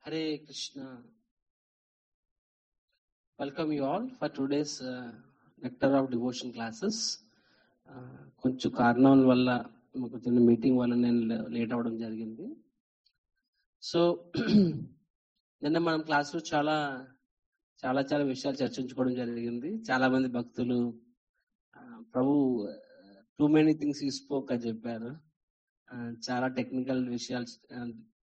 Hare Krishna. Welcome you all for today's uh, Nectar of Devotion classes. Uh, కొంచెం కారణాల వల్ల మాకు చిన్న మీటింగ్ వల్ల నేను లేట్ అవ్వడం జరిగింది సో నిన్న మనం క్లాస్లో చాలా చాలా చాలా విషయాలు చర్చించుకోవడం జరిగింది చాలా మంది భక్తులు ఆ, Prabhu too many things he spoke అని చెప్పారు ఆ, చాలా టెక్నికల్ విషయాలు ఆ,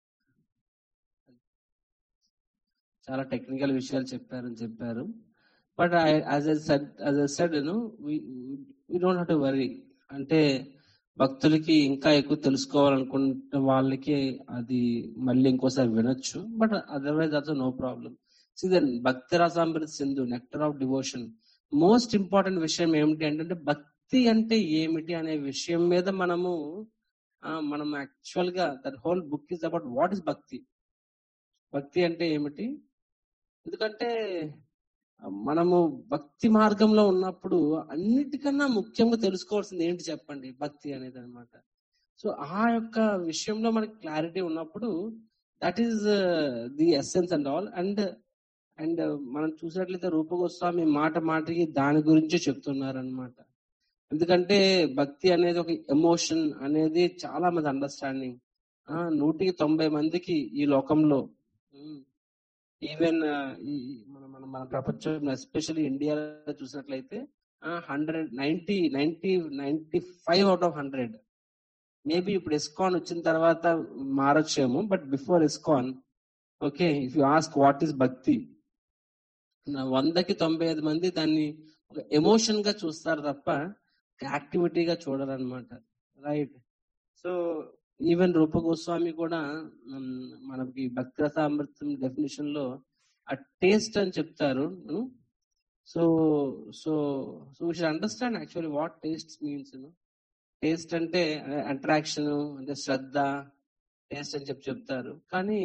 చాలా టెక్నికల్ విషయాలు చెప్పారని చెప్పారు but as I said as I said ను we don't have to worry అంటే భక్తులకి ఇంకా ఎక్కువ తెలుసుకోవాలనుకుంటే వాళ్ళకి అది మళ్ళీ ఇంకోసారి వినొచ్చు బట్ అదర్వైజ్ అదో no problem then Bhakti Rasamrita Sindhu nectar of devotion most important విషయం ఏమిటి అంటే భక్తి అంటే ఏమిటి అనే విషయం మీద మనము ఆ, మనం యాక్చువల్ గా that whole book is about what is bhakti bhakti అంటే ఏమిటి ఎందుకంటే మనము భక్తి మార్గంలో ఉన్నప్పుడు అన్నిటికన్నా ముఖ్యంగా తెలుసుకోవాల్సింది ఏంటి చెప్పండి భక్తి అనేది అనమాట సో ఆ యొక్క విషయంలో మనకి క్లారిటీ ఉన్నప్పుడు that is the essence and all and and మనం చూసినట్లయితే రూపగోస్వామి మాట మాటకి దాని గురించే చెప్తున్నారు అనమాట ఎందుకంటే భక్తి అనేది ఒక ఎమోషన్ అనేది చాలా మంది అండర్స్టాండింగ్ నూటికి తొంభై మందికి ఈ లోకంలో ఈవెన్ మన మన మన ప్రపంచంలో ఎస్పెషల్లీ ఇండియాలో చూసినట్లయితే hundred ninety ninety ninety five out of hundred maybe ఇప్పుడు ఎస్కాన్ వచ్చిన తర్వాత మారొచ్చేమో but before ISKCON okay if you ask what is bhakti నా వందకి తొంభై ఐదు మంది దాన్ని ఒక ఎమోషన్ గా చూస్తారు తప్ప యాక్టివిటీగా చూడరనమాట right so even Rupa Goswami కూడా ఉమ్, మనకి భక్తి రసామృతం డెఫినేషన్ లో ఆ టేస్ట్ అని చెప్తారు so so so we should understand actually what taste means taste అంటే అట్రాక్షన్ అంటే శ్రద్ధ టేస్ట్ అని చెప్పి చెప్తారు కానీ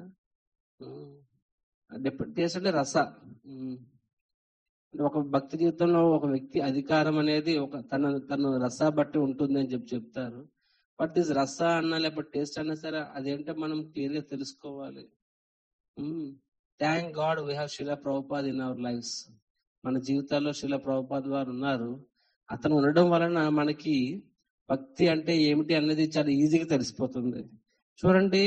టేస్ట్ అంటే రస ఉమ్, అంటే ఒక భక్తి జీవితంలో ఒక వ్యక్తి అధికారం అనేది ఒక తన తన రస బట్టి ఉంటుంది అని చెప్పి చెప్తారు బట్ దిస్ రస అన్నా లేకపోతే టేస్ట్ అన్నా సరే అదేంటో మనం క్లియర్ గా తెలుసుకోవాలి థ్యాంక్ గాడ్ వీ హ్యావ్ శిలా ప్రభుపాద్ ఇన్ అవర్ లైఫ్స్ మన జీవితాల్లో శిలా ప్రభుపాద్ వారు ఉన్నారు అతను ఉండడం వలన మనకి భక్తి అంటే ఏమిటి అనేది చాలా ఈజీగా తెలిసిపోతుంది చూడండి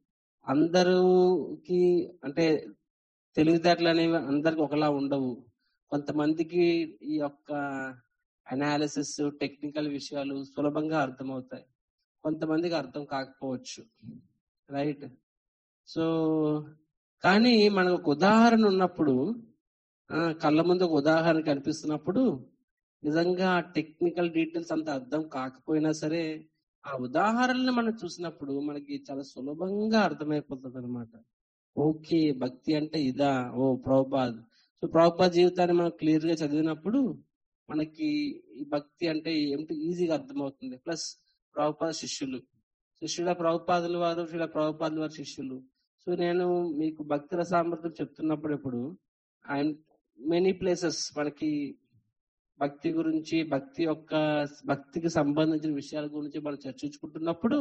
అందరికి అంటే తెలివితేటలు అనేవి అందరికి ఒకలా ఉండవు కొంతమందికి ఈ యొక్క అనాలిసిస్ టెక్నికల్ విషయాలు సులభంగా అర్థమవుతాయి కొంతమందికి అర్థం కాకపోవచ్చు రైట్ సో కానీ మనకు ఒక ఉదాహరణ ఉన్నప్పుడు ఆ, కళ్ళ ముందు ఒక ఉదాహరణ కనిపిస్తున్నప్పుడు నిజంగా టెక్నికల్ డీటెయిల్స్ అంత అర్థం కాకపోయినా సరే ఆ ఉదాహరణని మనం చూసినప్పుడు మనకి చాలా సులభంగా అర్థమైపోతుంది అనమాట ఓకే భక్తి అంటే ఇదా ఓ ప్రభుపాద్ సో ప్రభుపాద్ జీవితాన్ని మనం క్లియర్ గా చదివినప్పుడు మనకి ఈ భక్తి అంటే ఏమిటి ఈజీగా అర్థమవుతుంది ప్లస్ ప్రభుపాద శిష్యులు శిష్యుల ప్రభుపాదుల వారు శిల ప్రభుపాదుల వారి శిష్యులు సో నేను మీకు భక్తి రసామృతం చెప్తున్నప్పుడు ఇప్పుడు ఆయన మెనీ ప్లేసెస్ మనకి భక్తి గురించి భక్తి యొక్క భక్తికి సంబంధించిన విషయాల గురించి మనం చర్చించుకుంటున్నప్పుడు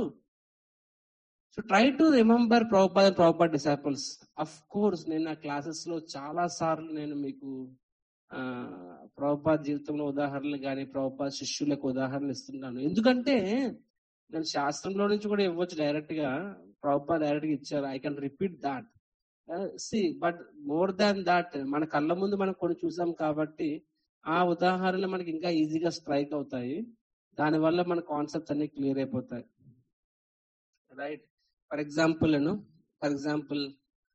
so try to remember Prabhupada Prabhupada disciples of course నేను నా క్లాసెస్ లో చాలా సార్లు నేను మీకు ఆ ప్రభుపాద జీవితంలో ఉదాహరణలు కానీ ప్రభుపాద శిష్యులకు ఉదాహరణలు ఇస్తున్నాను ఎందుకంటే నేను శాస్త్రంలో నుంచి కూడా ఇవ్వచ్చు డైరెక్ట్ గా ప్రభుపాద డైరెక్ట్ గా ఇచ్చారు I can repeat that see but more than that మన కళ్ళ ముందు మనం కొన్ని చూసాం కాబట్టి ఆ ఉదాహరణలు మనకి ఇంకా ఈజీగా స్ట్రైక్ అవుతాయి దానివల్ల మన కాన్సెప్ట్స్ అన్ని క్లియర్ అయిపోతాయి right for example for example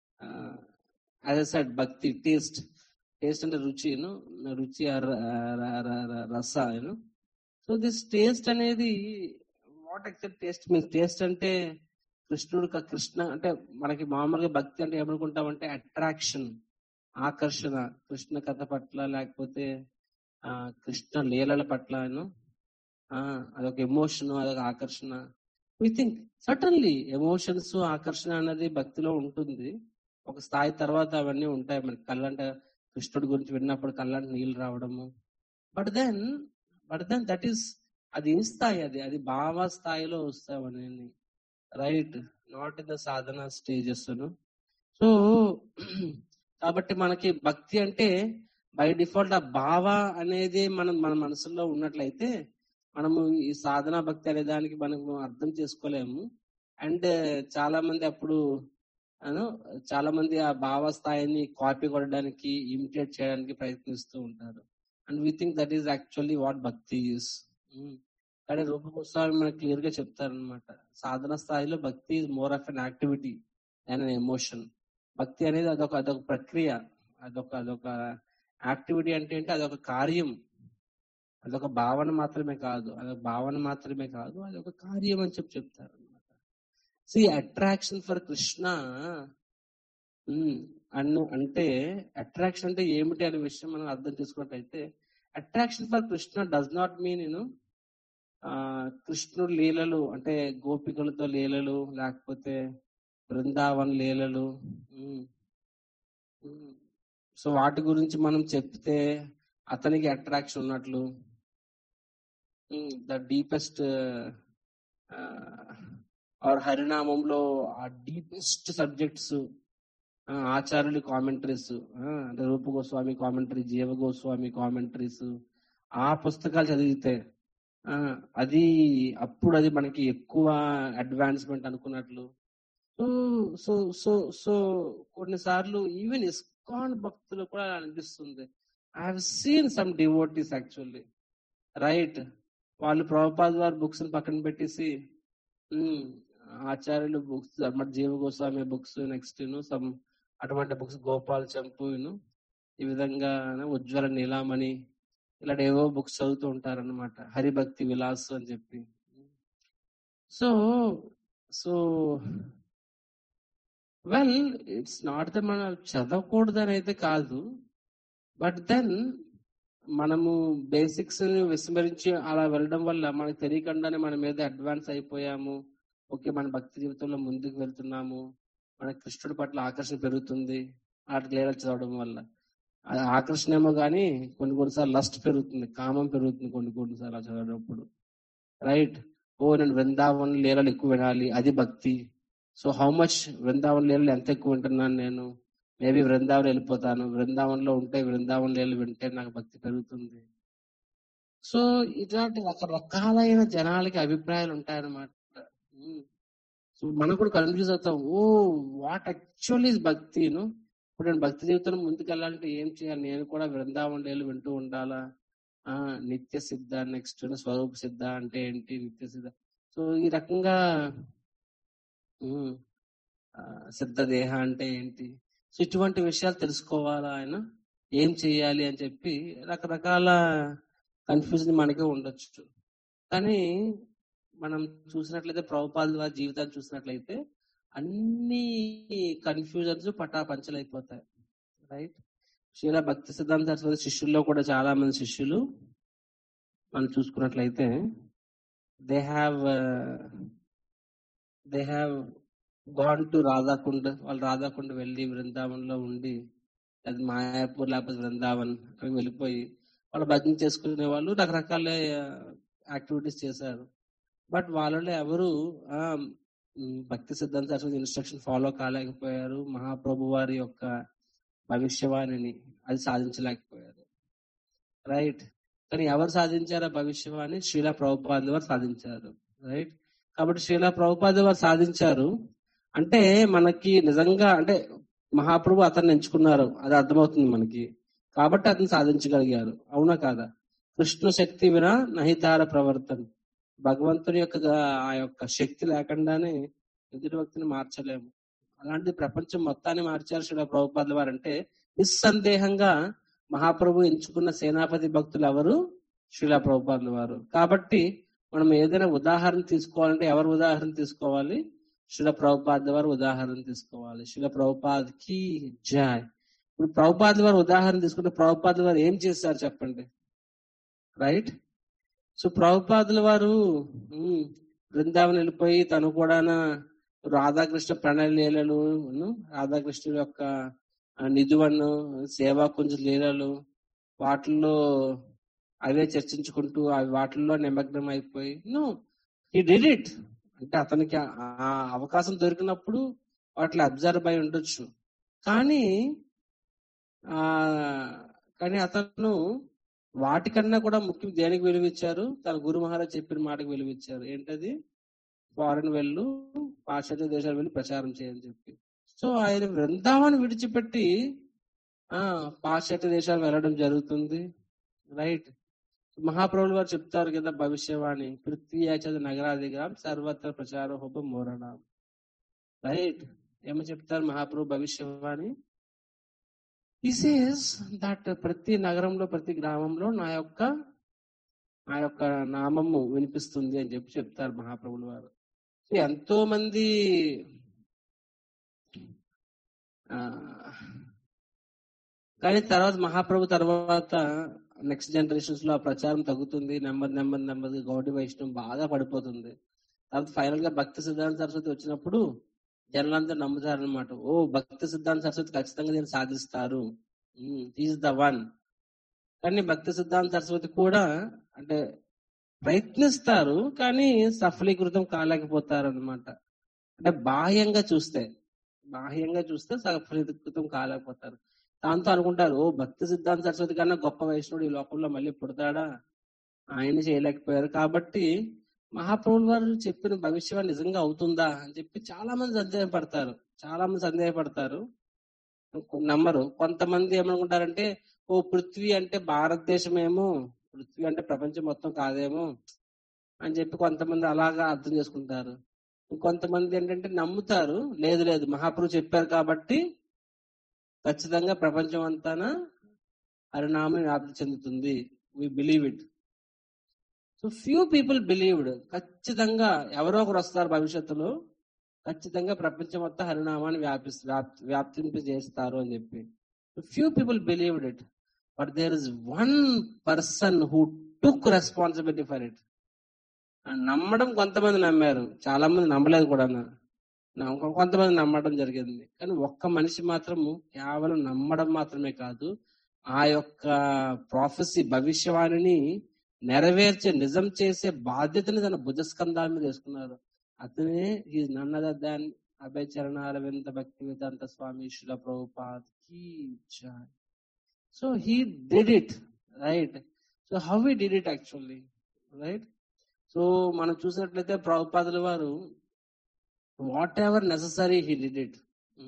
as I said bhakti taste taste అంటే రుచి you know, రుచి ఆ ర- ర- ర- ర- రస సో దిస్ టేస్ట్ అనేది what except taste means taste అంటే కృష్ణుడు క- కృష్ణ అంటే మనకి మామూలుగా భక్తి అంటే ఏమనుకుంటామంటే అట్రాక్షన్ ఆకర్షణ కృష్ణ కథ పట్ల లేకపోతే ఆ కృష్ణ లీలల పట్ల you know, ఆ అదొక ఎమోషన్ అదొక ఆకర్షణ వి థింక్ సటన్లీ ఎమోషన్స్ ఆకర్షణ అనేది భక్తిలో ఉంటుంది ఒక స్థాయి తర్వాత అవన్నీ ఉంటాయి మనకి కళ్ళంట కృష్ణుడి గురించి విన్నప్పుడు కళ్ళంట నీళ్ళు రావడము but then but then that is అది ఏ స్థాయి అది అది భావ స్థాయిలో వస్తాయి అవన్నీ right not in the sadhana stages so కాబట్టి మనకి భక్తి అంటే బై డిఫాల్ట్ ఆ భావ అనేది మనం మన మనసులో ఉన్నట్లయితే మనము ఈ సాధనా భక్తి అనే దానికి మనము అర్థం చేసుకోలేము అండ్ చాలా మంది అప్పుడు అను చాలా మంది ఆ భావ స్థాయిని కాపీ కొట్టడానికి ఇమిటేట్ చేయడానికి ప్రయత్నిస్తూ ఉంటారు and we think that is actually what bhakti is కానీ రూప గోస్వామి మనకు క్లియర్ గా చెప్తారనమాట సాధన స్థాయిలో bhakti is more of an activity and an emotion భక్తి అనేది అదొక అదొక ప్రక్రియ అదొక అదొక యాక్టివిటీ అంటే ఏంటి అదొక కార్యం అదొక భావన మాత్రమే కాదు అదొక భావన మాత్రమే కాదు అదొక కార్యం అని చెప్పి చెప్తారు అనమాట సి అట్రాక్షన్ ఫర్ కృష్ణ అన్ను అంటే అట్రాక్షన్ అంటే ఏమిటి అనే విషయం మనం అర్థం చేసుకున్నట్టయితే attraction for Krishna does not mean నేను కృష్ణుడు లీలలు అంటే గోపికలతో లీలలు లేకపోతే బృందావన్ లీలలు సో వాటి గురించి మనం చెప్తే అతనికి అట్రాక్షన్ ఉన్నట్లు ద డీపెస్ట్ ఆర్ హరినామంలో ఆ డీపెస్ట్ సబ్జెక్ట్స్ ఆచార్యులు కామెంటరీస్ అంటే రూప గోస్వామి కామెంటరీ జీవ గోస్వామి కామెంటరీస్ ఆ పుస్తకాలు చదివితే అది అప్పుడు అది మనకి ఎక్కువ అడ్వాన్స్మెంట్ అనుకున్నట్లు సో సో సో కొన్నిసార్లు ఈవెన్ ఇస్కాన్ భక్తులు కూడా అనిపిస్తుంది I have seen some devotees actually right వాళ్ళు ప్రభుపాద్ వారి బుక్స్ పక్కన పెట్టేసి ఆచార్యులు books Jiva Goswami books next some అటువంటి బుక్స్ గోపాల్ చంపు ఈ విధంగా ఉజ్వల నీలామణి ఇలాంటి ఏవో బుక్స్ చదువుతూ ఉంటారన్నమాట హరిభక్తి విలాస్ అని చెప్పి so so well it's not the మనం చదవకూడదు అని అయితే కాదు బట్ దెన్ మనము బేసిక్స్ విస్మరించి అలా వెళ్ళడం వల్ల మనకు తెలియకుండానే మన మీద అడ్వాన్స్ అయిపోయాము ఓకే మన భక్తి జీవితంలో ముందుకు వెళ్తున్నాము మన కృష్ణుడి పట్ల ఆకర్షణ పెరుగుతుంది వాటికి లేదా చదవడం వల్ల ఆకర్షణ ఏమో కానీ కొన్ని కొన్నిసార్లు లస్ట్ పెరుగుతుంది కామం పెరుగుతుంది కొన్ని కొన్నిసార్లు చదివినప్పుడు రైట్ ఓ నేను వృందావన్ లీలలు ఎక్కువ వినాలి అది భక్తి సో హౌ మచ్ వృందావన్ లీలలు ఎంత ఎక్కువ వింటున్నాను నేను మేబీ వృందావన్ వెళ్ళిపోతాను వృందావన్ లో ఉంటే వృందావన్ లీలలు వింటే నాకు భక్తి పెరుగుతుంది సో ఇట్లాంటి రకరకాలైన జనాలకి అభిప్రాయాలు ఉంటాయన్నమాట సో మనం కూడా కన్ఫ్యూజ్ అవుతాం ఓ వాట్ యాక్చువల్లీ భక్తి ఇప్పుడు నేను భక్తి జీవితం ముందుకు వెళ్ళాలంటే ఏం చేయాలి నేను కూడా బృందావన్ లీలు వింటూ ఉండాలా ఆ నిత్య సిద్ధ నెక్స్ట్ స్వరూప సిద్ధ అంటే ఏంటి నిత్య సిద్ధ సో ఈ రకంగా సిద్ధ దేహ అంటే ఏంటి సో ఇటువంటి విషయాలు తెలుసుకోవాలా ఆయన ఏం చేయాలి అని చెప్పి రకరకాల కన్ఫ్యూజన్ మనకే ఉండొచ్చు కానీ మనం చూసినట్లయితే ప్రభుపాద వారి జీవితాన్ని చూసినట్లయితే అన్ని కన్ఫ్యూజన్స్ పటాపంచలు అయిపోతాయి రైట్ శీల భక్తి సిద్ధాంత సరస్వతి శిష్యుల్లో కూడా చాలా మంది శిష్యులు మనం చూసుకున్నట్లయితే they have they have gone to Radhakunda వాళ్ళు రాధాకుండ వెళ్ళి బృందావన్ లో ఉండి అది మాయాపూర్ లేకపోతే బృందావన్ అక్కడికి వెళ్ళిపోయి వాళ్ళు భజన చేసుకునే వాళ్ళు రకరకాల యాక్టివిటీస్ చేశారు బట్ వాళ్ళలో ఎవరు భక్తి సిద్ధాంత సరస్వతి ఇన్స్ట్రక్షన్ ఫాలో కాలేకపోయారు మహాప్రభు వారి యొక్క భవిష్యవాణిని అది సాధించలేకపోయారు రైట్ కానీ ఎవరు సాధించారా భవిష్యవాణి శ్రీలా ప్రభుపాద వారు సాధించారు రైట్ కాబట్టి శ్రీలా ప్రభుపాద వారు సాధించారు అంటే మనకి నిజంగా అంటే మహాప్రభు అతన్ని ఎంచుకున్నారు అది అర్థమవుతుంది మనకి కాబట్టి అతను సాధించగలిగారు అవునా కాదా కృష్ణ శక్తి విన నహితార ప్రవర్తన భగవంతుని యొక్క ఆ యొక్క శక్తి లేకుండానే ఎదుటి వ్యక్తిని మార్చలేము అలాంటి ప్రపంచం మొత్తాన్ని మార్చారు శ్రీ ప్రభుపాదుల వారు అంటే నిస్సందేహంగా మహాప్రభు ఎంచుకున్న సేనాపతి భక్తులు ఎవరు శ్రీలా ప్రభుపాదుల వారు కాబట్టి మనం ఏదైనా ఉదాహరణ తీసుకోవాలంటే ఎవరు ఉదాహరణ తీసుకోవాలి శిల ప్రభుపాద వారు ఉదాహరణ తీసుకోవాలి శిల ప్రభుపాద్ కి జాయ్ ఇప్పుడు ప్రభుపాద వారు ఉదాహరణ తీసుకుంటే ప్రభుపాద వారు ఏం చేశారు చెప్పండి రైట్ సో ప్రభుపాదుల వారు బృందావన్ వెళ్ళిపోయి తను కూడా రాధాకృష్ణ ప్రణయలీలలు రాధాకృష్ణుడు యొక్క నిధువను సేవా కుంజ లీలలు వాటిల్లో అవే చర్చించుకుంటూ అవి వాటిల్లో నిమగ్నం అయిపోయి నో ఈ డిడ్ ఇట్ అంటే అతనికి ఆ అవకాశం దొరికినప్పుడు వాటిని అబ్జర్వ్ అయి ఉండొచ్చు కానీ ఆ కానీ అతను వాటికన్నా కూడా ముఖ్యం దేనికి విలువిచ్చారు తన గురు మహారాజ్ చెప్పిన మాటకు విలువిచ్చారు ఏంటది ఫారెన్ వెళ్ళు పాశ్చాత్య దేశాలు వెళ్ళి ప్రచారం చేయని చెప్పి సో ఆయన బృందావనం విడిచిపెట్టి ఆ పాశ్చాత్య దేశాలు వెళ్ళడం జరుగుతుంది రైట్ మహాప్రభులు వారు చెప్తారు కదా భవిష్యవాణి పృథ్వీ చదువు నగరాధిగ్రామ్ సర్వత్ర ప్రచార హోప మోరణం రైట్ ఏమో చెప్తారు మహాప్రభు భవిష్యవాణి దిస్ ఈస్ దట్ ప్రతి నగరంలో ప్రతి గ్రామంలో నా యొక్క నా యొక్క నామము వినిపిస్తుంది అని చెప్పి చెప్తారు మహాప్రభులు వారు సో ఎంతో మంది ఆ, కానీ తర్వాత మహాప్రభు తర్వాత నెక్స్ట్ జనరేషన్స్ లో ఆ ప్రచారం తగ్గుతుంది నెమ్మది నెమ్మది నెమ్మది గౌడి వైష్ణవం బాగా పడిపోతుంది తర్వాత ఫైనల్ గా భక్తి సిద్ధాంత సరస్వతి వచ్చినప్పుడు జనులందరూ నమ్ముతారనమాట ఓ భక్తి సిద్ధాంత సరస్వతి ఖచ్చితంగా దీన్ని సాధిస్తారు ఈజ్ ద వన్ కానీ భక్తి సిద్ధాంత సరస్వతి కూడా అంటే ప్రయత్నిస్తారు కానీ సఫలీకృతం కాలేకపోతారు అనమాట అంటే బాహ్యంగా చూస్తే బాహ్యంగా చూస్తే సఫలీకృతం కాలేకపోతారు దాంతో అనుకుంటారు ఓ భక్తి సిద్ధాంత సరస్వతి కన్నా గొప్ప వైష్ణవుడు ఈ లోకంలో మళ్ళీ పుడతాడా ఆయన చేయలేకపోయారు కాబట్టి మహాప్రభులు వారు చెప్పిన భవిష్యవాణి నిజంగా అవుతుందా అని చెప్పి చాలా మంది సందేహపడతారు చాలా మంది సందేహపడతారు నమ్మరు కొంతమంది ఏమనుకుంటారంటే ఓ పృథ్వీ అంటే భారతదేశమేమో పృథ్వీ అంటే ప్రపంచం మొత్తం కాదేమో అని చెప్పి కొంతమంది అలాగా అర్థం చేసుకుంటారు కొంతమంది ఏంటంటే నమ్ముతారు లేదు లేదు మహాప్రభు చెప్పారు కాబట్టి ఖచ్చితంగా ప్రపంచం అంతానా హరినామం వ్యాప్తి చెందుతుంది we believe it so few people believed ఖచ్చితంగా ఎవరో ఒకరు వస్తారు భవిష్యత్తులో ఖచ్చితంగా ప్రపంచం మొత్తం హరినామాన్ని వ్యాపిస్ వ్యాప్- వ్యాప్తింప చేస్తారు అని చెప్పి few people believed it but there is one person who took responsibility for it నమ్మడం కొంతమంది నమ్మారు చాలా మంది నమ్మలేదు కూడా నమ్మ- కొంతమంది నమ్మడం జరిగింది కానీ ఒక్క మనిషి మాత్రము కేవలం నమ్మడం మాత్రమే కాదు ఆ యొక్క ప్రాఫెసీ భవిష్యవాణిని నెరవేర్చే నిజం చేసే బాధ్యతని తన భుజస్కంధాల మీద వేసుకున్నారు అతనే ఈ నన్నద దాన్ అభయ చరణాల వింత భక్తి వేదాంత స్వామి శిల ప్రభుపాద్ కీ so he did it right so how he did it actually right so మనం చూసినట్లయితే ప్రభుపాదుల వారు whatever necessary he did it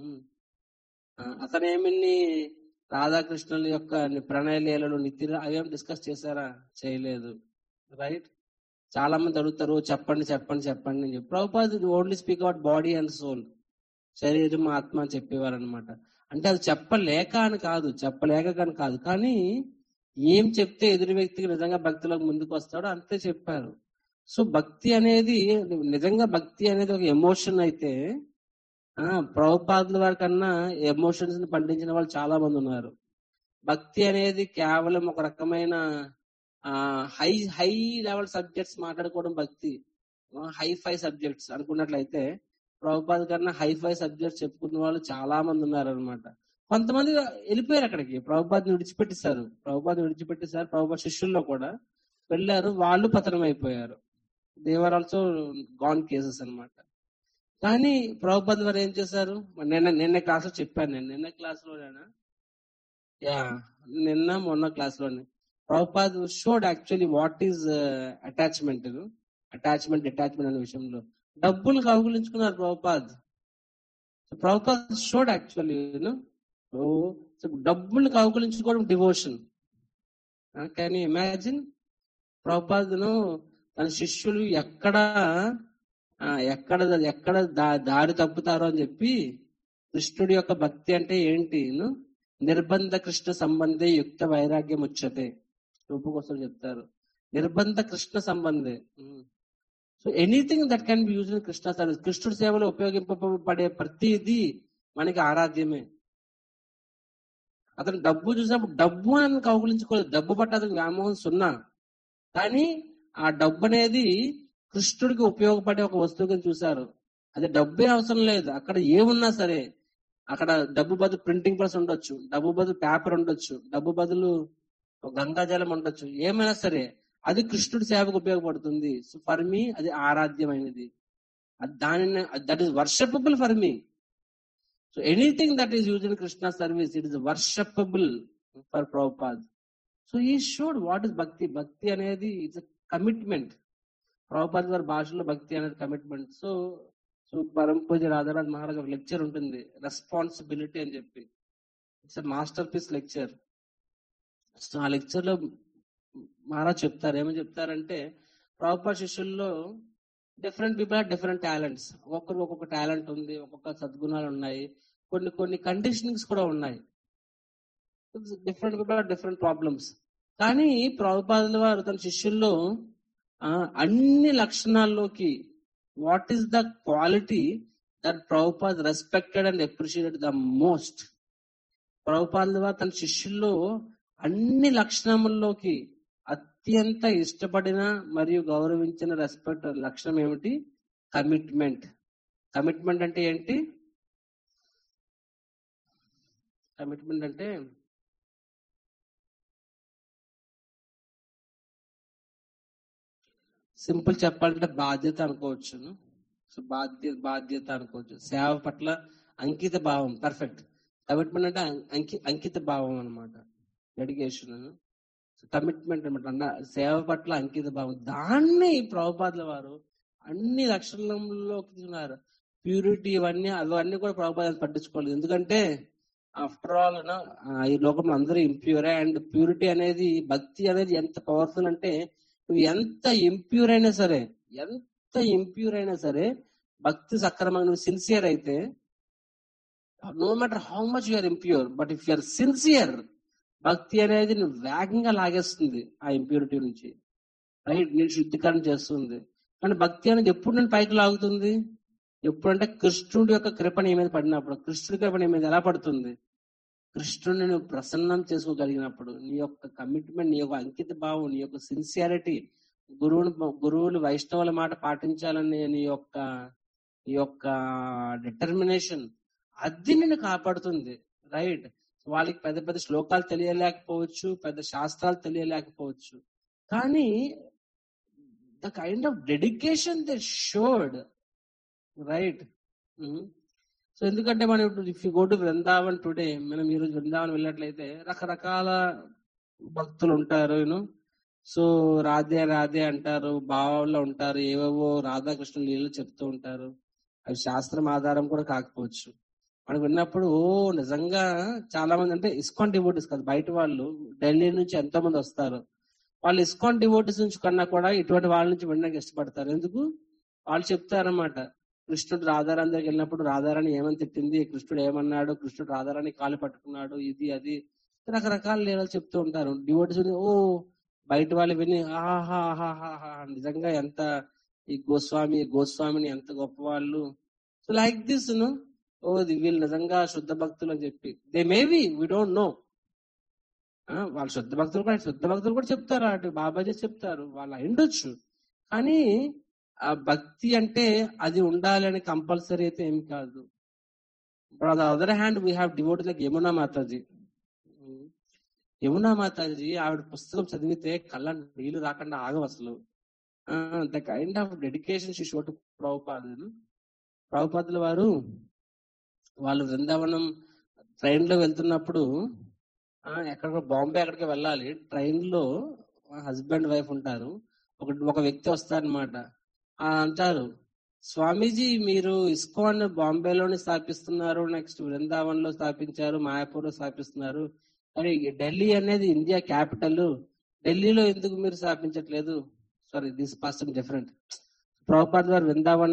అతను ఏమిన్ని రాధాకృష్ణుల యొక్క ప్రణయ లీలలు నిత్య అవేం డిస్కస్ చేశారా చేయలేదు రైట్ చాలా మంది అడుగుతారు చెప్పండి చెప్పండి చెప్పండి అని చెప్పి Prabhupada only speak out body and soul శరీరం ఆత్మ అని చెప్పేవారు అనమాట అంటే అది చెప్పలేక అని కాదు చెప్పలేక అని కాదు కానీ ఏం చెప్తే ఎదురు వ్యక్తికి నిజంగా భక్తిలోకి ముందుకు వస్తాడో అంతే చెప్పారు సో భక్తి అనేది నిజంగా భక్తి అనేది ఒక ఎమోషన్ అయితే ఆ ప్రభుపాదుల వారి కన్నా ఎమోషన్స్ ని పండించిన వాళ్ళు చాలా మంది ఉన్నారు భక్తి అనేది కేవలం ఒక రకమైన ఆ హై హై లెవెల్ సబ్జెక్ట్స్ మాట్లాడుకోవడం భక్తి హై ఫై సబ్జెక్ట్స్ అనుకున్నట్లయితే ప్రభుపాద కన్నా హై ఫై సబ్జెక్ట్స్ చెప్పుకున్న వాళ్ళు చాలా మంది ఉన్నారు అనమాట కొంతమంది వెళ్ళిపోయారు అక్కడికి ప్రభుపాద్ విడిచిపెట్టేశారు ప్రభుపాద్ విడిచిపెట్టేశారు ప్రభుపాద్ శిష్యుల్లో కూడా వెళ్ళారు వాళ్ళు పతనం అయిపోయారు దేవర్ ఆల్సో గాన్ కేసెస్ అన్నమాట కానీ ప్రభుపాద్ వారు ఏం చేశారు నిన్న నిన్న క్లాస్ లో చెప్పాను నేను నిన్న క్లాస్ లోనేనా యా నిన్న మొన్న క్లాస్ లోనే Prabhupada showed actually what is attachment attachment detachment అనే విషయంలో డబ్బులు కౌగులించుకున్నారు ప్రభుపాద్ ప్రభుపాద్ షోడ్ యాక్చువల్లీ డబ్బులు కౌగులించుకోవడం డివోషన్ కెన్ ఇమాజిన్ ప్రభుపాద్ను తన శిష్యులు ఎక్కడ ఆ, ఎక్కడ ఎక్కడ దా- దారి తప్పుతారో అని చెప్పి కృష్ణుడి యొక్క భక్తి అంటే ఏంటి ను? నిర్బంధ కృష్ణ సంబంధే యుక్త వైరాగ్యం వచ్చతే రూపు కోసం చెప్తారు నిర్బంధ కృష్ణ సంబంధే so anything that can be use in Krishna service కృష్ణుడి సేవలో ఉపయోగింపబడే ప్రతిదీ మనకి ఆరాధ్యమే అతను డబ్బు చూసినప్పుడు డబ్బు అని కౌగులించుకోలేదు డబ్బు పట్ల అతనికి వ్యామోహం సున్నా కానీ ఆ డబ్బు అనేది కృష్ణుడికి ఉపయోగపడే ఒక వస్తువుగా చూశారు అది డబ్బే అవసరం లేదు అక్కడ ఏమున్నా సరే అక్కడ డబ్బు బదులు ప్రింటింగ్ ప్రెస్ ఉండొచ్చు డబ్బు బదులు పేపర్ ఉండొచ్చు డబ్బు బదులు ఒక గంగాజలం ఉండొచ్చు ఏమైనా సరే అది కృష్ణుడి సేవకు ఉపయోగపడుతుంది సో ఫర్ మీ అది ఆరాధ్యమైనది అది దానిని that is worshipable for me so anything that is use in Krishna service it is worshipable for Prabhupada so ఈ షోడ్ వాట్ ఇస్ భక్తి భక్తి అనేది ఇట్స్ కమిట్మెంట్ ప్రభుపాద్ గారి భాషలో భక్తి అనేది కమిట్మెంట్ సో సో పరమ పూజ రాధారాజ్ మహారాజ్ ఒక లెక్చర్ ఉంటుంది రెస్పాన్సిబిలిటీ అని చెప్పి it's masterpiece lecture so ఆ లెక్చర్ లో మహారాజ్ చెప్తారు ఏమని చెప్తారంటే ప్రభుపా శిష్యుల్లో different people are different talents ఒక్కొక్కరికి ఒక్కొక్క టాలెంట్ ఉంది ఒక్కొక్క సద్గుణాలు ఉన్నాయి కొన్ని కొన్ని కండిషనింగ్స్ కూడా ఉన్నాయి different people are different problems కానీ ప్రభుపాదుల వారు తన శిష్యుల్లో ఆ, అన్ని లక్షణాల్లోకి what is the quality that Prabhupada respected and appreciated the most ప్రభుపాదుల వారు తన శిష్యుల్లో అన్ని లక్షణముల్లోకి అత్యంత ఇష్టపడిన మరియు గౌరవించిన రెస్పెక్ట్ లక్షణం ఏమిటి కమిట్మెంట్ కమిట్మెంట్ అంటే ఏంటి కమిట్మెంట్ అంటే సింపుల్ చెప్పాలంటే బాధ్యత అనుకోవచ్చు సో బాధ్యత బాధ్యత అనుకోవచ్చు సేవ పట్ల అంకిత భావం పర్ఫెక్ట్ కమిట్మెంట్ అంటే అం- అంకి అంకిత భావం అన్నమాట డెడికేషన్ కమిట్మెంట్ అనమాట అన్న సేవ పట్ల అంకిత భావం దాన్ని ప్రభుపాదుల వారు అన్ని లక్షణంలోకి తీసుకున్నారు ప్యూరిటీ ఇవన్నీ అవన్నీ కూడా ప్రభుపాద పట్టించుకోలేదు ఎందుకంటే ఆఫ్టర్ ఆల్ ఈ లోకంలో అందరూ ఇంప్యూరే అండ్ ప్యూరిటీ అనేది భక్తి అనేది ఎంత పవర్ఫుల్ అంటే నువ్వు ఎంత ఇంప్యూర్ అయినా సరే ఎంత ఇంప్యూర్ అయినా సరే భక్తి సక్రమంగా నువ్వు సిన్సియర్ అయితే no matter how much you're impure but if you're sincere భక్తి అనేది నువ్వు వేగంగా లాగేస్తుంది ఆ ఇంప్యూరిటీ నుంచి రైట్ నేను శుద్ధీకరణ చేస్తుంది కానీ భక్తి అనేది ఎప్పుడు నేను పైకి లాగుతుంది ఎప్పుడంటే కృష్ణుడి యొక్క కృప నీ మీద పడినప్పుడు కృష్ణుడి కృప నీ మీద ఎలా పడుతుంది కృష్ణుడిని నువ్వు ప్రసన్నం చేసుకోగలిగినప్పుడు నీ యొక్క కమిట్మెంట్ నీ యొక్క అంకిత భావం నీ యొక్క సిన్సియారిటీ గురువుని గురువులు వైష్ణవుల మాట పాటించాలనే నీ యొక్క నీ యొక్క డిటర్మినేషన్ అది నిన్ను కాపాడుతుంది రైట్ వాళ్ళకి పెద్ద పెద్ద శ్లోకాలు తెలియలేకపోవచ్చు పెద్ద శాస్త్రాలు తెలియలేకపోవచ్చు కానీ the kind of dedication they showed right so ఎందుకంటే మనం ఇప్పుడు if you go to Vrindavan today మనం ఈరోజు బృందావన్ వెళ్ళినట్లయితే రకరకాల భక్తులు ఉంటారు యూనో సో రాధే రాధే అంటారు భావాల్లో ఉంటారు ఏవేవో రాధాకృష్ణ నీళ్ళు చెప్తూ ఉంటారు అవి శాస్త్రం ఆధారం కూడా కాకపోవచ్చు మనకు విన్నప్పుడు ఓ నిజంగా చాలా మంది అంటే ఇస్కాన్ డివోటీస్ కదా బయట వాళ్ళు ఢిల్లీ నుంచి ఎంతో మంది వస్తారు వాళ్ళు ఇస్కాన్ డివోటీస్ నుంచి కన్నా కూడా ఇటువంటి వాళ్ళ నుంచి వినడానికి ఇష్టపడతారు ఎందుకు వాళ్ళు చెప్తారన్నమాట కృష్ణుడు రాధారాణి దగ్గరికి వెళ్ళినప్పుడు రాధారాణి ఏమని తిట్టింది కృష్ణుడు ఏమన్నాడు కృష్ణుడు రాధారాణి కాలు పట్టుకున్నాడు ఇది అది రకరకాల లీలలు చెప్తూ ఉంటారు డివోటీస్ ఓ బయట వాళ్ళు విని ఆహా ఆహా నిజంగా ఎంత ఈ గోస్వామి గోస్వామిని ఎంత గొప్ప వాళ్ళు సో లైక్ దిస్ ను ఓ ఇది వీళ్ళు నిజంగా శుద్ధ భక్తులు అని చెప్పి they maybe we don't know వాళ్ళు శుద్ధ భక్తులు కూడా శుద్ధ భక్తులు కూడా చెప్తారు అటు బాబాజీ చెప్తారు వాళ్ళు అయిండొచ్చు కానీ ఆ భక్తి అంటే అది ఉండాలని కంపల్సరీ అయితే ఏం కాదు but on the other hand we have devote like Yamuna Mataji Yamuna Mataji ఆవిడ పుస్తకం చదివితే కళ్ళ నీళ్లు రాకుండా ఆగవు అసలు the kind of dedication she show to ప్రభుపాదులు ప్రభుపాదుల వారు వాళ్ళు బృందావనం ట్రైన్ లో వెళ్తున్నప్పుడు ఎక్కడ బాంబే అక్కడికి వెళ్ళాలి ట్రైన్ లో హస్బెండ్ వైఫ్ ఉంటారు ఒక ఒక వ్యక్తి వస్తారనమాట అంటారు స్వామీజీ మీరు ఇస్కాన్ బాంబేలోని స్థాపిస్తున్నారు నెక్స్ట్ బృందావన్ లో స్థాపించారు మాయాపూర్ లో స్థాపిస్తున్నారు కానీ ఢిల్లీ అనేది ఇండియా క్యాపిటల్ ఢిల్లీలో ఎందుకు మీరు స్థాపించట్లేదు sorry this past different Prabhupada వారు బృందావన్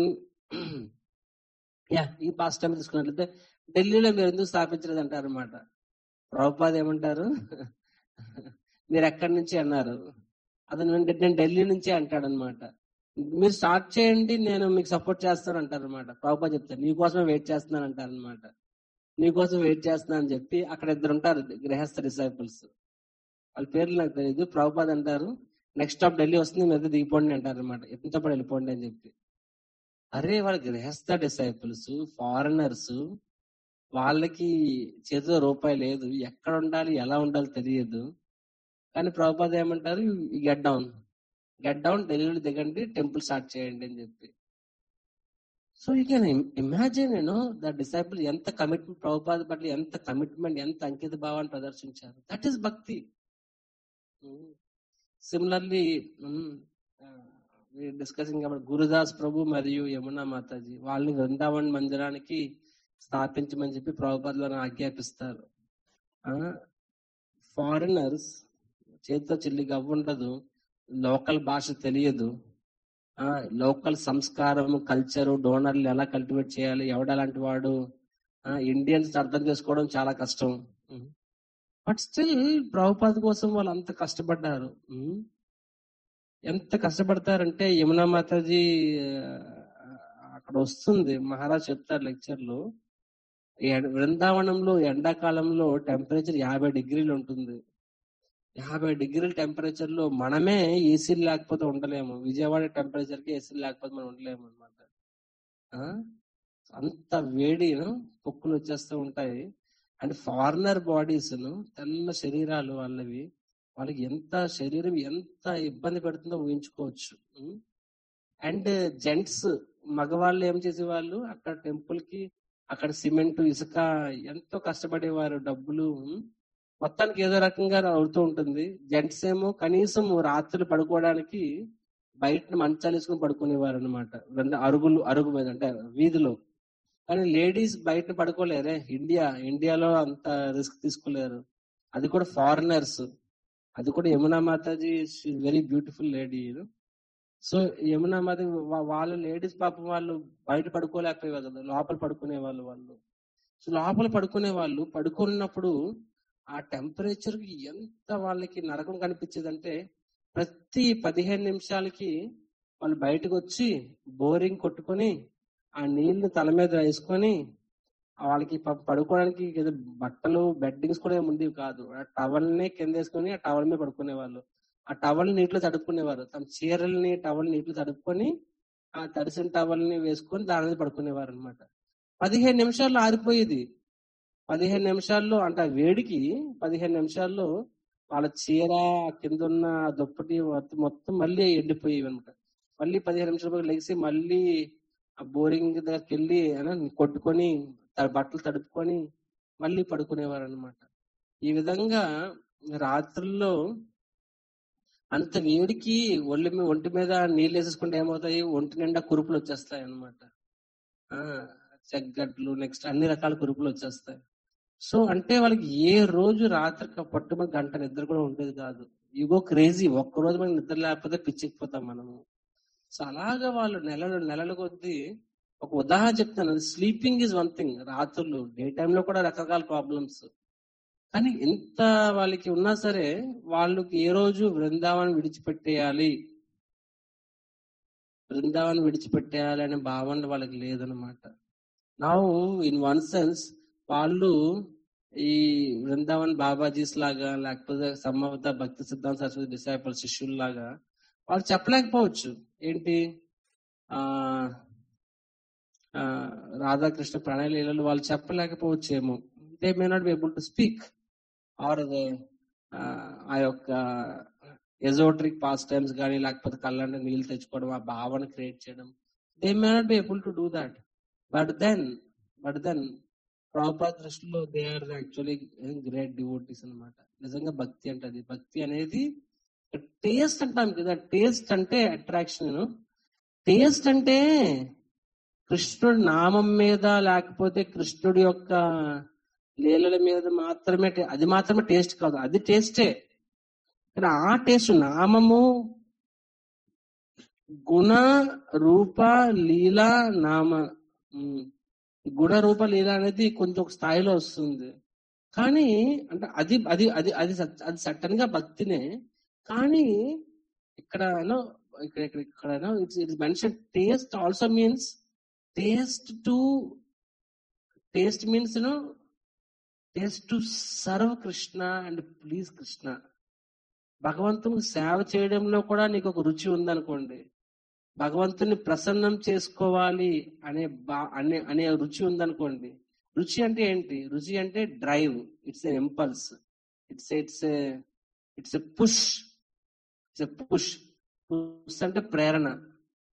యా ఈ పాస్ట్ టైం తీసుకున్నట్లయితే ఢిల్లీలో మీరు ఎందుకు స్థాపించలేదు అంటారు అనమాట ప్రభుపాద్ ఏమంటారు మీరు ఎక్కడి నుంచి అన్నారు అతను నేను ఢిల్లీ నుంచే అంటాడు అనమాట మీరు స్టార్ట్ చేయండి నేను మీకు సపోర్ట్ చేస్తాను అంటారు అనమాట ప్రభుపా చెప్తారు నీకోసమే వెయిట్ చేస్తున్నాను అంటారు అనమాట నీకోసం వెయిట్ చేస్తున్నా అని చెప్పి అక్కడ ఇద్దరు ఉంటారు గృహస్థ డిసైపుల్స్ వాళ్ళ పేర్లు నాకు తెలియదు ప్రభుపాద్ అంటారు నెక్స్ట్ స్టాప్ ఢిల్లీ వస్తుంది మీద దిగిపోండి అంటారు అనమాట ఎంతో పడి వెళ్ళిపోండి అని చెప్పి అరే వాళ్ళ గృహస్థ డిసైపుల్స్ ఫారినర్స్ వాళ్ళకి చేతిలో రూపాయి లేదు ఎక్కడ ఉండాలి ఎలా ఉండాలి తెలియదు కానీ ప్రభుపాద ఏమంటారు గెట్ డౌన్ గెట్ డౌన్ ఢిల్లీలో దిగండి టెంపుల్ స్టార్ట్ చేయండి అని చెప్పి so you can imagine you know the disciple ఎంత కమిట్మెంట్ ప్రభుపాద పట్ల ఎంత కమిట్మెంట్ ఎంత అంకిత భావాన్ని ప్రదర్శించారు that is bhakti similarly discussing about Gurudas Prabhu మరియు యమునా మాతాజీ వాళ్ళని వృందావన్ మందిరానికి స్థాపించమని చెప్పి ప్రభుపాదలను ఆజ్ఞాపిస్తారు ఫారినర్స్ చేతితో చిల్లి గవ్వ ఉండదు లోకల్ భాష తెలియదు ఆ లోకల్ సంస్కారం కల్చర్ డోనర్లు ఎలా కల్టివేట్ చేయాలి ఎవడలాంటి వాడు ఇండియన్స్ అర్థం చేసుకోవడం చాలా కష్టం బట్ స్టిల్ ప్రభుపాద కోసం వాళ్ళు అంత కష్టపడ్డారు ఉమ్. ఎంత కష్టపడతారంటే యమునా మాతాజీ ఆ, అక్కడ వస్తుంది మహారాజ్ చెప్తారు లెక్చర్ లో ఎడ- బృందావనంలో ఎండాకాలంలో టెంపరేచర్ యాభై డిగ్రీలు ఉంటుంది యాభై డిగ్రీల టెంపరేచర్ లో మనమే ఏసీలు లేకపోతే ఉండలేము విజయవాడ టెంపరేచర్ కి ఏసీలు లేకపోతే మనం ఉండలేము అనమాట అంత వేడి పొక్కులు వచ్చేస్తూ ఉంటాయి అండ్ ఫారినర్ బాడీస్ తెల్ల శరీరాలు వాళ్ళవి వాళ్ళకి ఎంత శరీరం ఎంత ఇబ్బంది పెడుతుందో ఊహించుకోవచ్చు అండ్ జెంట్స్ మగవాళ్ళు ఏం చేసేవాళ్ళు అక్కడ టెంపుల్ కి అక్కడ సిమెంట్ ఇసుక ఎంతో కష్టపడేవారు డబ్బులు ఉమ్. మొత్తానికి ఏదో రకంగా అవుతూ ఉంటుంది జెంట్స్ ఏమో కనీసం రాత్రులు పడుకోవడానికి బయట మంచాలు వేసుకుని పడుకునేవారు అనమాట అరుగులు అరుగు మీద అంటే వీధిలో కానీ లేడీస్ బయట పడుకోలేరే ఇండియా ఇండియాలో అంత రిస్క్ తీసుకోలేరు అది కూడా ఫారినర్స్ అది కూడా Yamuna Mataji very beautiful lady so Yamuna Mata వాళ్ళ లేడీస్ పాపం వాళ్ళు బయట పడుకోలేకపోయేవారు కదా లోపల పడుకునే వాళ్ళు వాళ్ళు సో లోపల పడుకునే వాళ్ళు పడుకున్నప్పుడు ఆ టెంపరేచర్ కి ఎంత వాళ్ళకి నరకం కనిపించేదంటే ప్రతి పదిహేను నిమిషాలకి వాళ్ళు బయటకు వచ్చి బోరింగ్ కొట్టుకొని ఆ నీళ్లు తల మీద వేసుకొని వాళ్ళకి పాపం పడుకోవడానికి ఏదో బట్టలు బెడ్డింగ్స్ కూడా ఏమి ఉండేవి కాదు ఆ టవల్ నే కింద వేసుకొని ఆ టవల్ మీద పడుకునే వాళ్ళు ఆ టవల్ నీటిలో తడుపుకునేవారు తమ చీరల్ని టవల్ నీటిలో తడుపుకొని ఆ తడిసిన టవల్ ని వేసుకొని దాని మీద పడుకునేవారు అనమాట పదిహేను నిమిషాల్లో ఆరిపోయేది పదిహేను నిమిషాల్లో అంటే ఆ వేడికి పదిహేను నిమిషాల్లో వాళ్ళ చీర ఆ కింద ఉన్న ఆ దుప్పటి మొత్తం- మొత్తం మళ్ళీ ఎండిపోయేవి అనమాట మళ్ళీ పదిహేను నిమిషాలు లెగిసి మళ్ళీ ఆ బోరింగ్ దగ్గరికి వెళ్ళి అలా కొట్టుకొని త- బట్టలు తడుపుకొని మళ్ళీ పడుకునేవారు అనమాట ఈ విధంగా రాత్రుల్లో అంత వేడికి ఒళ్ళు మీ- ఒంటి మీద నీళ్ళు వేసేసుకుంటే ఏమవుతాయి ఒంటి నిండా కురుపులు వచ్చేస్తాయి అనమాట ఆ చెగ్గడ్లు నెక్స్ట్ అన్ని రకాల కురుపులు వచ్చేస్తాయి సో అంటే వాళ్ళకి ఏ రోజు రాత్రి పట్టుమని గంట నిద్ర కూడా ఉండేది కాదు ఇగో క్రేజీ ఒక్క రోజు మనకి నిద్ర లేకపోతే పిచ్చికిపోతాం మనము సో అలాగా వాళ్ళు నెలలు నెలల కొద్దీ ఒక ఉదాహరణ చెప్తాను స్లీపింగ్ ఇస్ వన్ థింగ్ రాత్రులు డే లో కూడా రకరకాల ప్రాబ్లమ్స్ కానీ ఎంత వాళ్ళకి ఉన్నా సరే వాళ్ళకి ఏ రోజు బృందావనం విడిచిపెట్టేయాలి బృందావనం విడిచిపెట్టేయాలి అనే భావన వాళ్ళకి లేదనమాట నా ఇన్ వన్ సెన్స్ వాళ్ళు ఈ బృందావన్ బాబాజీస్ లాగా లేకపోతే సంభవత భక్తి సిద్ధాంత సరస్వతి డిసైపుల్ శిష్యుల్లాగా వాళ్ళు చెప్పలేకపోవచ్చు ఏంటి ఆ ఆ, రాధాకృష్ణ ప్రణయలీలలు వాళ్ళు చెప్పలేకపోవచ్చేమో they may not be able to speak or ఆ యొక్క ఎజోట్రిక్ పాస్ టైమ్స్ కానీ లేకపోతే కళ్ళంటే నీళ్ళు తెచ్చుకోవడం ఆ భావన క్రియేట్ చేయడం they may not be able to do that but then but then proper దృష్టిలో they are actually great devotees అన్నమాట నిజంగా భక్తి అంటే అది భక్తి అనేది టేస్ట్ అంటాం కదా టేస్ట్ అంటే అట్రాక్షన్ టేస్ట్ అంటే కృష్ణుడి నామం మీద లేకపోతే కృష్ణుడి యొక్క లీలల మీద మాత్రమే టే- అది మాత్రమే టేస్ట్ కాదు అది టేస్టే కానీ ఆ టేస్ట్ నామము గుణ రూప లీల నామ ఉమ్. గుణ రూప లీల అనేది కొంచెం ఒక స్థాయిలో వస్తుంది కానీ అంటే అది అది అది అది సట్- అది సట్టన్ గా భక్తినే కానీ ఇక్కడ ఇక్కడ ఇక్కడ ఇక్కడ it's it's mention taste also means taste to taste means no taste to serve Krishna and please Krishna భగవంతుని సేవ చేయడంలో కూడా నీకు ఒక రుచి ఉందనుకోండి భగవంతుని ప్రసన్నం చేసుకోవాలి అనే బా అనే అనే రుచి ఉందనుకోండి రుచి అంటే ఏంటి రుచి అంటే drive it's a impulse it's it's it's a push it's a push push అంటే ప్రేరణ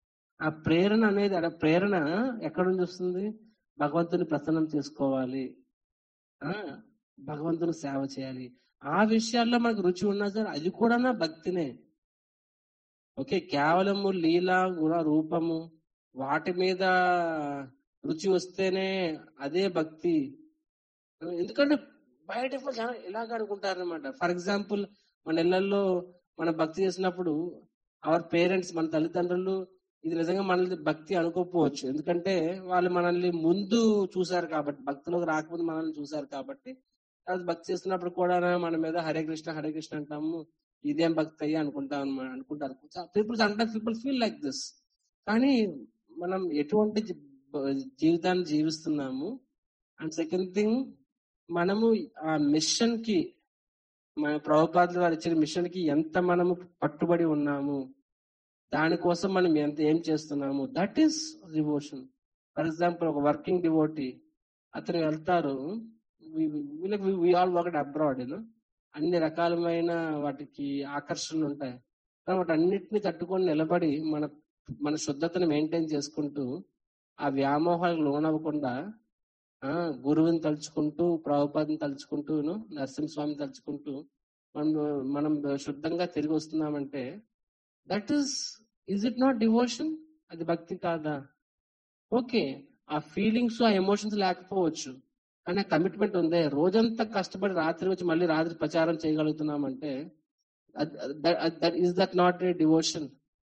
ఆ ప్రేరణ అనేది ఆ ప్రేరణ ఎక్కడి నుంచి వస్తుంది భగవంతుని ప్రసన్నం చేసుకోవాలి ఆ భగవంతుని సేవ చేయాలి ఆ విషయాల్లో మనకు రుచి ఉన్నా సరే అది కూడా నా భక్తినే ఓకే కేవలము లీల గుణ రూపము వాటి మీద రుచి వస్తేనే అదే భక్తి ఎందుకంటే బయట ఇప్పుడు జనం ఇలాగ అనుకుంటారు అనమాట ఫర్ ఎగ్జాంపుల్ మన ఇళ్లలో మన భక్తి చేసినప్పుడు అవర్ పేరెంట్స్ మన తల్లిదండ్రులు ఇది నిజంగా మనల్ని భక్తి అనుకోకపోవచ్చు ఎందుకంటే వాళ్ళు మనల్ని ముందు చూశారు కాబట్టి భక్తిలోకి రాకముందు మనల్ని చూశారు కాబట్టి తర్వాత భక్తి చేస్తున్నప్పుడు కూడా మన మీద హరే కృష్ణ హరే కృష్ణ అంటాము ఇదేం భక్తి అయ్యి అనుకుంటాం అన్నమాట అనుకుంటారు పీపుల్ అంటే పీపుల్ ఫీల్ లైక్ దిస్ కానీ మనం ఎటువంటి జీ- జీవితాన్ని జీవిస్తున్నాము అండ్ సెకండ్ థింగ్ మనము ఆ మిషన్ కి మన ప్రభుపాదులు వారు ఇచ్చిన మిషన్ కి ఎంత మనము పట్టుబడి ఉన్నాము దానికోసం మనం ఎంత ఏం చేస్తున్నాము that is devotion for example ఒక వర్కింగ్ డివోటీ అతను వెళ్తారు we all work abroad you know అన్ని రకాలమైన వాటికి ఆకర్షణలు ఉంటాయి కానీ వాటి అన్నిటిని తట్టుకొని నిలబడి మన మన శుద్ధతను మెయింటైన్ చేసుకుంటూ ఆ వ్యామోహాలకు లోనవ్వకుండా ఆ గురువుని తలుచుకుంటూ ప్రభుపాదని తలుచుకుంటూ నరసింహస్వామిని తలుచుకుంటూ మనం మనం శుద్ధంగా తిరిగి వస్తున్నామంటే that is is it not devotion అది భక్తి కాదా ఓకే ఆ ఫీలింగ్స్ ఆ ఎమోషన్స్ లేకపోవచ్చు కానీ ఆ కమిట్మెంట్ ఉందే రోజంతా కష్టపడి రాత్రి వచ్చి మళ్ళీ రాత్రి ప్రచారం చేయగలుగుతున్నామంటే that is that not a devotion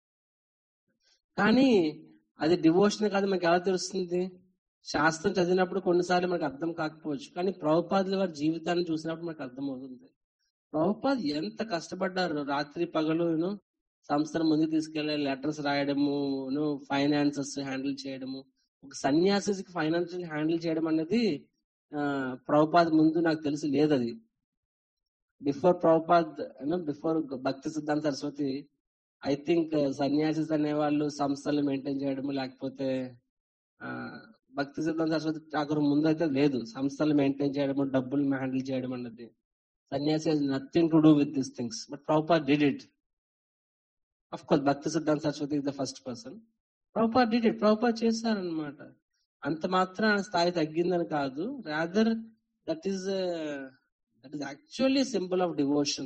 కానీ అది డివోషన్ కాదు మనకి ఎలా తెలుస్తుంది శాస్త్రం చదివినప్పుడు కొన్నిసార్లు మనకు అర్థం కాకపోవచ్చు కానీ ప్రభుపాదుల వారి జీవితాన్ని చూసినప్పుడు మనకు అర్థమవుతుంది ప్రభుపాద్ ఎంత కష్టపడ్డారు రాత్రి పగలు యూనో సంస్థను ముందుకు తీసుకెళ్లే లెటర్స్ రాయడము ఫైనాన్సెస్ హ్యాండిల్ చేయడము ఒక సన్యాసికి ఫైనాన్షియల్ హ్యాండిల్ చేయడం అనేది ఆ, ప్రభుపాద్ ముందు నాకు తెలిసి లేదు అది బిఫోర్ ప్రభుపాద్ బిఫోర్ భక్తి సిద్ధాంత సరస్వతి ఐ థింక్ సన్యాసిస్ అనేవాళ్ళు సంస్థలు మెయింటైన్ చేయడం లేకపోతే ఆ, భక్తి సిద్ధాంత సరస్వతి ఠాకూర్ ముందు అయితే లేదు సంస్థలు మెయింటైన్ చేయడం డబ్బులు హ్యాండిల్ చేయడం అన్నది సన్యాసి nothing to do with this things but Prabhupada did it of course భక్తి సిద్ధాంత Saraswati is the first person Prabhupada did it Prabhupada చేశారనమాట అంత మాత్రం ఆయన స్థాయి తగ్గిందని కాదు rather that is that is actually symbol of devotion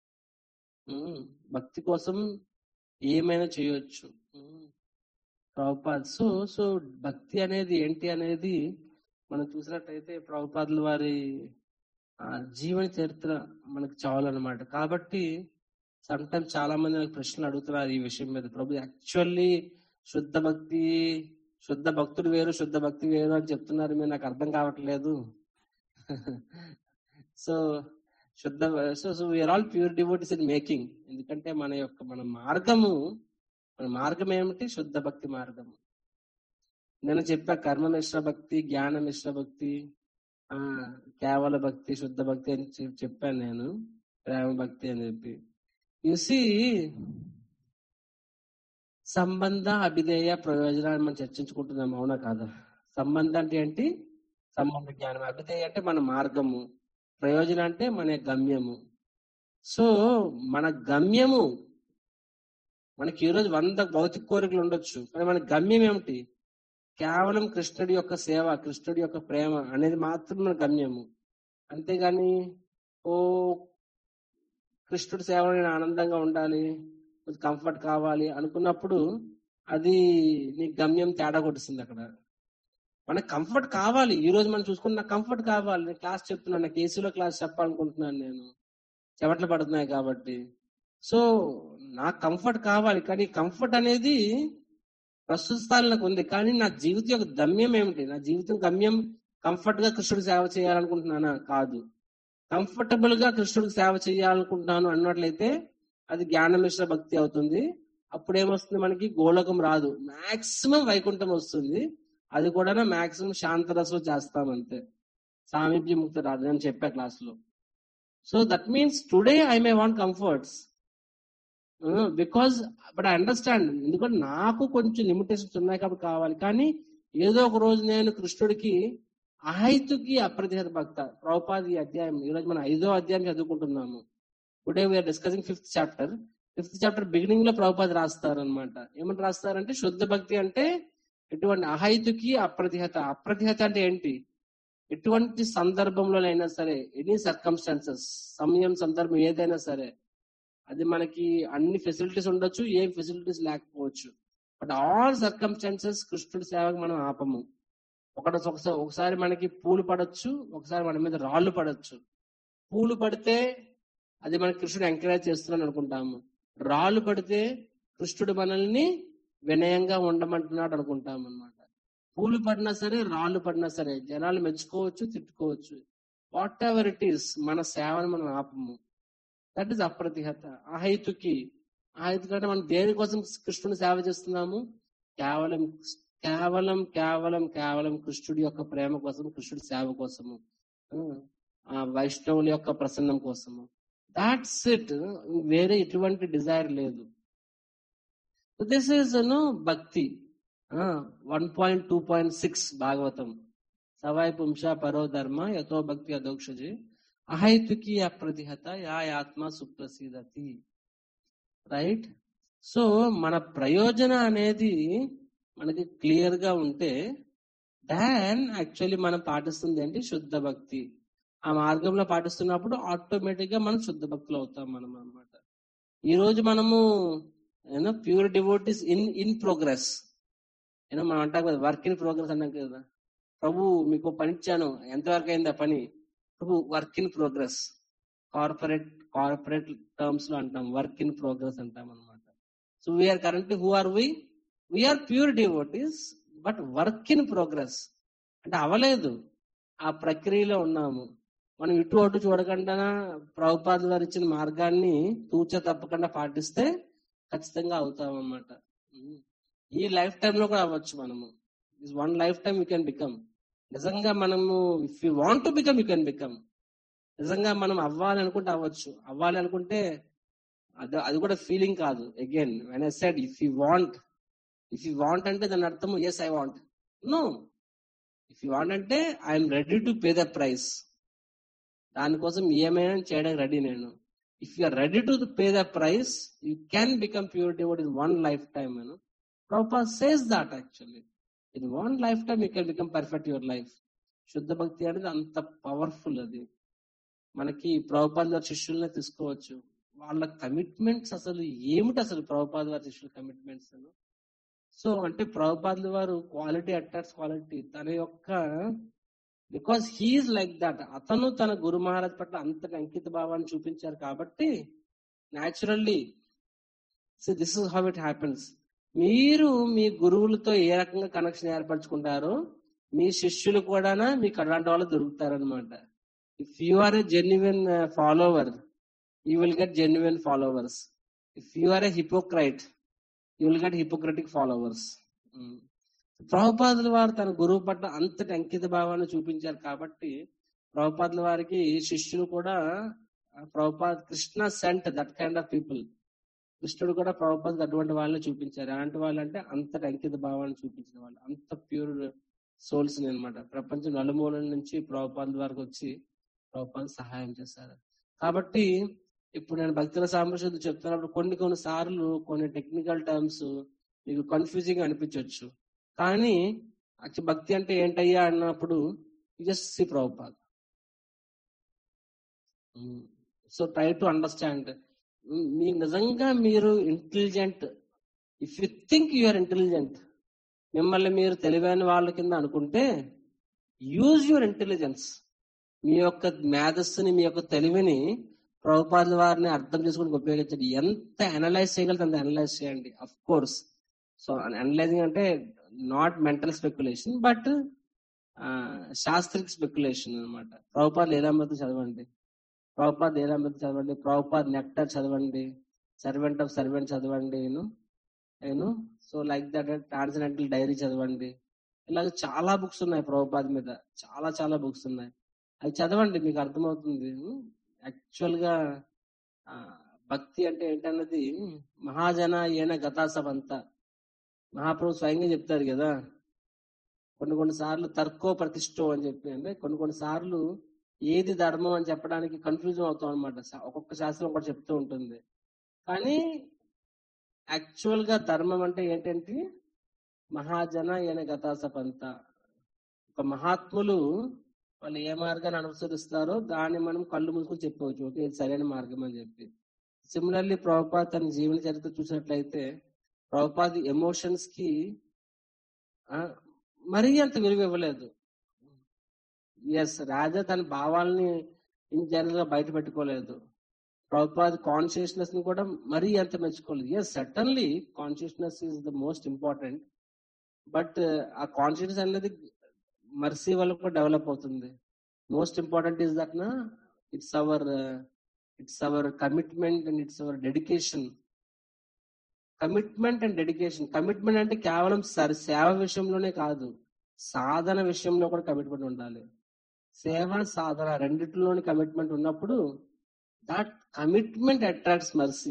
భక్తి కోసం ఏమైనా చేయొచ్చు ప్రభుపాద్ సో సో భక్తి అనేది ఏంటి అనేది మనం చూసినట్టయితే ప్రభుపాదుల వారి ఆ, జీవన చరిత్ర మనకు చాలన్నమాట కాబట్టి సమ్ టైమ్స్ చాలా మంది నాకు ప్రశ్నలు అడుగుతున్నారు ఈ విషయం మీద ప్రభు యాక్చువల్లీ శుద్ధ భక్తి శుద్ధ భక్తుడు వేరు శుద్ధ భక్తి వేరు అని చెప్తున్నారు మీరు నాకు అర్థం కావట్లేదు సో శుద్ధ so so we're all pure devotees in making ఎందుకంటే మన యొక్క మన మార్గము మన మార్గం ఏమిటి శుద్ధ భక్తి మార్గము నేను చెప్పా కర్మ మిశ్ర భక్తి జ్ఞాన మిశ్ర భక్తి ఆ కేవల భక్తి శుద్ధ భక్తి అని చెప్- చెప్పాను నేను ప్రేమ భక్తి అని చెప్పి చూసి సంబంధ అభిధేయ ప్రయోజనాన్ని మనం చర్చించుకుంటున్నాం అవునా కాదా సంబంధం అంటే ఏంటి సంబంధ జ్ఞానం అభిధేయ అంటే మన మార్గము ప్రయోజనం అంటే మన గమ్యము సో మన గమ్యము మనకి ఈరోజు వంద భౌతిక కోరికలు ఉండొచ్చు కానీ మన గమ్యం ఏమిటి కేవలం కృష్ణుడి యొక్క సేవ కృష్ణుడి యొక్క ప్రేమ అనేది మాత్రం మన గమ్యము అంతేగాని ఓ కృష్ణుడి సేవలో నేను ఆనందంగా ఉండాలి కొంచెం కంఫర్ట్ కావాలి అనుకున్నప్పుడు అది నీ గమ్యం తేడా కొట్టిస్తుంది అక్కడ మనకు కంఫర్ట్ కావాలి ఈ రోజు మనం చూసుకున్న నాకు కంఫర్ట్ కావాలి నేను క్లాస్ చెప్తున్నాను నాకు ఏసీలో క్లాస్ చెప్పాలనుకుంటున్నాను నేను చెమటలు పడుతున్నాయి కాబట్టి సో నాకు కంఫర్ట్ కావాలి కానీ కంఫర్ట్ అనేది ప్రస్తుత స్థాయిలో నాకు ఉంది కానీ నా జీవితం యొక్క గమ్యం ఏమిటి నా జీవితం గమ్యం కంఫర్ట్ గా కృష్ణుడికి సేవ చేయాలనుకుంటున్నానా కాదు కంఫర్టబుల్ గా కృష్ణుడికి సేవ చేయాలనుకుంటున్నాను అన్నట్లయితే అది జ్ఞాన మిశ్ర భక్తి అవుతుంది అప్పుడు ఏమొస్తుంది మనకి గోళకం రాదు మాక్సిమం వైకుంఠం వస్తుంది అది కూడా మాక్సిమం శాంతరసం చేస్తాం అంతే సామీప్య ముక్తి రాదు నేను చెప్పా క్లాస్ లో so that means today I may want comforts because but I understand ఎందుకంటే నాకు కొంచెం లిమిటేషన్స్ ఉన్నాయి కాబట్టి కావాలి కానీ ఏదో ఒక రోజు నేను కృష్ణుడికి అహైతుకి అప్రతిహత భక్త ప్రభుపాది ఈ అధ్యాయం ఈ రోజు మనం ఐదో అధ్యాయం చదువుకుంటున్నాము today we're discussing fifth chapter fifth chapter beginning లో ప్రభుపాద రాస్తారు అనమాట ఏమని రాస్తారంటే శుద్ధ భక్తి అంటే ఎటువంటి అహైతుకి అప్రతిహత అప్రతిహత అంటే ఏంటి ఎటువంటి సందర్భంలోనైనా సరే ఎనీ సర్కమ్స్టాన్సెస్ సమయం సందర్భం ఏదైనా సరే అది మనకి అన్ని ఫెసిలిటీస్ ఉండొచ్చు ఏం ఫెసిలిటీస్ లేకపోవచ్చు బట్ ఆల్ సర్కమ్స్టాన్సెస్ కృష్ణుడి సేవకు మనం ఆపము ఒకటి ఒకసారి ఒకసారి మనకి పూలు పడొచ్చు ఒకసారి మన మీద రాళ్ళు పడొచ్చు పూలు పడితే అది మన కృష్ణుడు ఎంకరేజ్ చేస్తున్నాడు అనుకుంటాము రాళ్ళు పడితే కృష్ణుడు మనల్ని వినయంగా ఉండమంటున్నాడు అనుకుంటాం అనమాట పూలు పడినా సరే రాళ్ళు పడినా సరే జనాలు మెచ్చుకోవచ్చు తిట్టుకోవచ్చు వాట్ ఎవర్ ఇట్ ఈస్ మన సేవను మనం ఆపము దట్ ఈస్ అప్రతిహత అహైతుకి అహైతుకి అంటే మనం దేనికోసం కృష్ణుని సేవ చేస్తున్నాము కేవలం కేవలం కేవలం కేవలం కృష్ణుడి యొక్క ప్రేమ కోసం కృష్ణుడి సేవ కోసము ఆ వైష్ణవుల యొక్క ప్రసన్నం కోసము దాట్స్ ఇట్ వేరే ఎటువంటి డిజైర్ లేదు దిస్ ఈస్ ను భక్తి one point two point six Bhagavatam సవాయి పుంష పరో ధర్మ యథో భక్తి అదోక్షజి అహైతుకి అప్రతిహత యా ఆత్మ సుప్రసీదతి రైట్ సో మన ప్రయోజన అనేది మనకి క్లియర్ గా ఉంటే దాన్ యాక్చువల్లీ మనం పాటిస్తుంది ఏంటి శుద్ధ భక్తి ఆ మార్గంలో పాటిస్తున్నప్పుడు ఆటోమేటిక్ గా మనం శుద్ధ భక్తులు అవుతాం మనం అనమాట ఈ రోజు మనము you know pure devotees in in progress you know మనం అంటాం కదా వర్క్ ఇన్ ప్రోగ్రెస్ అంటాం కదా ప్రభు మీకు పని ఇచ్చాను ఎంతవరకు అయింది ఆ పని Prabhu work in progress corporate corporate terms లో అంటాం వర్క్ ఇన్ ప్రోగ్రెస్ అంటాం అనమాట so we're currently who are we we're pure devotees but work in progress అంటే అవలేదు ఆ ప్రక్రియలో ఉన్నాము మనం ఇటు అటు చూడకుండా ప్రభుపాదులు గారు ఇచ్చిన మార్గాన్ని తూచ తప్పకుండా పాటిస్తే ఖచ్చితంగా అవుతాం అన్నమాట ఈ లైఫ్ టైమ్ లో కూడా అవ్వచ్చు మనము one lifetime you can become నిజంగా మనము if you want to become you can become నిజంగా మనం అవ్వాలి అనుకుంటే అవ్వచ్చు అవ్వాలి అనుకుంటే అది అది కూడా ఫీలింగ్ కాదు again when I said if you want if you want అంటే దాని అర్థం yes I want no if you want అంటే I'm ready to pay the price దానికోసం ఏమైనా చేయడానికి రెడీ నేను if you are ready to pay the price you can become pure devotee in one lifetime నేను Prabhupada says that actually in one lifetime you can become perfect your life శుద్ధ భక్తి అనేది అంత powerful అది మనకి ప్రభుపాద గారి శిష్యులనే తీసుకోవచ్చు వాళ్ళ కమిట్మెంట్స్ అసలు ఏమిటి అసలు ప్రభుపాద గారి శిష్యుల కమిట్మెంట్స్ సో అంటే ప్రభుపాదుల వారు క్వాలిటీ అట్రాక్ట్స్ క్వాలిటీ తన యొక్క బికాస్ హీఈస్ లైక్ దట్ అతను తన గురు మహారాజ్ పట్ల అంతటి అంకిత భావాన్ని చూపించారు కాబట్టి naturally so this is how it happens మీరు మీ గురువులతో ఏ రకంగా కనెక్షన్ ఏర్పరచుకుంటారో మీ శిష్యులు కూడా మీకు అలాంటి వాళ్ళు దొరుకుతారనమాట if you are a genuine follower you will get genuine followers if you are a hypocrite you will get hypocritic followers ప్రభుపాదుల వారు తన గురువు పట్ల అంతటి అంకిత భావాన్ని చూపించారు కాబట్టి ప్రభుపాదుల వారికి శిష్యులు కూడా Prabhupada Krishna sent that kind of people కృష్ణుడు కూడా ప్రభుపాద్ అటువంటి వాళ్ళని చూపించారు అలాంటి వాళ్ళు అంటే అంతటి అంకిత భావాన్ని చూపించిన వాళ్ళు అంత ప్యూర్ సోల్స్ అనమాట ప్రపంచం నలుమూలల నుంచి ప్రభుపాదుల వరకు వచ్చి ప్రభుపాద్ సహాయం చేశారు కాబట్టి ఇప్పుడు నేను భక్తుల సామర్థ్యం చెప్తున్నప్పుడు కొన్ని కొన్ని సార్లు కొన్ని టెక్నికల్ టర్మ్స్ మీకు కన్ఫ్యూజింగ్ అనిపించవచ్చు కానీ భక్తి అంటే ఏంటయ్యా అన్నప్పుడు just see Prabhupada so try to understand మీ నిజంగా మీరు intelligent if you think you're intelligent మిమ్మల్ని మీరు తెలివైన వాళ్ళ కింద అనుకుంటే యూజ్ యువర్ ఇంటెలిజెన్స్ మీ యొక్క మేధస్సుని మీ యొక్క తెలివిని ప్రభుపాదుల వారిని అర్థం చేసుకుని ఉపయోగించండి ఎంత అనలైజ్ చేయగలితే అంత అనలైజ్ చేయండి అఫ్ కోర్స్ సో అనలైజింగ్ అంటే not mental speculation but shastric speculation అనమాట ప్రభుపాద్ లీలామృతం చదవండి ప్రభుపాద్ లీలామృతం చదవండి ప్రభుపాద్ నెక్టర్ చదవండి సర్వెంట్ ఆఫ్ సర్వెంట్ చదవండి నేను నేను so like that transcendental diary చదవండి ఇలాగ చాలా బుక్స్ ఉన్నాయి ప్రభుపాద్ మీద చాలా చాలా బుక్స్ ఉన్నాయి అవి చదవండి మీకు అర్థమవుతుంది యాక్చువల్ గా భక్తి అంటే ఏంటన్నది మహాజన ఏన గతాసవంతా మహాప్రభు స్వయంగా చెప్తారు కదా కొన్ని కొన్ని సార్లు తర్కో ప్రతిష్టో అని చెప్పి అంటే కొన్ని కొన్ని సార్లు ఏది ధర్మం అని చెప్పడానికి కన్ఫ్యూజన్ అవుతాం అనమాట ఒక్కొక్క శాస్త్రం ఒకటి చెప్తూ ఉంటుంది కానీ యాక్చువల్ గా ధర్మం అంటే ఏంటంటే మహాజన ఈయన గతాసపంత ఒక మహాత్ములు వాళ్ళు ఏ మార్గాన్ని అనుసరిస్తారో దాన్ని మనం కళ్ళు మూసుకొని చెప్పవచ్చు ఓకే ఇది సరైన మార్గం అని చెప్పి సిమిలర్లీ ప్రభుపాద్ తన జీవన చరిత్ర చూసినట్లయితే ప్రభుపాద్ ఎమోషన్స్ కి ఆ, మరీ అంత విలువ ఇవ్వలేదు ఎస్ రాజా తన భావాల్ని ఇన్ జనరల్ గా బయట పెట్టుకోలేదు ప్రభుపాద్ కాన్షియస్నెస్ ని కూడా మరీ అంత మెచ్చుకోలేదు yes certainly consciousness is the most important but ఆ కాన్షియస్నెస్ అనేది మర్సీ వల్ల కూడా డెవలప్ అవుతుంది మోస్ట్ ఇంపార్టెంట్ ఈస్ దట్ నా it's our it's our commitment and it's our dedication commitment and dedication commitment అంటే కేవలం సరి సేవ విషయంలోనే కాదు సాధన విషయంలో కూడా కమిట్మెంట్ ఉండాలి సేవ సాధన రెండిట్లోని కమిట్మెంట్ ఉన్నప్పుడు దట్ కమిట్మెంట్ అట్రాక్ట్స్ మర్సీ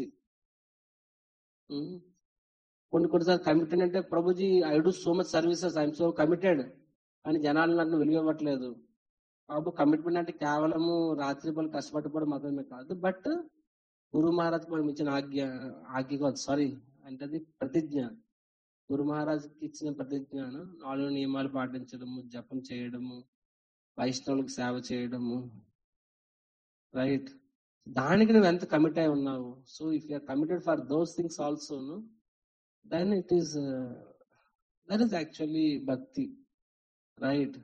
కొన్ని కొన్నిసార్లు కమిటెడ్ అంటే Prabhuji I do so much services I'm so committed అని జనాలు నన్ను విలువ ఇవ్వట్లేదు బాబు కమిట్మెంట్ అంటే కేవలము రాత్రి పలు కష్టపడిపోవడం మాత్రమే కాదు బట్ గురు మహారాజ్ మనం ఇచ్చిన ఆజ్ఞ ఆజ్ఞ కాదు సారీ అంటే అది ప్రతిజ్ఞ గురు మహారాజ్కి ఇచ్చిన ప్రతిజ్ఞను నాలుగు నియమాలు పాటించడము జపం చేయడము వైష్ణవులకు సేవ చేయడము రైట్ దానికి నువ్వు ఎంత కమిట్ అయి ఉన్నావు so if you're committed for those things also then it is that is actually bhakti right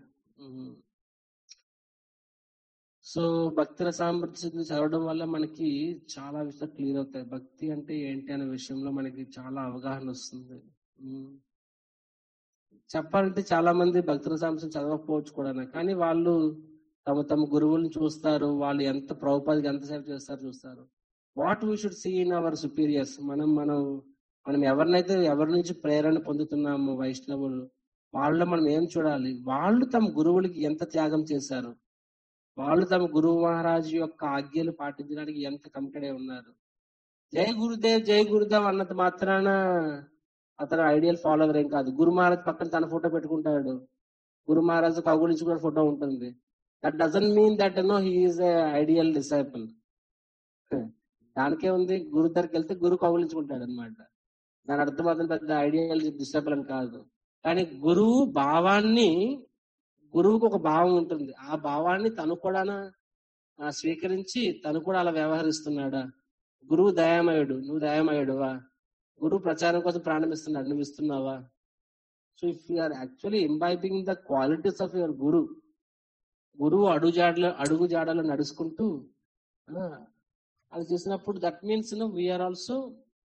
so భక్తుల సామర్థ్యం చదవడం వల్ల మనకి చాలా విషయాలు క్లియర్ అవుతాయి భక్తి అంటే ఏంటి అనే విషయంలో మనకి చాలా అవగాహన వస్తుంది ఉమ్. చెప్పాలంటే చాలా మంది భక్తుల సామర్థ్యం చదవకపోవచ్చు కూడా కానీ వాళ్ళు తమ తమ గురువులను చూస్తారు వాళ్ళు ఎంత ప్రభుపాదికి ఎంత సేవ చేస్తారు చూస్తారు what we should see in our superiors మనం మనం మనం ఎవరినైతే ఎవరి నుంచి ప్రేరణ పొందుతున్నాము వైష్ణవులు వాళ్ళలో మనం ఏం చూడాలి వాళ్ళు తమ గురువులకి ఎంత త్యాగం చేశారు వాళ్ళు తమ గురువు మహారాజు యొక్క ఆజ్ఞలు పాటించడానికి ఎంత కమిటెడ్ అయి ఉన్నారు జై గురుదేవ్ జై గురుదేవ్ అన్నంత మాత్రాన అతను ఐడియల్ ఫాలోవర్ ఏం కాదు గురు మహారాజ్ పక్కన తన ఫోటో పెట్టుకుంటాడు గురు మహారాజ్ కౌగులించుకున్న ఫోటో ఉంటుంది that doesn't mean that no he's ideal disciple దానికే ఉంది గురు దగ్గరికి వెళ్తే గురు కౌగులించుకుంటాడు అనమాట దాని అర్థం అతను పెద్ద ఐడియల్ డిసైపుల్ అని కాదు కానీ గురువు భావాన్ని గురువుకు ఒక భావం ఉంటుంది ఆ భావాన్ని తను కూడా ఆ, స్వీకరించి తను కూడా అలా వ్యవహరిస్తున్నాడా గురువు దయామయుడు నువ్వు దయామయుడువా గురువు ప్రచారం కోసం ప్రారంభిస్తున్నాడు నువ్వు ఇస్తున్నావా so if you are actually imbibing the qualities of your guru గురువు అడుగు జాడలో అడుగు జాడలో నడుచుకుంటూ ఆ, అది చేసినప్పుడు that means we're also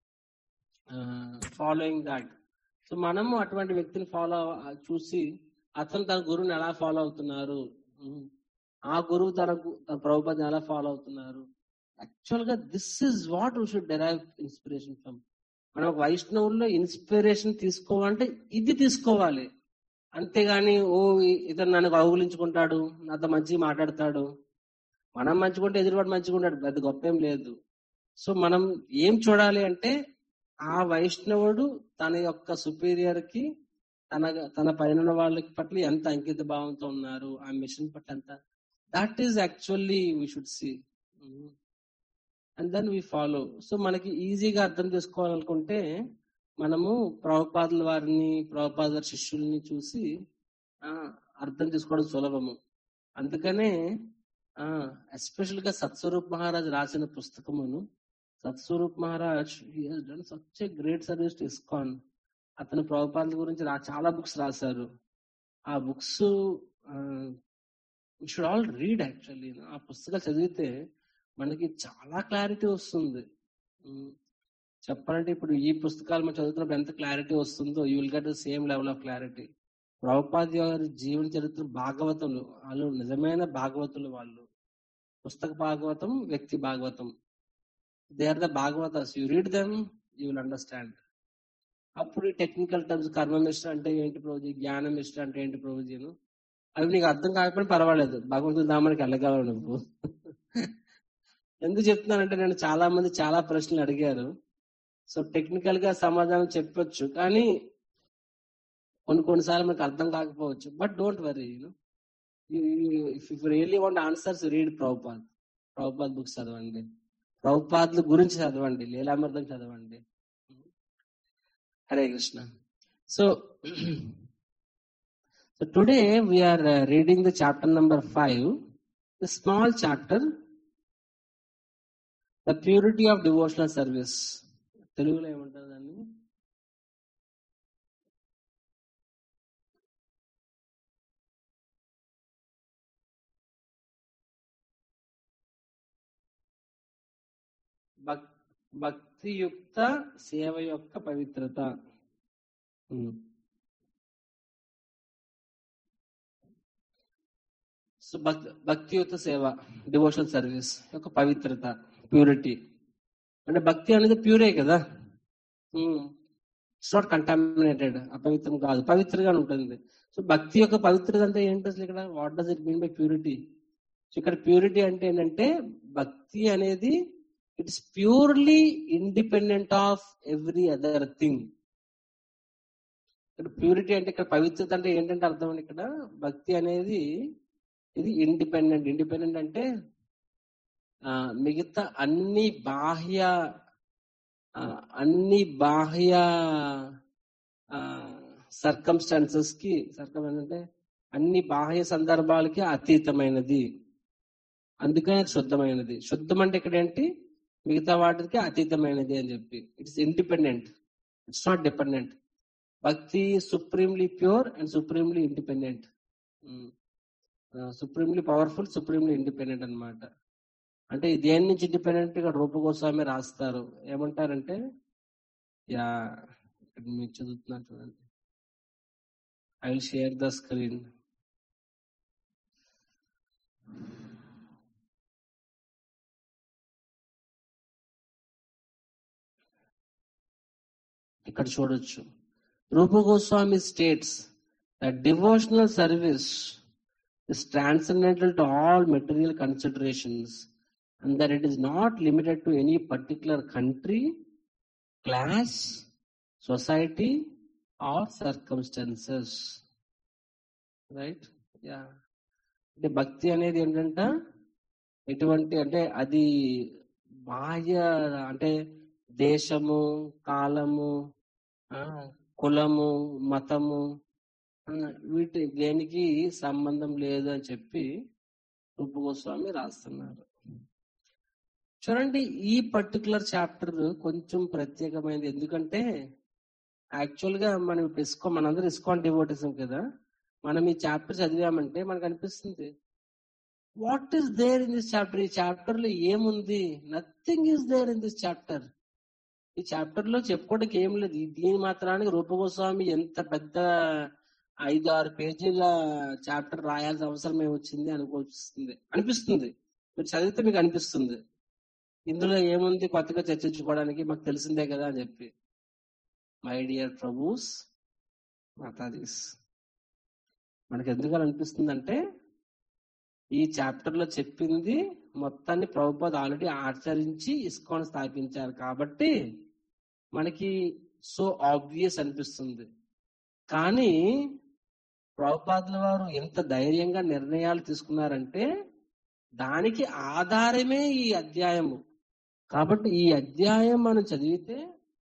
following that so మనము అటువంటి వ్యక్తిని ఫాలో చూసి అతను తన గురువుని ఎలా ఫాలో అవుతున్నారు ఉమ్. ఆ గురువు తన గు- తన ప్రభుపతిని ఎలా ఫాలో అవుతున్నారు యాక్చువల్ గా this is what we should derive inspiration from మనం ఒక వైష్ణవుల్లో ఇన్స్పిరేషన్ తీసుకోవాలంటే ఇది తీసుకోవాలి అంతేగాని ఓ ఇ- ఇతను నన్ను కౌగులించుకుంటాడు నాతో మంచిగా మాట్లాడతాడు మనం మంచిగుంటే ఎదురువాడు మంచిగా ఉంటాడు పెద్ద గొప్ప ఏం లేదు సో మనం ఏం చూడాలి అంటే ఆ వైష్ణవుడు తన యొక్క సుపీరియర్ కి తన తన పైన ఉన్న వాళ్ళకి పట్ల ఎంత అంకిత భావంతో ఉన్నారు ఆ మిషన్ పట్ల ఎంత that is actually we should see and then we follow so మనకి ఈజీగా అర్థం చేసుకోవాలనుకుంటే మనము ప్రభుపాదుల వారిని ప్రభుపాదుల శిష్యుల్ని చూసి ఆ అర్థం చేసుకోవడం సులభము అందుకనే ఎస్పెషల్ గా సత్స్వరూప్ మహారాజ్ రాసిన పుస్తకమును Satsvarupa Maharaj done such a great service to ISKCON అతను ప్రభుపాదుల గురించి రా చాలా బుక్స్ రాశారు ఆ books should all read actually ఆ పుస్తకాలు చదివితే మనకి చాలా క్లారిటీ వస్తుంది ఉమ్, చెప్పాలంటే ఇప్పుడు ఈ పుస్తకాలు మనం చదువుతున్నప్పుడు ఎంత క్లారిటీ వస్తుందో you will get the same level of clarity ప్రభుపాది గారి జీవన చరిత్ర భాగవతులు వాళ్ళు నిజమైన భాగవతులు వాళ్ళు పుస్తక భాగవతం వ్యక్తి Bhagavatam they are the Bhagavatas you read them you will understand అప్పుడు ఈ టెక్నికల్ టర్మ్స్ కర్మమిష్ట అంటే ఏంటి ప్రభుజీ జ్ఞానమిష్ట అంటే ఏంటి ప్రభుజీను అవి నీకు అర్థం కాకపోయినా పర్వాలేదు భగవంతుని దామానికి వెళ్ళగలవు నువ్వు ఎందుకు చెప్తున్నానంటే నేను చాలా మంది చాలా ప్రశ్నలు అడిగారు సో టెక్నికల్ గా సమాధానం చెప్పొచ్చు కానీ కొన్ని కొన్నిసార్లు మనకు అర్థం కాకపోవచ్చు but don't worry if you really want answers read Prabhupada Prabhupada books చదవండి ప్రభుపాదుల గురించి చదవండి లీలామృతం చదవండి Hare Krishna so so today we are reading the chapter number five the small chapter the purity of devotional service తెలుగులో ఏమంటారు దాన్ని భక్- భక్తియుక్త సేవ యొక్క పవిత్రత ఉమ్. సో భక్- భక్తియుత సేవ డివోషనల్ సర్వీస్ యొక్క పవిత్రత ప్యూరిటీ అంటే భక్తి అనేది ప్యూరే కదా ఇట్స్ నాట్ కంటామినేటెడ్ అపవిత్రం కాదు పవిత్రంగా ఉంటుంది సో భక్తి యొక్క పవిత్రత అంటే ఏంటి అసలు ఇక్కడ what does it mean by purity so ఇక్కడ ప్యూరిటీ అంటే ఏంటంటే భక్తి అనేది it's purely independent of every other thing ఇక్కడ ప్యూరిటీ అంటే ఇక్కడ పవిత్రత అంటే ఏంటంటే అర్థం అండి ఇక్కడ భక్తి అనేది ఇది ఇండిపెండెంట్ ఇండిపెండెంట్ అంటే ఆ, మిగతా అన్ని బాహ్య ఆ, అన్ని బాహ్య సర్కమ్స్టాన్సెస్ కి సర్కమ్ అంటే అన్ని బాహ్య సందర్భాలకి అతీతమైనది అందుకనే అది శుద్ధమైనది శుద్ధం అంటే ఇక్కడ ఏంటి మిగతా వాటికి అతీతమైనది అని చెప్పి it's independent it's not dependent bhakti supremely pure and supremely independent supremely powerful supremely independent అన్నమాట అంటే దేని నుంచి ఇండిపెండెంట్ గా రూపగోస్వామి రాస్తారు ఏమంటారంటే యా ఇక్కడ మీరు చదువుతున్నారు చూడండి I will share the screen ఇక్కడ చూడొచ్చు Rupa Goswami states that devotional service is transcendental to all material considerations and that it is not limited to any particular country, class, society, or circumstances. Right yeah అంటే భక్తి అనేది ఏంటంట ఎటువంటి అంటే అది బాహ్య అంటే దేశము కాలము ఆ, కులము మతము ఆ, వీటి దేనికి సంబంధం లేదు అని చెప్పి రూప గోస్వామి రాస్తున్నారు చూడండి ఈ పర్టికులర్ చాప్టర్ కొంచెం ప్రత్యేకమైనది ఎందుకంటే యాక్చువల్ గా మనం ఇప్పుడు ఇస్కో మనందరం ఇస్కాన్ డివోటిజం కదా మనం ఈ చాప్టర్ చదివామంటే మనకు అనిపిస్తుంది what is there in this chapter ఈ చాప్టర్ లో ఏముంది nothing is there in this chapter ఈ చాప్టర్ లో చెప్పుకోవడానికి ఏం లేదు ఈ- దీని మాత్రానికి రూపగోస్వామి ఎంత పెద్ద ఐదు ఆరు పేజీల చాప్టర్ రాయాల్సిన అవసరం ఏమొచ్చింది అనుకోస్తుంది అనిపిస్తుంది మీరు చదివితే మీకు అనిపిస్తుంది ఇందులో ఏముంది కొత్తగా చర్చించుకోవడానికి మాకు తెలిసిందే కదా అని చెప్పి మై డియర్ ప్రభుస్ మాతాదీస్ మనకి ఎందుకు అలా అనిపిస్తుంది అంటే ఈ చాప్టర్ లో చెప్పింది మొత్తాన్ని ప్రభుపాద్ ఆల్రెడీ ఆచరించి ఇస్కాన్ స్థాపించారు కాబట్టి మనకి సో ఆబ్వియస్ అనిపిస్తుంది కానీ ప్రభుపాదుల వారు ఎంత ధైర్యంగా నిర్ణయాలు తీసుకున్నారంటే దానికి ఆధారమే ఈ అధ్యాయము కాబట్టి ఈ అధ్యాయం మనం చదివితే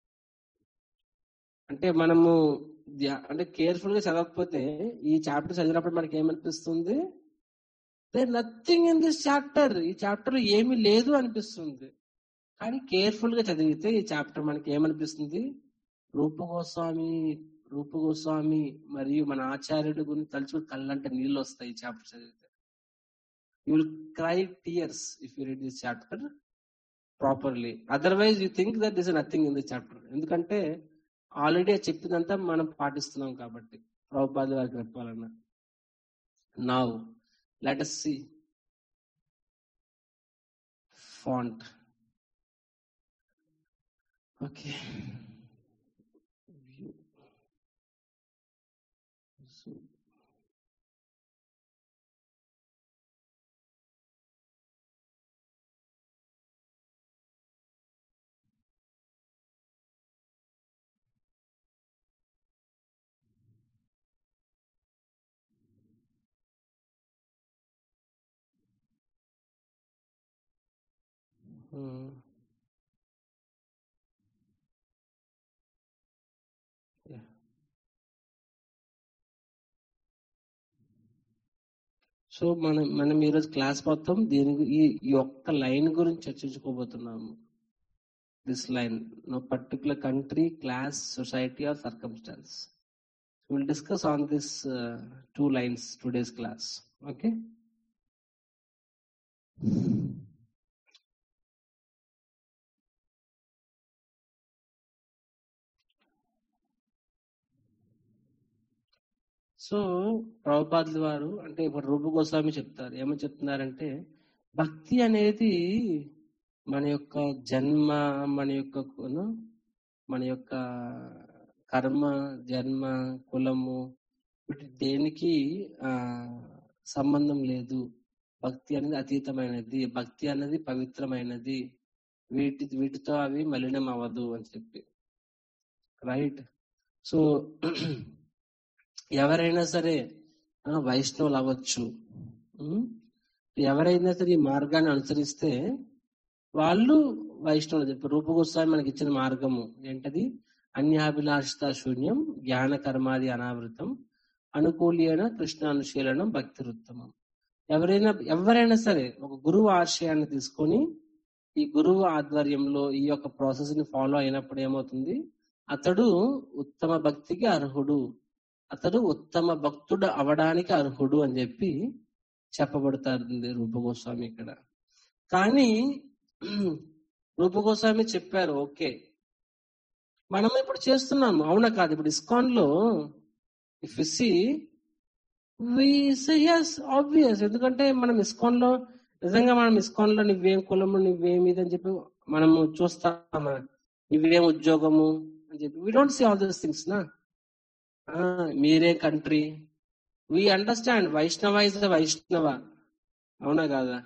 అంటే మనము ధ్యా- అంటే కేర్ఫుల్ గా చదవకపోతే ఈ చాప్టర్ చదివినప్పుడు మనకి ఏమనిపిస్తుంది నథింగ్ ఇన్ దిస్ చాప్టర్ ఈ చాప్టర్ ఏమీ లేదు అనిపిస్తుంది కానీ కేర్ఫుల్ గా చదివితే ఈ చాప్టర్ మనకి ఏమనిపిస్తుంది రూపగోస్వామి రూపగోస్వామి మరియు మన ఆచార్యుడి గురించి తలుచుకుని కళ్ళంటే నీళ్ళు వస్తాయి ఈ చాప్టర్ చదివితే you will cry tears if you read this chapter properly otherwise you think that this nothing in this chapter ఎందుకంటే ఆల్రెడీ చెప్పినంతా మనం పాటిస్తున్నాం కాబట్టి ప్రభుపాద వారికి చెప్పాలన్నా now let us see font okay view Zoom. Hmm. So మనం మనం ఈరోజు క్లాస్ మొత్తం దీని గు- ఈ ఈ ఒక్క లైన్ గురించి చర్చించుకోబోతున్నాము this line no particular country class society or circumstances will discuss on this two lines today's class okay so ప్రభుపాదుల వారు అంటే ఇప్పుడు రూప గోస్వామి చెప్తారు ఏమని చెప్తున్నారంటే భక్తి అనేది మన యొక్క జన్మ మన యొక్క కును, మన యొక్క కర్మ జన్మ కులము వీటి దేనికి ఆ సంబంధం లేదు భక్తి అనేది అతీతమైనది భక్తి అనేది పవిత్రమైనది వీటి వీటితో అవి మలినం అవ్వదు అని చెప్పి రైట్ సో ఎవరైనా సరే ఆ, వైష్ణవులు అవ్వచ్చు ఉం? ఎవరైనా సరే ఈ మార్గాన్ని అనుసరిస్తే వాళ్ళు వైష్ణవులు చెప్పి రూప గోస్వామి మనకి ఇచ్చిన మార్గము ఏంటది అన్యాభిలాషిత శూన్యం జ్ఞాన కర్మాది అనావృతం అనుకూల్యన కృష్ణానుశీలనం భక్తి వృత్తమం ఎవరైనా ఎవరైనా సరే ఒక గురువు ఆశయాన్ని తీసుకొని ఈ గురువు ఆధ్వర్యంలో ఈ యొక్క ప్రాసెస్ ని ఫాలో అయినప్పుడు ఏమవుతుంది అతడు ఉత్తమ భక్తికి అర్హుడు అతడు ఉత్తమ భక్తుడు అవడానికి అర్హుడు అని చెప్పి చెప్పబడుతుంది రూపగోస్వామి ఇక్కడ కానీ రూపగోస్వామి చెప్పారు ఓకే మనం ఇప్పుడు చేస్తున్నాము అవునా కాదు ఇప్పుడు ఇస్కాన్ లో ఇఫ్ సి ఎస్ ఆబ్వియస్ ఎందుకంటే మనం ఇస్కాన్ లో నిజంగా మనం ఇస్కాన్ లో నువ్వేం కులము నువ్వేం ఇది అని చెప్పి మనము చూస్తాము నువ్వేం ఉద్యోగము అని చెప్పి we don't see all these things నా ఆ, మీరే country we understand Vaishnava is the Vaishnava అవునా కాదా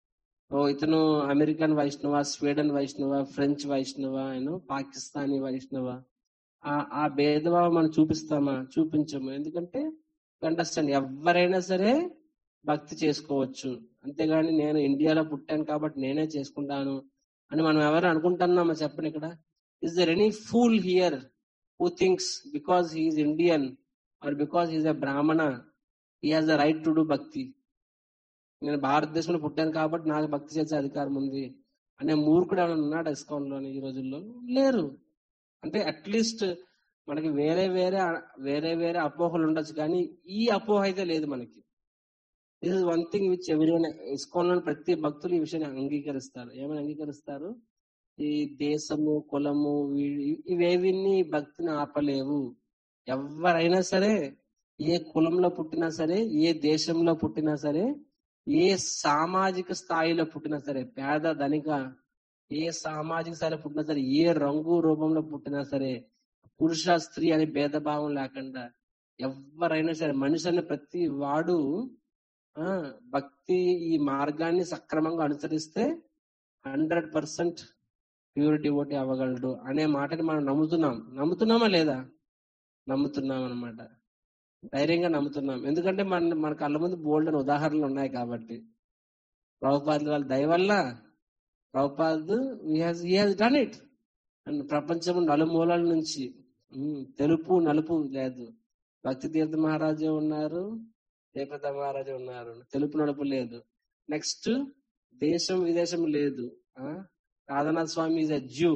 ఓ ఇతను అమెరికన్ వైష్ణవ స్వీడన్ వైష్ణవ ఫ్రెంచ్ వైష్ణవ యూనో పాకిస్తానీ వైష్ణవ ఆ ఆ భేదభావం మనం చూపిస్తామా చూపించము ఎందుకంటే అండర్స్టాండ్ ఎవరైనా సరే భక్తి చేసుకోవచ్చు అంతేగాని నేను ఇండియాలో పుట్టాను కాబట్టి నేనే చేసుకుంటాను అని మనం ఎవరు అనుకుంటున్నామా చెప్పండి ఇక్కడ is there any fool here who thinks because he's Indian or because he's a Brahmana he has the right to do bhakti నేను భారతదేశంలో పుట్టాను కాబట్టి నాకు భక్తి చేసే అధికారం ఉంది అనే మూర్ఖుడు ఏమైనా ఉన్నాడు ఇస్కాన్ లోని ఈ రోజుల్లో లేరు అంటే అట్లీస్ట్ మనకి వేరే వేరే వేరే వేరే అపోహలు ఉండొచ్చు కానీ ఈ అపోహ అయితే లేదు మనకి this is one thing which ఎవరి ఇస్కాన్ లోని ప్రతి భక్తులు ఈ విషయాన్ని అంగీకరిస్తారు ఏమని అంగీకరిస్తారు ఈ దేశము కులము వీ- ఇవేవిని భక్తిని ఆపలేవు ఎవరైనా సరే ఏ కులంలో పుట్టినా సరే ఏ దేశంలో పుట్టినా సరే ఏ సామాజిక స్థాయిలో పుట్టినా సరే పేద ధనిక ఏ సామాజిక స్థాయిలో పుట్టినా సరే ఏ రంగు రూపంలో పుట్టినా సరే పురుష స్త్రీ అనే భేదభావం లేకుండా ఎవరైనా సరే మనిషి అనే ప్రతి వాడు ఆ భక్తి ఈ మార్గాన్ని సక్రమంగా అనుసరిస్తే హండ్రెడ్ పర్సెంట్ ప్యూర్ డివోటీ అవ్వగలడు అనే మాటని మనం నమ్ముతున్నాం నమ్ముతున్నామా లేదా నమ్ముతున్నాం అన్నమాట ధైర్యంగా నమ్ముతున్నాం ఎందుకంటే మన మన కళ్ళ ముందు బోల్డ్ అని ఉదాహరణలు ఉన్నాయి కాబట్టి ప్రభుపాదుల వాళ్ళ దయ వల్ల Prabhupada has done it and ప్రపంచం నలుమూలల నుంచి ఉమ్, తెలుపు నలుపు లేదు భక్తి తీర్థ మహారాజు ఉన్నారు జయప్రద మహారాజు ఉన్నారు తెలుపు నలుపు లేదు నెక్స్ట్ దేశం విదేశం లేదు Radhanath Swami is a Jew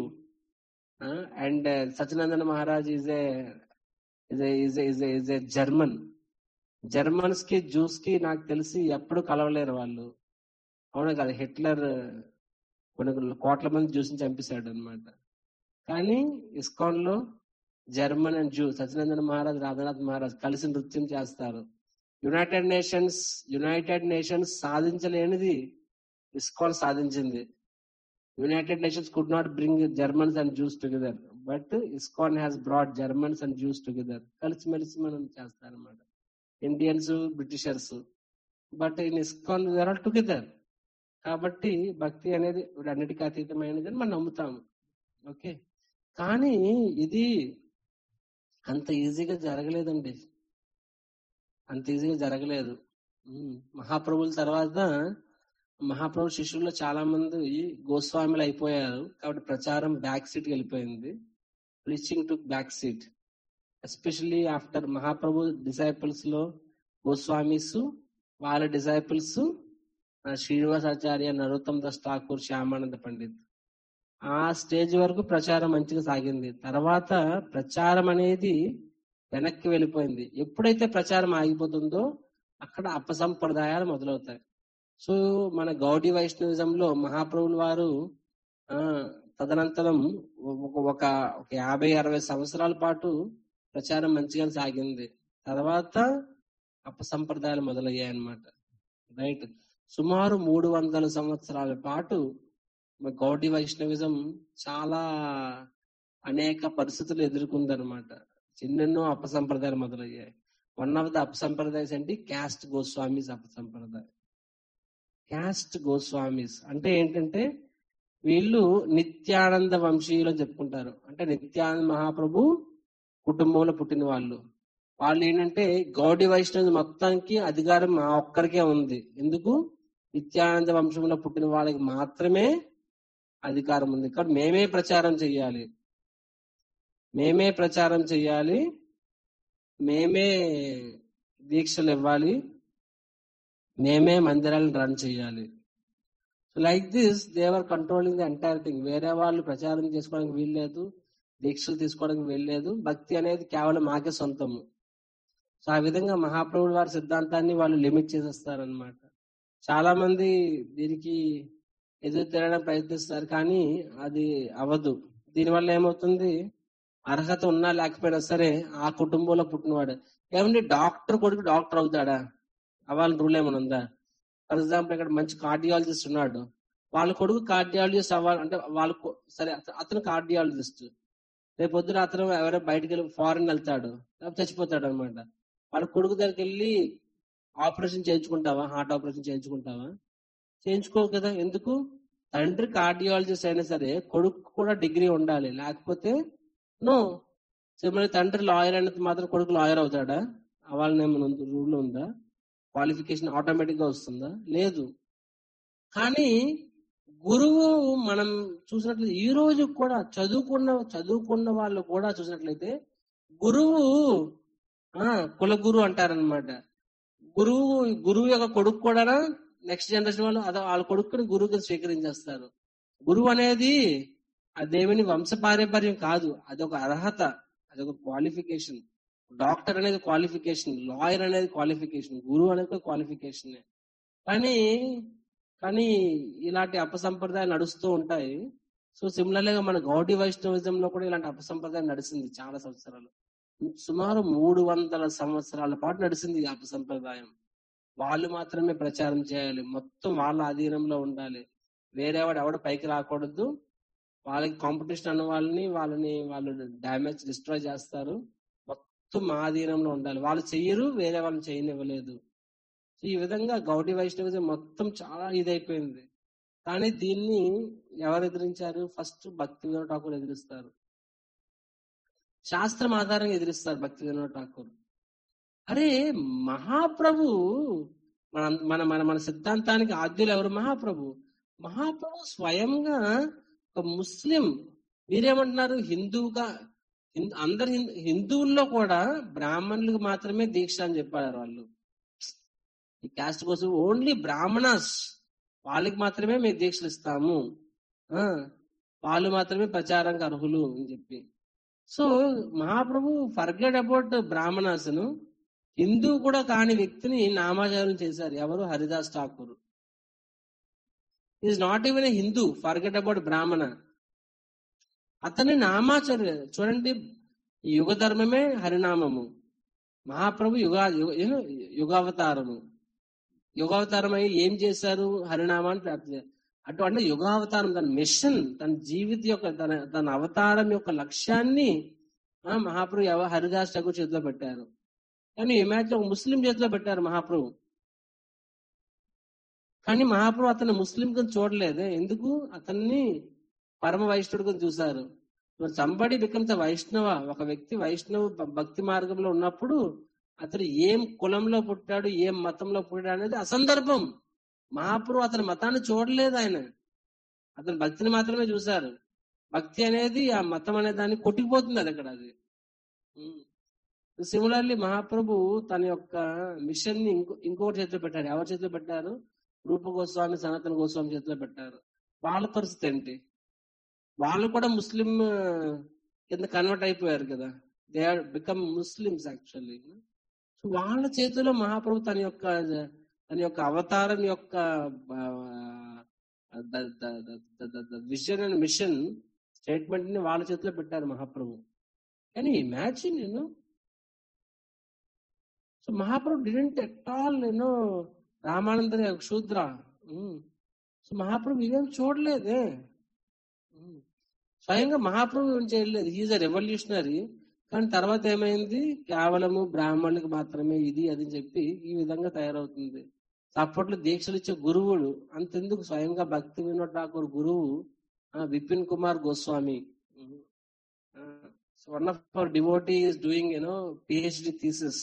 and Satyanandana Maharaj is a is is a German Germans కి జూస్ కి నాకు తెలిసి ఎప్పుడు కలవలేరు వాళ్ళు అవునా కదా హిట్లర్ కొన్ని కొన్ని కోట్ల మంది జ్యూస్ని చంపేశాడు అనమాట కానీ ఇస్కాన్ లో German and Jew Satyanandana Maharaj Radhanath Maharaj కలిసి నృత్యం చేస్తారు యునైటెడ్ నేషన్స్ యునైటెడ్ నేషన్స్ సాధించలేనిది ఇస్కాన్ సాధించింది United Nations could not bring Germans and Jews together but ISKCON has brought Germans and Jews together కలిసిమెలిసి మనం చేస్తారన్నమాట Indians Britishers but in ISKCON we're all together కాబట్టి భక్తి అనేది అన్నిటికీ అతీతమైనది అని మనం నమ్ముతాము ఓకే కానీ ఇది అంత ఈజీగా జరగలేదండి అంత ఈజీగా జరగలేదు ఉమ్, మహాప్రభుల తర్వాత మహాప్రభు శిష్యుల్లో చాలా మంది గోస్వాములు అయిపోయారు కాబట్టి ప్రచారం బ్యాక్ సీట్ వెళ్ళిపోయింది preaching to back seat especially after Mahaprabhu disciples లో గోస్వామీస్ వాళ్ళ డిసైపుల్స్ శ్రీనివాసాచార్య నరోత్తమ్ దాస్ ఠాకూర్ శ్యామానంద పండిత్ ఆ స్టేజ్ వరకు ప్రచారం మంచిగా సాగింది తర్వాత ప్రచారం అనేది వెనక్కి వెళ్ళిపోయింది ఎప్పుడైతే ప్రచారం ఆగిపోతుందో అక్కడ అపసంప్రదాయాలు మొదలవుతాయి సో మన గౌడీ వైష్ణవిజంలో మహాప్రభులు వారు ఆ తదనంతరం ఒక ఒక ఒక యాభై అరవై సంవత్సరాల పాటు ప్రచారం మంచిగా సాగింది తర్వాత అపసంప్రదాయాలు మొదలయ్యాయి అన్నమాట రైట్ సుమారు మూడు వందల సంవత్సరాల పాటు మన గౌడీ వైష్ణవిజం చాలా అనేక పరిస్థితులు ఎదుర్కొందనమాట ఎన్నెన్నో అపసంప్రదాయాలు మొదలయ్యాయి వన్ ఆఫ్ ద అపసంప్రదాయస్ అంటే క్యాస్ట్ గోస్వామీస్ అపసంప్రదాయం క్యాస్ట్ గోస్వామీస్ అంటే ఏంటంటే వీళ్ళు నిత్యానంద వంశీయులు అని చెప్పుకుంటారు అంటే నిత్యానంద మహాప్రభు కుటుంబంలో పుట్టిన వాళ్ళు వాళ్ళు ఏంటంటే గౌడీ వైష్ణవ మొత్తానికి అధికారం మా ఒక్కరికే ఉంది ఎందుకు నిత్యానంద వంశంలో పుట్టిన వాళ్ళకి మాత్రమే అధికారం ఉంది కాబట్టి మేమే ప్రచారం చెయ్యాలి మేమే ప్రచారం చెయ్యాలి మేమే దీక్షలు ఇవ్వాలి మేమే మందిరాలను రన్ చేయాలి like this they were controlling the entire thing వేరే వాళ్ళు ప్రచారం చేసుకోవడానికి వీల్లేదు దీక్షలు తీసుకోవడానికి వీల్లేదు భక్తి అనేది కేవలం మాకే సొంతము సో ఆ విధంగా మహాప్రభుడు వారి సిద్ధాంతాన్ని వాళ్ళు లిమిట్ చేసేస్తారనమాట చాలా మంది దీనికి ఎదురు తిరగడానికి ప్రయత్నిస్తారు కానీ అది అవ్వదు దీనివల్ల ఏమవుతుంది అర్హత ఉన్నా లేకపోయినా సరే ఆ కుటుంబంలో పుట్టినవాడు ఏమంటే డాక్టర్ కొడుకు డాక్టర్ అవుతాడా అవ్వాలని రూల్ ఏమైనా ఉందా ఫర్ ఎగ్జాంపుల్ ఇక్కడ మంచి కార్డియాలజిస్ట్ ఉన్నాడు వాళ్ళ కొడుకు కార్డియాలజిస్ట్ అవ్వాలి అంటే వాళ్ళ కొ- సరే అత- అతను కార్డియాలజిస్ట్ రేపు పొద్దున అతను ఎవరైనా బయటకు వెళ్ళి ఫారెన్ వెళ్తాడు లేకపోతే చచ్చిపోతాడు అనమాట వాళ్ళ కొడుకు దగ్గరికి వెళ్ళి ఆపరేషన్ చేయించుకుంటావా హార్ట్ ఆపరేషన్ చేయించుకుంటావా చేయించుకో కదా ఎందుకు తండ్రి కార్డియాలజిస్ట్ అయినా సరే కొడుకు కూడా డిగ్రీ ఉండాలి లేకపోతే నో మరి తండ్రి లాయర్ అనేది మాత్రం కొడుకు లాయర్ అవుతాడా అవ్వాలని ఏమైనా రూల్ ఉందా క్వాలిఫికేషన్ ఆటోమేటిక్ గా వస్తుందా లేదు కానీ గురువు మనం చూసినట్లయితే ఈ రోజు కూడా చదువుకున్న చదువుకున్న వాళ్ళు కూడా చూసినట్లయితే గురువు ఆ కుల గురువు అంటారనమాట గురువు గురువు యొక్క కొడుకు కూడా నెక్స్ట్ జనరేషన్ వాళ్ళు అదే వాళ్ళ కొడుకుని గురువుగా స్వీకరించేస్తారు గురువు అనేది అదేమని వంశపారంపర్యం కాదు అదొక అర్హత అదొక క్వాలిఫికేషన్ డాక్టర్ అనేది క్వాలిఫికేషన్ లాయర్ అనేది క్వాలిఫికేషన్ గురువు అనేది క్వాలిఫికేషన్ కానీ కానీ ఇలాంటి అపసంప్రదాయాలు నడుస్తూ ఉంటాయి సో సిమిలర్గా మన గౌడీ వైష్ణవిజం లో కూడా ఇలాంటి అపసంప్రదాయం నడిచింది చాలా సంవత్సరాలు సుమారు మూడు వందల సంవత్సరాల పాటు నడిచింది ఈ అపసంప్రదాయం వాళ్ళు మాత్రమే ప్రచారం చేయాలి మొత్తం వాళ్ళ అధీనంలో ఉండాలి వేరే వాడు ఎవడ పైకి రాకూడదు వాళ్ళకి కాంపిటీషన్ అన్న వాళ్ళని వాళ్ళని వాళ్ళు డ్యామేజ్ డిస్ట్రాయ్ చేస్తారు మొత్తం మా అధీనంలో ఉండాలి వాళ్ళు చెయ్యరు వేరే వాళ్ళని చేయనివ్వలేదు సో ఈ విధంగా గౌడీ వైష్ణవిజం మొత్తం చాలా ఇదైపోయింది కానీ దీన్ని ఎవరు ఎదిరించారు ఫస్ట్ భక్తి వినోద్ ఠాకూర్ ఎదిరిస్తారు శాస్త్రం ఆధారంగా ఎదిరిస్తారు భక్తి వినోద్ ఠాకూర్ అరే మహాప్రభు మన మన మన మన సిద్ధాంతానికి ఆద్యులు ఎవరు మహాప్రభు మహాప్రభు స్వయంగా ఒక ముస్లిం మీరేమంటున్నారు హిందువుగా హిందూ- అందరు హిందూ- హిందువుల్లో కూడా బ్రాహ్మణులకు మాత్రమే దీక్ష అని చెప్పారు వాళ్ళు ఈ క్యాస్ట్ కోసం ఓన్లీ బ్రాహ్మణస్ వాళ్ళకి మాత్రమే మేము దీక్షలు ఇస్తాము ఆ వాళ్ళు మాత్రమే ప్రచారానికి అర్హులు అని చెప్పి సో మహాప్రభు ఫర్గెట్ అబౌట్ బ్రాహ్మణాసను హిందూ కూడా కాని వ్యక్తిని నామాచారం చేశారు ఎవరు Haridas Thakur is not even a Hindu forget about Brahmana అతని నామాచార్య చూడండి ఈ యుగ ధర్మమే హరినామము మహాప్రభు యుగా యుగ- ఏను? యుగావతారము యుగావతారం అయి ఏం చేశారు హరినామాన్ని ప్రాప్తి చేశారు. అటు అంటే యుగావతారం తన మిషన్ తన జీవిత యొక్క తన తన అవతారం యొక్క లక్ష్యాన్ని ఆ, మహాప్రభు ఎవ- హరిదాస్ ఠాకూర్ చేతిలో పెట్టారు కానీ ఇమాజిన్ ఒక ముస్లిం చేతిలో పెట్టారు మహాప్రభు కానీ మహాప్రభు అతను ముస్లిం కింద చూడలేదే ఎందుకు అతన్ని పరమ వైష్ణవుడు కింద చూశారు సంబడి బికమ్స్ వైష్ణవ ఒక వ్యక్తి వైష్ణవ భ- భక్తి మార్గంలో ఉన్నప్పుడు అతను ఏం కులంలో పుట్టాడు ఏం మతంలో పుట్టాడు అనేది అసందర్భం మహాప్రభు అతని మతాన్ని చూడలేదు ఆయన అతని భక్తిని మాత్రమే చూశారు భక్తి అనేది ఆ మతం అనే దాన్ని కొట్టుకుపోతుంది అది అక్కడ అది ఉమ్. సిమిలర్లీ మహాప్రభు తన యొక్క మిషన్ ని ఇంకో ఇంకొకటి చేతిలో పెట్టారు ఎవరి చేతిలో పెట్టారు రూప గోస్వామి సనాతన గోస్వామి చేతిలో పెట్టారు వాళ్ళ పరిస్థితి ఏంటి వాళ్ళు కూడా ముస్లిం ఆ, కింద కన్వర్ట్ అయిపోయారు కదా they are become Muslims actually so వాళ్ళ చేతిలో మహాప్రభు తన యొక్క తన యొక్క అవతారం యొక్క విజన్ అండ్ మిషన్ స్టేట్మెంట్ ని వాళ్ళ చేతిలో పెట్టారు మహాప్రభు కానీ ఇమాజిన్ నేను so Mahaprabhu didn't at all నేను రామానంద శూద్ర ఉమ్. సో మహాప్రభు ఇవేం చూడలేదే ఉమ్. స్వయంగా మహాప్రభు ఏం చేయలేదు హీజ్ అ రెవల్యూషనరీ కానీ తర్వాత ఏమైంది కేవలము బ్రాహ్మణులకు మాత్రమే ఇది అది అని చెప్పి ఈ విధంగా తయారవుతుంది అప్పట్లో దీక్షలు ఇచ్చే గురువులు అంతెందుకు స్వయంగా భక్తి వినోద్ ఠాకూర్ గురువు ఆ, Vipin Kumar Goswami one of our devotee is doing you know PhD thesis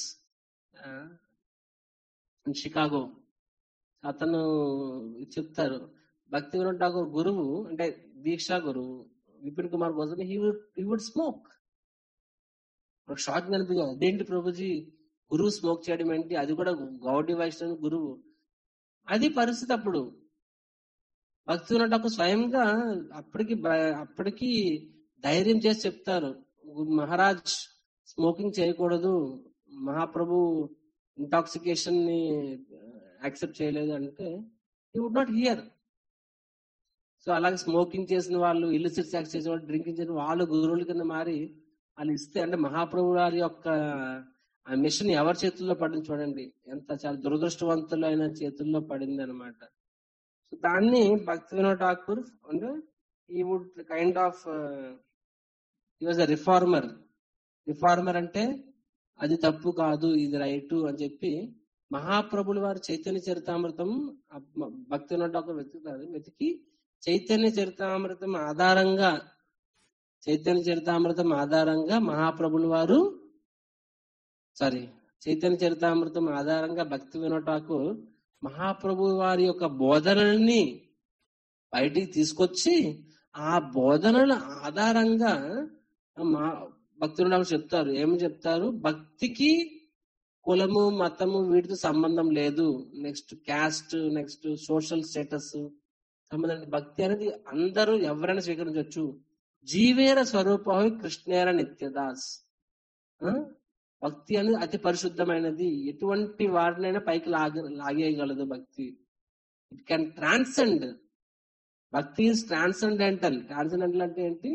in Chicago అతను చెప్తారు భక్తి వినోద్ ఠాకూర్ గురువు అంటే దీక్షా గురువు Vipin Kumar Goswami he would he would smoke ఒక షాక్ కనిపించదు అదేంటి ప్రభుజీ గురువు స్మోక్ చేయడం ఏంటి అది కూడా గౌడీ వైష్ణవ్ గురువు అది పరిస్థితి అప్పుడు భక్తి ఉన్నట్టు స్వయంగా అప్పటికి భ- అప్పటికి ధైర్యం చేసి చెప్తారు మహారాజ్ స్మోకింగ్ చేయకూడదు మహాప్రభు ఇంటాక్సికేషన్ ని యాక్సెప్ట్ చేయలేదు అంటే he would not hear so అలాగే స్మోకింగ్ చేసిన వాళ్ళు ఇల్లిసిట్ సెక్స్ చేసిన వాళ్ళు డ్రింకింగ్ చేసిన వాళ్ళు గురువుల కింద మారి వాళ్ళు ఇస్తే అంటే మహాప్రభు వారి యొక్క ఆ మిషన్ ఎవరి చేతుల్లో పడింది చూడండి ఎంత చాలా దురదృష్టవంతులైన చేతుల్లో పడింది అనమాట సో దాన్ని భక్తి వినోద్ ఠాకూర్ అంటే he would kind of he was a reformer reformer అంటే అది తప్పు కాదు ఇది రైట్ అని చెప్పి మహాప్రభుల వారి చైతన్య చరితామృతం ఆ మ- భక్తి వినోద్ ఠాకూర్ వెతుకుతారు వెతికి చైతన్య చరితామృతం ఆధారంగా చైతన్య చరితామృతం ఆధారంగా మహాప్రభుల వారు సారీ చైతన్య చరితామృతం ఆధారంగా భక్తి వినోద్ ఠాకూర్ మహాప్రభు వారి యొక్క బోధనల్ని బయటికి తీసుకొచ్చి ఆ బోధనల ఆధారంగా మా భక్తులు నాకు చెప్తారు ఏమి చెప్తారు భక్తికి కులము మతము వీటితో సంబంధం లేదు next caste next social status సంబంధం లేదు. భక్తి అనేది అందరూ ఎవరైనా స్వీకరించవచ్చు జీవేర స్వరూపం కృష్ణేర నిత్యదాస్ ఆ? భక్తి అనేది అతి పరిశుద్ధమైనది ఎటువంటి వారినైనా పైకి లాగ లాగేయగలదు bhakti it can transcend bhakti is transcendental transcendental అంటే ఏంటి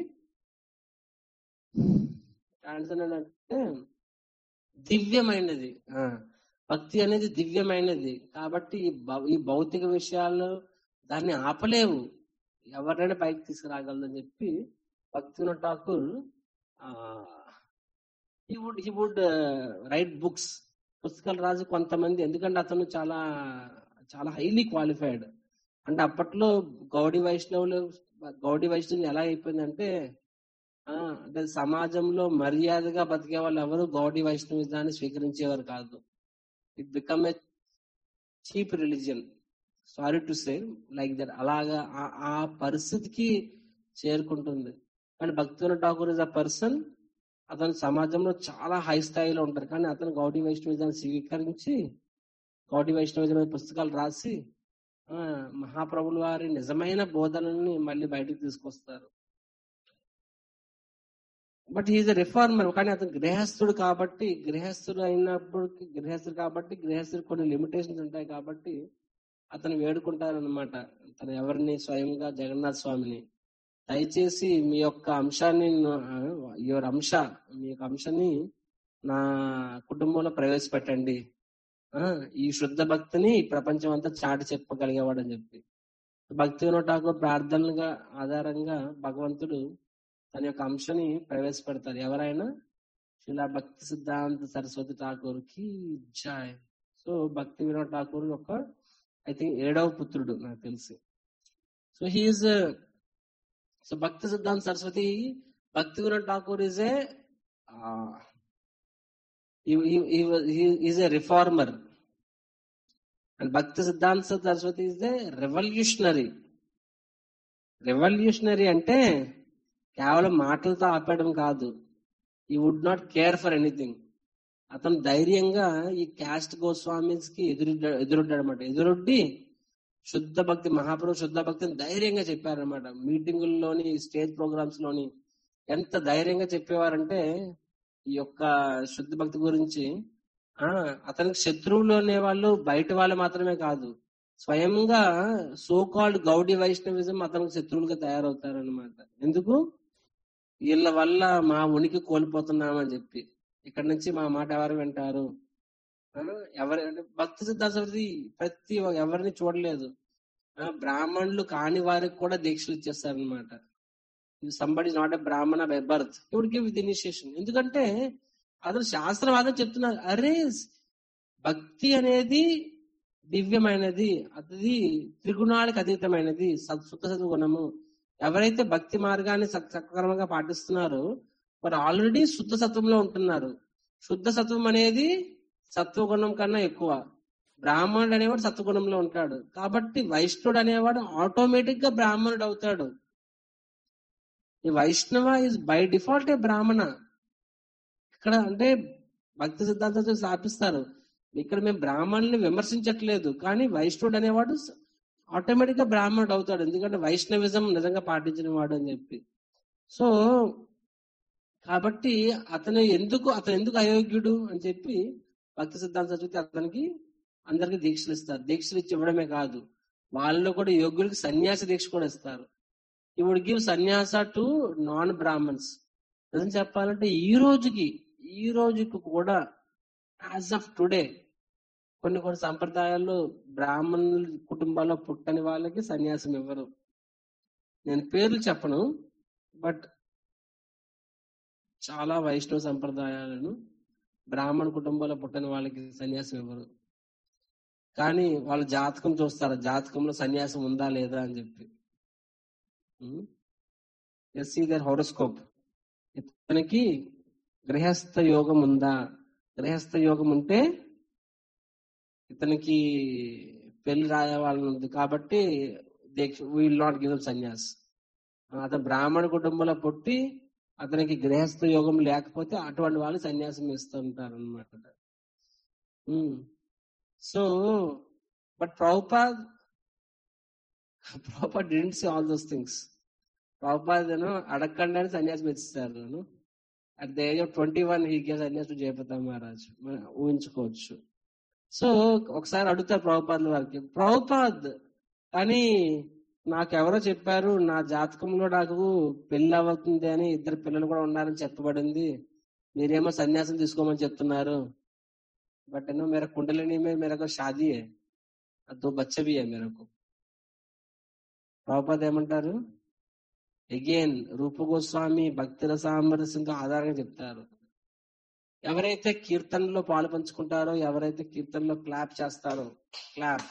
ట్రాన్సెండెంటల్ అంటే దివ్యమైనది ఆ, భక్తి అనేది దివ్యమైనది కాబట్టి ఈ భౌ- ఈ భౌతిక విషయాలు దాన్ని ఆపలేవు ఎవరైనా పైకి తీసుకురాగలదని చెప్పి Bhakti Vinod Thakur he would he would write books పుస్తకాలు రాసి కొంతమంది ఎందుకంటే అతను చాలా చాలా హైలీ క్వాలిఫైడ్ అంటే అప్పట్లో గౌడీ వైష్ణవులు గౌడీ వైష్ణవులు ఎలా అయిపోయిందంటే ఆ, అంటే సమాజంలో మర్యాదగా బతికే వాళ్ళు ఎవరు గౌడీ వైష్ణవిజాన్ని స్వీకరించేవారు కాదు it become a cheap religion sorry to say like that అలాగా ఆ- ఆ పరిస్థితికి చేరుకుంటుంది కానీ భక్తుల ఠాకూర్ ఇస్ అ పర్సన్ అతను సమాజంలో చాలా హై స్థాయిలో ఉంటారు కానీ అతను గౌడీ వైష్ణవిజాన్ని స్వీకరించి గౌడీ వైష్ణవిజం మీద పుస్తకాలు రాసి ఆ, మహాప్రభుల వారి నిజమైన బోధనల్ని మళ్ళీ బయటకు తీసుకొస్తారు బట్ ఈజ్ రిఫార్మర్ కానీ అతను గృహస్థుడు కాబట్టి గృహస్థుడు అయినప్పుడు గృహస్థుడు కాబట్టి గృహస్థుడు కొన్ని లిమిటేషన్స్ ఉంటాయి కాబట్టి అతను వేడుకుంటారు అనమాట తను ఎవరిని స్వయంగా జగన్నాథ్ స్వామిని దయచేసి మీ యొక్క అంశాన్ని యువర్ అంశ మీ యొక్క అంశాన్ని నా కుటుంబంలో ప్రవేశపెట్టండి ఆ, ఈ శుద్ధ భక్తిని ఈ ప్రపంచం అంతా చాటి చెప్పగలిగేవాడు అని చెప్పి భక్తి వినోద్ ఠాకూర్ ప్రార్థనలుగా ఆధారంగా భగవంతుడు తన యొక్క అంశని ప్రవేశపెడతారు ఎవరైనా శిలా భక్తి సిద్ధాంత సరస్వతి ఠాకూర్ కి జాయ్ సో భక్తి వినోద్ ఠాకూర్ యొక్క ఐ థింక్ ఏడవ పుత్రుడు నాకు తెలిసి సో హీఈస్ సో భక్తి సిద్ధాంత Saraswati Bhakti Vinod Thakur is a is a reformer and Bhakti సిద్ధాంత Saraswati is a revolutionary revolutionary అంటే కేవలం మాటలతో ఆపేయడం కాదు he would not care for anything అతను ధైర్యంగా ఈ క్యాస్ట్ గోస్వామిస్ కి ఎదురు ఎదురొడ్డాడు అనమాట ఎదురొడ్డి శుద్ధ భక్తి మహాప్రభు శుద్ధ భక్తిని ధైర్యంగా చెప్పారనమాట మీటింగుల్లోని స్టేజ్ ప్రోగ్రామ్స్ లోని ఎంత ధైర్యంగా చెప్పేవారంటే ఈ యొక్క శుద్ధ భక్తి గురించి ఆ అతనికి శత్రువులు అనే వాళ్ళు బయట వాళ్ళు మాత్రమే కాదు స్వయంగా సో కాల్డ్ గౌడీ వైష్ణవిజం అతనికి శత్రువులుగా తయారవుతారనమాట ఎందుకు వీళ్ళ వల్ల మా ఉనికి కోల్పోతున్నామని చెప్పి ఇక్కడ నుంచి మా మాట ఎవరు వింటారు ఆ, ఎవరి అంటే భక్తి సిద్ధాంతి ప్రతి ఒ- ఎవరిని చూడలేదు ఆ, బ్రాహ్మణులు కాని వారికి కూడా దీక్షలు ఇచ్చేస్తారనమాట somebody not a Brahmana by birth would give with initiation ఎందుకంటే అతను శాస్త్రవాదం చెప్తున్నారు అరే భక్తి అనేది దివ్యమైనది అది త్రిగుణాలకు అతీతమైనది సత్ సుఖ సద్గుణము ఎవరైతే భక్తి మార్గాన్ని సక్- సక్రమంగా పాటిస్తున్నారో వారు ఆల్రెడీ శుద్ధ సత్వంలో ఉంటున్నారు శుద్ధ సత్వం అనేది సత్వగుణం కన్నా ఎక్కువ బ్రాహ్మణుడు అనేవాడు సత్వగుణంలో ఉంటాడు కాబట్టి వైష్ణవుడు అనేవాడు ఆటోమేటిక్ గా బ్రాహ్మణుడు అవుతాడు ఈ వైష్ణవ ఇస్ బై డిఫాల్ట్ ఏ బ్రాహ్మణ ఇక్కడ అంటే భక్తి సిద్ధాంతంతో స్థాపిస్తారు ఇక్కడ మేము బ్రాహ్మణుల్ని విమర్శించట్లేదు కానీ వైష్ణవుడు అనేవాడు ఆటోమేటిక్ గా బ్రాహ్మణుడు అవుతాడు ఎందుకంటే వైష్ణవిజం నిజంగా పాటించిన వాడు అని చెప్పి సో కాబట్టి అతను ఎందుకు అతను ఎందుకు అయోగ్యుడు అని చెప్పి భక్తి సిద్ధాంత చదివితే అతనికి అందరికి దీక్షలు ఇస్తారు దీక్షలు ఇచ్చి ఇవ్వడమే కాదు వాళ్ళలో కూడా యోగ్యులకి సన్యాస దీక్ష కూడా ఇస్తారు ఇప్పుడు గివ్ సన్యాస టు నాన్ బ్రాహ్మణ్స్ నిజం చెప్పాలంటే ఈ రోజుకి ఈ రోజుకి కూడా యాజ్ ఆఫ్ టుడే కొన్ని కొన్ని సంప్రదాయాల్లో బ్రాహ్మణుల కుటుంబాల్లో పుట్టని వాళ్ళకి సన్యాసం ఇవ్వరు నేను పేర్లు చెప్పను బట్ చాలా వైష్ణవ సంప్రదాయాలను బ్రాహ్మణ కుటుంబాల్లో పుట్టని వాళ్ళకి సన్యాసం ఇవ్వరు కానీ వాళ్ళ జాతకం చూస్తారు జాతకంలో సన్యాసం ఉందా లేదా అని చెప్పి ఎస్ దర్ హోరోస్కోప్ ఇతనికి గృహస్థ యోగం ఉందా గృహస్థ యోగం ఉంటే ఇతనికి పెళ్లి రాయవాలని ఉంది కాబట్టి విల్ నాట్ గివ్ సన్యాస్ అతను బ్రాహ్మణ కుటుంబంలో పుట్టి అతనికి గృహస్థ యోగం లేకపోతే అటువంటి వాళ్ళు సన్యాసం ఇస్తుంటారు అనమాట so but Prabhupada Prabhupada didn't see all those things Prabhupada అడగకుండా సన్యాసం ఇస్తారు at the age of twenty one he gave sannyas to Jayapata Maharaj మనం ఊహించుకోవచ్చు సో ఒకసారి అడుగుతారు ప్రభుపాద్ వారికి ప్రభుపాద్ కానీ నాకెవరో చెప్పారు నా జాతకంలో నాకు పెళ్లి అవుతుంది అని ఇద్దరు పిల్లలు కూడా ఉన్నారని చెప్పబడింది మీరేమో సన్యాసం తీసుకోమని చెప్తున్నారు బట్ ఏమో మేర కుండలిని में मेरा को शादी है और दो बच्चे भी है मेरे को ప్రభుపాద్ ఏమంటారు అగైన్ రూప గోస్వామి భక్తుల సామరస్యంతో ఆధారంగా చెప్తారు ఎవరైతే కీర్తనలో పాలు పంచుకుంటారో ఎవరైతే కీర్తనలో క్లాప్ చేస్తారో క్లాప్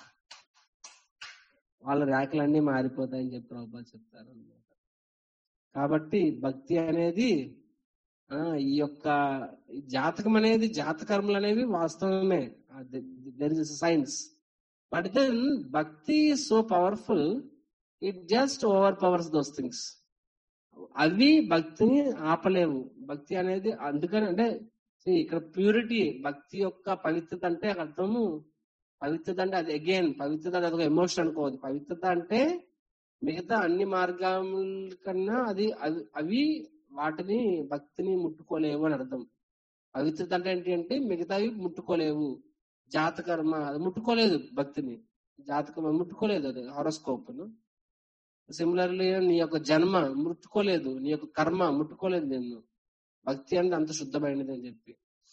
వాళ్ళ ర్యాకులన్నీ మారిపోతాయని చెప్పి ప్రభుపాద్ చెప్తారు అన్నమాట కాబట్టి భక్తి అనేది ఆ ఈ యొక్క ఈ జాతకం అనేది జాతకర్మలు అనేవి వాస్తవమే there is science but then bhakti so powerful it just overpowers those things అవి భక్తిని ఆపలేవు భక్తి అనేది అందుకని అంటే see, ఇక్కడ ప్యూరిటీ భక్తి యొక్క పవిత్రత అంటే అర్థము పవిత్రత అంటే అది అగైన్ పవిత్రత అది ఒక ఎమోషన్ అనుకోవద్దు పవిత్రత అంటే మిగతా అన్ని మార్గాల కన్నా అది అవి- అవి వాటిని భక్తిని ముట్టుకోలేవు అని అర్థం పవిత్రత అంటే ఏంటి అంటే మిగతావి ముట్టుకోలేవు జాతకర్మ అది ముట్టుకోలేదు భక్తిని జాతకం అది ముట్టుకోలేదు అది హారోస్కోప్ సిమిలర్లీ నీ యొక్క జన్మ ముట్టుకోలేదు నీ యొక్క కర్మ ముట్టుకోలేదు నిన్ను భక్తి అంటే అంత శుద్ధమైనది అని చెప్పి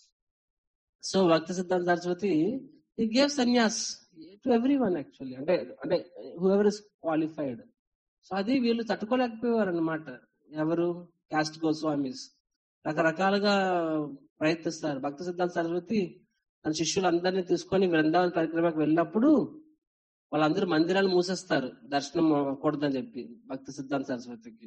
సో భక్తి సిద్ధాంత Saraswati he gave sannyas to everyone actually అంటే అంటే హూఎవర్ ఇస్ క్వాలిఫైడ్ సో అది వీళ్ళు తట్టుకోలేకపోయేవారు అనమాట ఎవరు క్యాస్ట్ గోస్వామిస్ రకరకాలుగా ప్రయత్నిస్తారు భక్తి సిద్ధాంత సరస్వతి తన శిష్యులందరినీ తీసుకొని వృందావన పరిక్రమకు వెళ్ళినప్పుడు వాళ్ళందరూ మందిరాలు మూసేస్తారు దర్శనం అవ్వకూడదని చెప్పి భక్తి సిద్ధాంత సరస్వతికి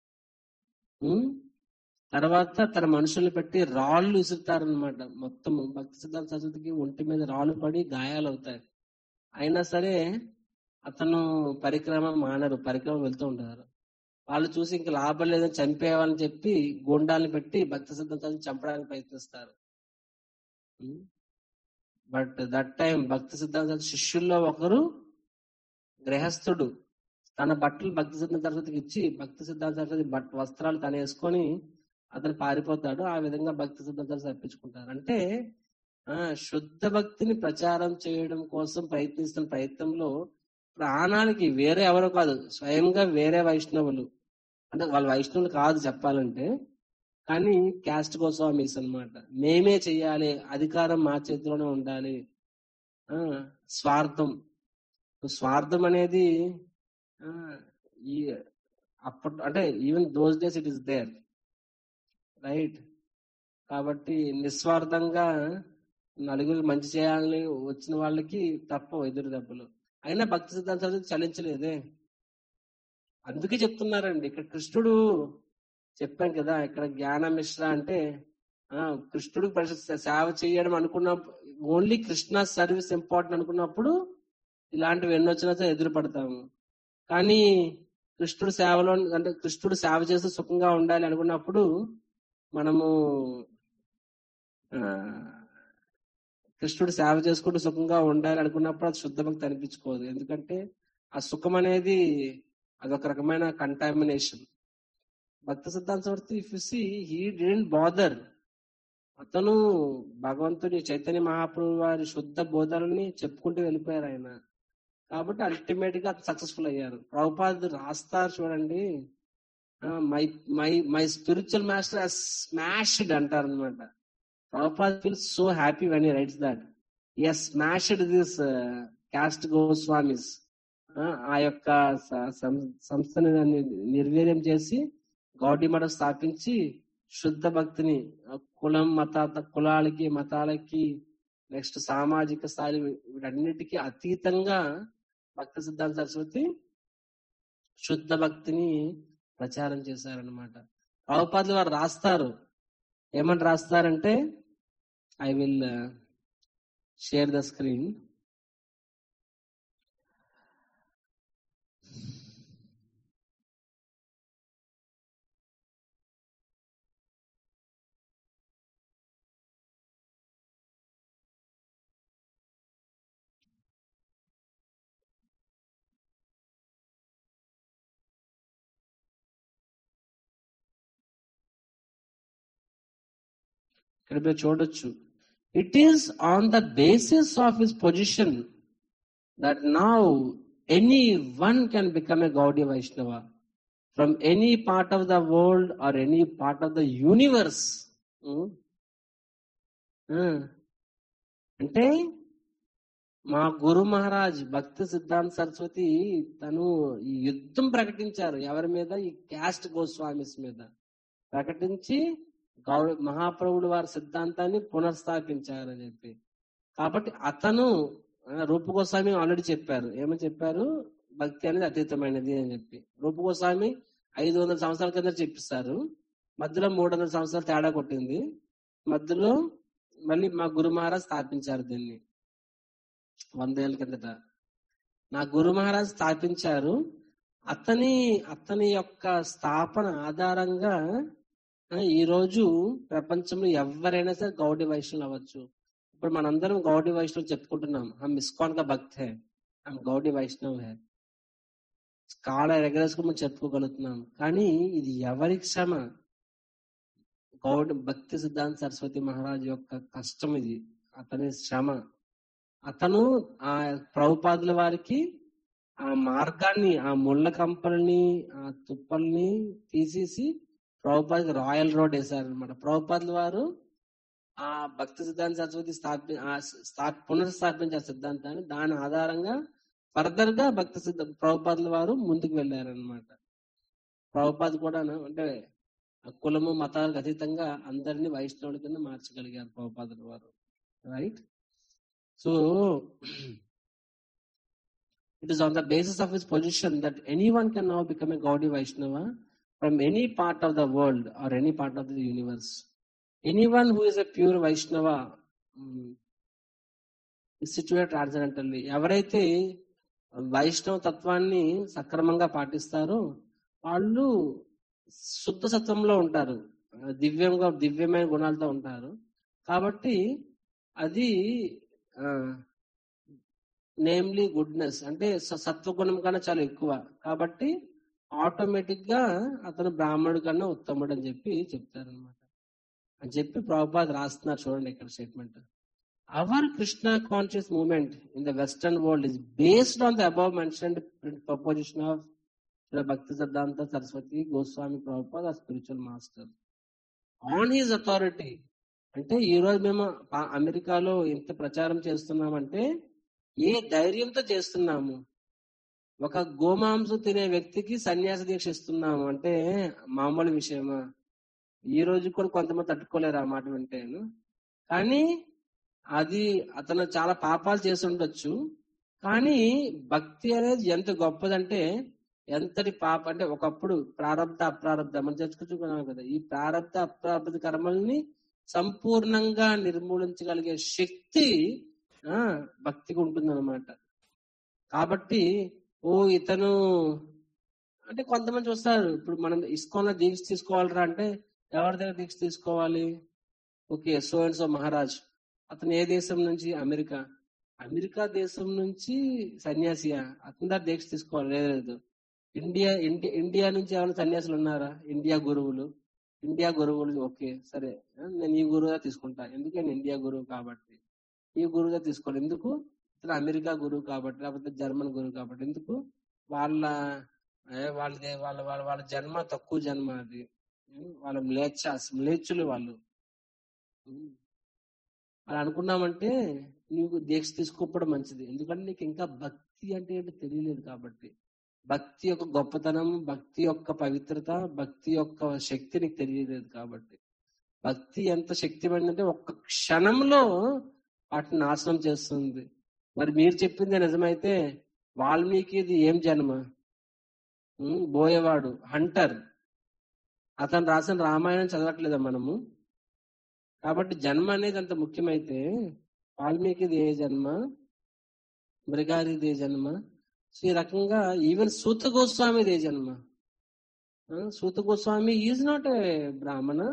ఉమ్, తర్వాత తన మనుషుల్ని పెట్టి రాళ్ళు విసురుతారనమాట మొత్తం భక్తి సిద్ధాంత సరస్వతికి ఒంటి మీద రాళ్ళు పడి గాయాలు అవుతాయి అయినా సరే అతను పరిక్రమ మానరు పరిక్రమ వెళ్తూ ఉంటారు వాళ్ళు చూసి ఇంకా లాభం లేదని చంపేయాలని చెప్పి గోండాలను పెట్టి భక్తి సిద్ధాంతాన్ని చంపడానికి ప్రయత్నిస్తారు బట్ దట్ టైం భక్తి సిద్ధాంత శిష్యుల్లో ఒకరు గృహస్థుడు తన బట్టలు భక్తి సిద్ధాంత సరస్వతికి ఇచ్చి భక్తి సిద్ధాంత సరస్వతి బట్ వస్త్రాలు తను వేసుకొని అతను పారిపోతాడు ఆ విధంగా భక్తి సిద్ధాంత సరస్వతి తప్పించుకుంటారు అంటే ఆ శుద్ధ భక్తిని ప్రచారం చేయడం కోసం ప్రయత్నిస్తున్న ప్రయత్నంలో ప్రాణానికి వేరే ఎవరో కాదు స్వయంగా వేరే వైష్ణవులు అంటే వాళ్ళు వైష్ణవులు కాదు చెప్పాలంటే కానీ క్యాస్ట్ గోస్వామీస్ అన్నమాట మేమే చెయ్యాలి అధికారం మా చేతిలోనే ఉండాలి ఆ స్వార్థం స్వార్థం అనేది ఆ, ఈ అప్పట్ అంటే even those days it is there right కాబట్టి నిస్వార్థంగా నలుగురికి మంచి చేయాలని వచ్చిన వాళ్ళకి తప్ప ఎదురు దెబ్బలు అయినా భక్తి సిద్ధాంత సరస్వతి చలించలేదే అందుకే చెప్తున్నారండి ఇక్కడ కృష్ణుడు చెప్పాం కదా ఇక్కడ జ్ఞాన మిశ్ర అంటే ఆ కృష్ణుడికి పరిషత్ సేవ చేయడం అనుకున్న ఓన్లీ కృష్ణ సర్వీస్ ఇంపార్టెంట్ అనుకున్నప్పుడు ఇలాంటివి ఎన్ని వచ్చినా సరే ఎదురు పడతాము కానీ కృష్ణుడు సేవలో అంటే కృష్ణుడు సేవ చేస్తూ సుఖంగా ఉండాలి అనుకున్నప్పుడు మనము ఆ, కృష్ణుడు సేవ చేసుకుంటూ సుఖంగా ఉండాలి అనుకున్నప్పుడు అది శుద్ధ భక్తి అనిపించుకోదు ఎందుకంటే ఆ సుఖం అనేది అదొక రకమైన contamination Bhakti Siddhanta Saraswati if you see he didn't bother అతను భగవంతుని చైతన్య మహాప్రభు వారి శుద్ధ బోధనని చెప్పుకుంటూ వెళ్ళిపోయారు ఆయన కాబట్టి అల్టిమేట్ గా సక్సెస్ఫుల్ అయ్యారు ప్రభుపాద్ రాస్తారు చూడండి my my my spiritual master smashed అంటారు అనమాట Prabhupada feels so happy when he writes that he's smashed this caste Goswamis ఆ యొక్క స- సం- సంస్థని దాన్ని నిర్వీర్యం చేసి గౌడీ మఠం స్థాపించి శుద్ధ భక్తిని ఆ కులం మత కులాలకి మతాలకి నెక్స్ట్ సామాజిక స్థాయి వీటన్నిటికీ అతీతంగా భక్తి సిద్ధాంత సరస్వతి శుద్ధ భక్తిని ప్రచారం చేశారనమాట ప్రభుపాదులు వారు రాస్తారు ఏమని రాస్తారంటే I will share the screen ఇక్కడ మీరు చూడొచ్చు it is on the basis of his position that now anyone can become a Gaudiya Vaishnava from any part of the world or any part of the universe అంటే మా గురు మహారాజ్ భక్తి సిద్ధాంత సరస్వతి తను ఈ యుద్ధం ప్రకటించారు ఎవరి మీద ఈ క్యాస్ట్ గోస్వామిస్ మీద ప్రకటించి గౌడ మహాప్రభుడు వారి సిద్ధాంతాన్ని పునర్స్థాపించారని చెప్పి కాబట్టి అతను ఆ, రూపగోస్వామి ఆల్రెడీ చెప్పారు ఏమని చెప్పారు భక్తి అనేది అతీతమైనది అని చెప్పి రూపగోస్వామి ఐదు వందల సంవత్సరాల కింద చెప్పిస్తారు మధ్యలో మూడు వందల సంవత్సరాలు తేడా కొట్టింది మధ్యలో మళ్ళీ మా గురు మహారాజ్ స్థాపించారు దీన్ని వందేళ్ల కిందట నా గురు మహారాజ్ స్థాపించారు అతని అతని యొక్క స్థాపన ఆధారంగా ఆ, ఈ రోజు ప్రపంచంలో ఎవరైనా సరే గౌడీ వైష్ణవులు అవ్వచ్చు ఇప్పుడు మనందరం గౌడీ వైష్ణవ్ చెప్పుకుంటున్నాం హమ్ ఇస్కాన్ కా భక్త్ హే హమ్ గౌడీ వైష్ణవ్ హే కాళ్ళ ఎగరేసుకుని మనం చెప్పుకోగలుగుతున్నాం కానీ ఇది ఎవరి క్షమ గౌడ భక్తి సిద్ధాంత సరస్వతి మహారాజ్ యొక్క కష్టం ఇది అతని శ్రమ అతను ఆ ప్రభుపాదుల వారికి ఆ మార్గాన్ని ఆ ముళ్ళ కంపల్ని ఆ తుప్పల్ని తీసేసి ప్రభుపాదకి రాయల్ రోడ్ వేశారు అనమాట ప్రభుపాదుల వారు ఆ భక్తి సిద్ధాంత సరస్వతి స్థాపి ఆ స్థా పునర్స్థాపించారు సిద్ధాంతాన్ని దాని ఆధారంగా ఫర్దర్ గా భక్తి సిద్ధ ప్రభుపాదుల వారు ముందుకు వెళ్ళారనమాట ప్రభుపాద్ కూడా అంటే ఆ కులము మతాలకు అతీతంగా అందరినీ వైష్ణవుల కింద మార్చగలిగారు ప్రభుపాదుల వారు right so it is on the basis of his position that anyone can now become a Gaudi Vaishnava from any part of the world or any part of the universe. Anyone who is a pure Vaishnava mm, is situated transcendentally. ఎవరైతే వైష్ణవ తత్వాన్ని సక్రమంగా పాటిస్తారో వాళ్ళు శుద్ధ సత్వంలో ఉంటారు దివ్యంగా దివ్యమైన గుణాలతో ఉంటారు కాబట్టి అది నేమ్లీ గుడ్నెస్ అంటే స- సత్వగుణం కన్నా చాలా ఎక్కువ కాబట్టి ఆటోమేటిక్ గా అతను బ్రాహ్మణుడి కన్నా ఉత్తముడు అని చెప్పి చెప్తారనమాట అని చెప్పి ప్రభుపాద్ రాస్తున్నారు చూడండి ఇక్కడ statement our Krishna conscious movement in the western world is based on the above mentioned proposition of Bhakti సిద్ధాంత Saraswati Goswami Prabhupada a spiritual master on his authority అంటే ఈ రోజు మేము పా- అమెరికాలో ఎంత ప్రచారం చేస్తున్నామంటే ఏ ధైర్యంతో చేస్తున్నాము ఒక గోమాంసం తినే వ్యక్తికి సన్యాస దీక్ష ఇస్తున్నాము అంటే మామూలు విషయమా ఈ రోజు కూడా కొంతమంది తట్టుకోలేరు ఆ మాట వింటేను కానీ అది అతను చాలా పాపాలు చేసి ఉండొచ్చు కానీ భక్తి అనేది ఎంత గొప్పదంటే ఎంతటి పాప అంటే ఒకప్పుడు ప్రారంభ అప్రారంధ మనం చర్చించుకున్నాం కదా ఈ ప్రారంభ అప్రారంధ కర్మల్ని సంపూర్ణంగా నిర్మూలించగలిగే శక్తి ఆ భక్తికి ఉంటుందన్నమాట కాబట్టి ఓ ఇతను అంటే కొంతమంది చూస్తారు ఇప్పుడు మనం ఇస్కాన్ దీక్ష తీసుకోవాలరా అంటే ఎవరి దగ్గర దీక్ష తీసుకోవాలి okay so and so Maharaj అతను ఏ దేశం నుంచి అమెరికా అమెరికా దేశం నుంచి సన్యాసియా అతని దగ్గర దీక్ష తీసుకోవాలి లేదు లేదు ఇండియా ఇండి- ఇండియా నుంచి ఏమైనా సన్యాసులు ఉన్నారా ఇండియా గురువులు ఇండియా గురువులు ఓకే సరే ఆ, నేను ఈ గురువుగా తీసుకుంటా ఎందుకంటే ఇండియా గురువు కాబట్టి ఈ గురువుగా తీసుకోవాలి ఎందుకు ఇతను అమెరికా గురువు కాబట్టి లేకపోతే జర్మన్ గురువు కాబట్టి ఎందుకు వాళ్ళ ఏ, వాళ్ళది వాళ్ళ వాళ్ళ వాళ్ళ జన్మ తక్కువ జన్మ అది ఉం, వాళ్ళ మ్లేచ్ఛాస్ మ్లేచ్చులు వాళ్ళు ఉం. అలా అనుకున్నామంటే నీకు దీక్ష తీసుకోకపోవడం మంచిది ఎందుకంటే నీకు ఇంకా భక్తి అంటే ఏంటో తెలియలేదు కాబట్టి భక్తి యొక్క గొప్పతనం భక్తి యొక్క పవిత్రత భక్తి యొక్క శక్తి నీకు తెలియలేదు కాబట్టి భక్తి ఎంత శక్తిమైందంటే ఒక్క క్షణంలో వాటిని నాశనం చేస్తుంది మరి మీరు చెప్పింది నిజమైతే వాల్మీకిది ఏం జన్మ ఉం, బోయేవాడు హంటర్ అతను రాసిన రామాయణం చదవట్లేదా మనము కాబట్టి జన్మ అనేది అంత ముఖ్యమైతే వాల్మీకిది ఏ జన్మ మృగారిది ఏ జన్మ సో ఈ రకంగా ఈవెన్ సూత గోస్వామిది ఏ జన్మ ఆ, Suta Goswami is not a Brahmana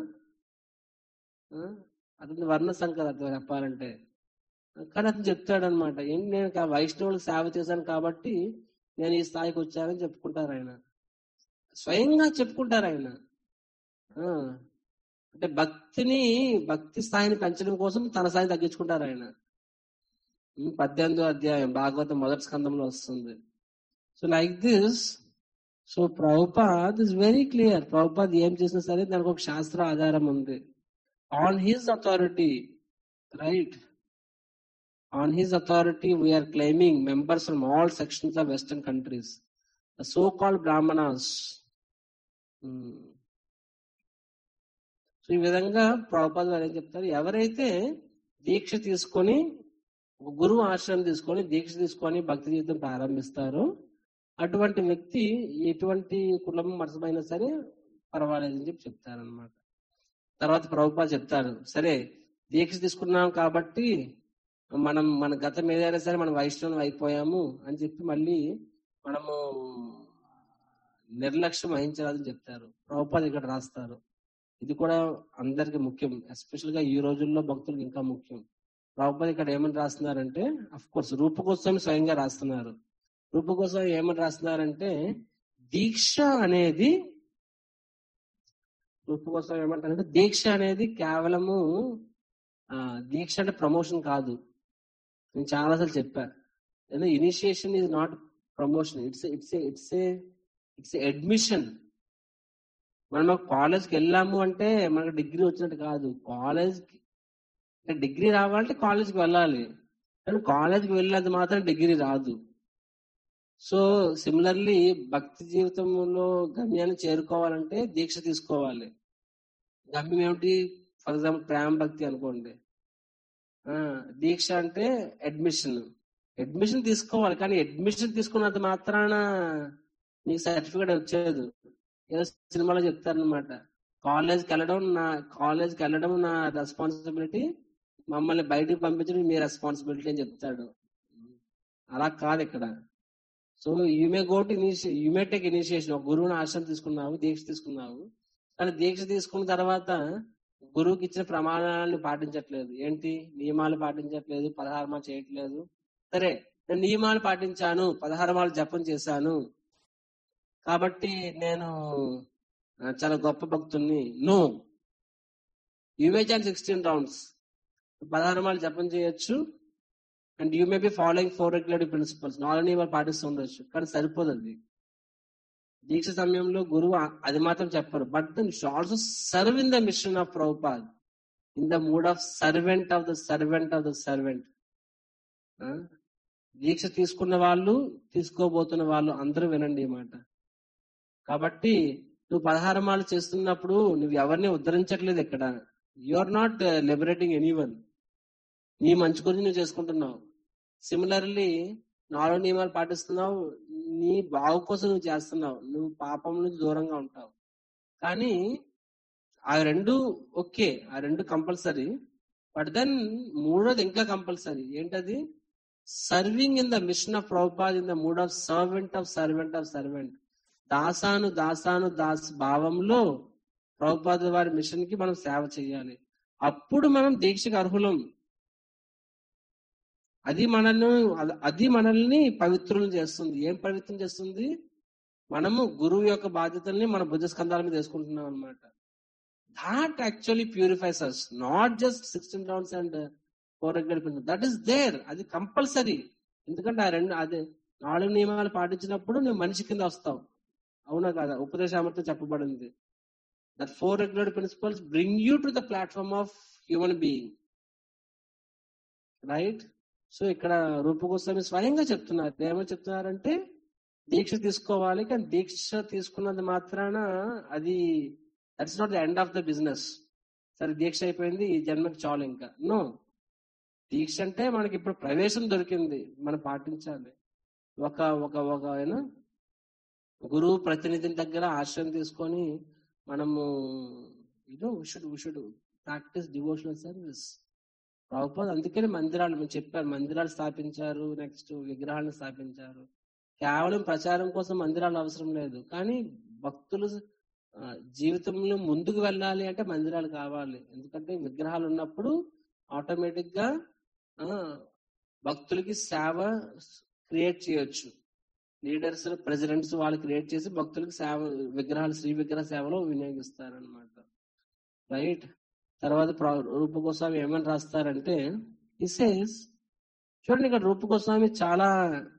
ఆ, అతని వర్ణ సంకర అతను చెప్పాలంటే కానీ అతను చెప్తాడు అనమాట ఏంటి నేను కా- వైష్ణవులకు సేవ చేశాను కాబట్టి నేను ఈ స్థాయికి వచ్చానని చెప్పుకుంటారు ఆయన స్వయంగా చెప్పుకుంటారు ఆయన ఆ, అంటే భక్తిని భక్తి స్థాయిని పెంచడం కోసం తన స్థాయిని తగ్గించుకుంటారు ఆయన ఉమ్, పద్దెనిమిదో అధ్యాయం భాగవతం మొదటి స్కందంలో వస్తుంది so like this so Prabhupad is very clear Prabhupada ఏం చేసినా సరే దానికి ఒక శాస్త్ర ఆధారం ఉంది on his authority right on his authority we are claiming members from all sections of western countries so called Brahmanas so ఈ విధంగా ప్రభుపాద వారు ఏం చెప్తారు ఎవరైతే దీక్ష తీసుకొని ఒక గురువు ఆశ్రయం తీసుకొని దీక్ష తీసుకొని భక్తి జీవితం ప్రారంభిస్తారో అటువంటి వ్యక్తి ఎటువంటి కులం మతమైనా సరే పర్వాలేదని చెప్పి చెప్తారనమాట తర్వాత ప్రభుపాద చెప్తారు సరే దీక్ష తీసుకున్నాం కాబట్టి మనం మన గతం ఏదైనా సరే మనం వైష్ణవం అయిపోయాము అని చెప్పి మళ్ళీ మనము నిర్లక్ష్యం వహించాలని చెప్తారు ప్రభుపాద ఇక్కడ రాస్తారు ఇది కూడా అందరికి ముఖ్యం ఎస్పెషల్ గా ఈ రోజుల్లో భక్తులకు ఇంకా ముఖ్యం ప్రభుపాద ఇక్కడ ఏమని రాస్తున్నారంటే అఫ్ కోర్స్ రూపగోస్వామి స్వయంగా రాస్తున్నారు రూపగోస్వామి ఏమని రాస్తున్నారంటే దీక్ష అనేది రూపగోస్వామి ఏమంటారంటే దీక్ష అనేది కేవలము ఆ, దీక్ష అంటే ప్రమోషన్ కాదు నేను చాలాసార్లు చెప్పా initiation is not promotion it's it's it's a it's admission మనం కాలేజ్కి వెళ్ళాము అంటే మనకు డిగ్రీ వచ్చినట్టు కాదు కాలేజ్ డిగ్రీ రావాలంటే కాలేజ్కి వెళ్ళాలి కానీ కాలేజ్కి వెళ్ళినంత మాత్రం డిగ్రీ రాదు సో సిమిలర్లీ భక్తి జీవితంలో గమ్యాన్ని చేరుకోవాలంటే దీక్ష తీసుకోవాలి గమ్యం ఏమిటి ఫర్ ఎగ్జాంపుల్ ప్రేమ భక్తి అనుకోండి ఆ, దీక్ష అంటే అడ్మిషన్ అడ్మిషన్ తీసుకోవాలి కానీ అడ్మిషన్ తీసుకున్నంత మాత్రాన నీకు సర్టిఫికేట్ వచ్చేది ఏదో సినిమాలో చెప్తారనమాట కాలేజ్కి వెళ్ళడం నా కాలేజ్కి వెళ్ళడం నా రెస్పాన్సిబిలిటీ మమ్మల్ని బయటికి పంపించడం మీ రెస్పాన్సిబిలిటీ అని చెప్తాడు అలా కాదు ఇక్కడ so you may go to you may take initiation ఒక గురువుని ఆశ్రయం తీసుకున్నావు దీక్ష తీసుకున్నావు కానీ దీక్ష తీసుకున్న తర్వాత గురువుకి ఇచ్చిన ప్రమాణాలను పాటించట్లేదు ఏంటి నియమాలు పాటించట్లేదు పదహారమాలు చేయట్లేదు సరే నేను నియమాలు పాటించాను పదహారమాలు జపం చేశాను కాబట్టి నేను ఆ, చాలా గొప్ప భక్తుల్ని no you may chant sixteen rounds పదహారమాలు జపం చేయొచ్చు and you may be following four regulative principles నాలుగు నియమాలు పాటిస్తూ ఉండొచ్చు కానీ సరిపోదు అది దీక్ష సమయంలో గురువు ఆ- అది మాత్రం చెప్పరు but then also serve in the mission of Prabhupada in the mood of servant of the servant of the servant దీక్ష తీసుకున్న వాళ్ళు తీసుకోబోతున్న వాళ్ళు అందరూ వినండి ఈ మాట కాబట్టి నువ్వు పదహారమాలు చేస్తున్నప్పుడు నువ్వు ఎవరిని ఉద్ధరించట్లేదు ఇక్కడ you are not liberating anyone నీ మంచి గురించి నువ్వు చేసుకుంటున్నావు సిమిలర్లీ నాలుగు నియమాలు పాటిస్తున్నావు నీ బాగు కోసం నువ్వు చేస్తున్నావు నువ్వు పాపం నుంచి దూరంగా ఉంటావు కానీ ఆ రెండు ఓకే ఆ రెండు కంపల్సరీ బట్ దెన్ మూడోది ఇంకా కంపల్సరీ ఏంటది serving in the mission of Prabhupada in the mood of servant of servant of servant దాసాను దాసాను దాస్ భావంలో ప్రభుపాద వారి మిషన్ కి మనం సేవ చేయాలి అప్పుడు మనం దీక్షకు అర్హులం అది మనల్ని అది మనల్ని పవిత్రులు చేస్తుంది ఏం పవిత్రం చేస్తుంది మనము గురువు యొక్క బాధ్యతల్ని మన భుజ స్కంధాల మీద వేసుకుంటున్నాం అనమాట that actually purifies us not just sixteen rounds and four regular that is there అది కంపల్సరీ ఎందుకంటే ఆ రెండు అదే నాలుగు నియమాలు పాటించినప్పుడు నువ్వు మనిషి కింద వస్తావు అవునా కాదా ఉపదేశామర్థం చెప్పబడింది that four regular principles bring you to the platform of human being right so ఇక్కడ రూపగోస్వామి స్వయంగా చెప్తున్నారు ఏమని చెప్తున్నారంటే దీక్ష తీసుకోవాలి కానీ దీక్ష తీసుకున్నది మాత్రాన అది that's not the end of the business సరే దీక్ష అయిపోయింది ఈ జన్మకి చాలు ఇంకా నో దీక్ష అంటే మనకి ఇప్పుడు ప్రవేశం దొరికింది మనం పాటించాలి ఒక ఒక ఒక ఏనా గురువు ప్రతినిధి దగ్గర ఆశ్రయం తీసుకొని మనము you know should should practice devotional service Prabhupada అందుకని మందిరాలు మేము చెప్పారు మందిరాలు స్థాపించారు నెక్స్ట్ విగ్రహాలను స్థాపించారు కేవలం ప్రచారం కోసం మందిరాలు అవసరం లేదు కానీ భక్తులు ఆ, జీవితంలో ముందుకు వెళ్ళాలి అంటే మందిరాలు కావాలి ఎందుకంటే విగ్రహాలు ఉన్నప్పుడు ఆటోమేటిక్ గా ఆ, భక్తులకి సేవ క్రియేట్ చేయొచ్చు లీడర్స్ ప్రెసిడెంట్స్ వాళ్ళు క్రియేట్ చేసి భక్తులకు సేవ విగ్రహాలు శ్రీ విగ్రహ సేవలో వినియోగిస్తారనమాట రైట్ తర్వాత ప్ర- రూపగోస్వామి ఏమని రాస్తారంటే ఇసేస్ చూడండి ఇక్కడ రూపగోస్వామి చాలా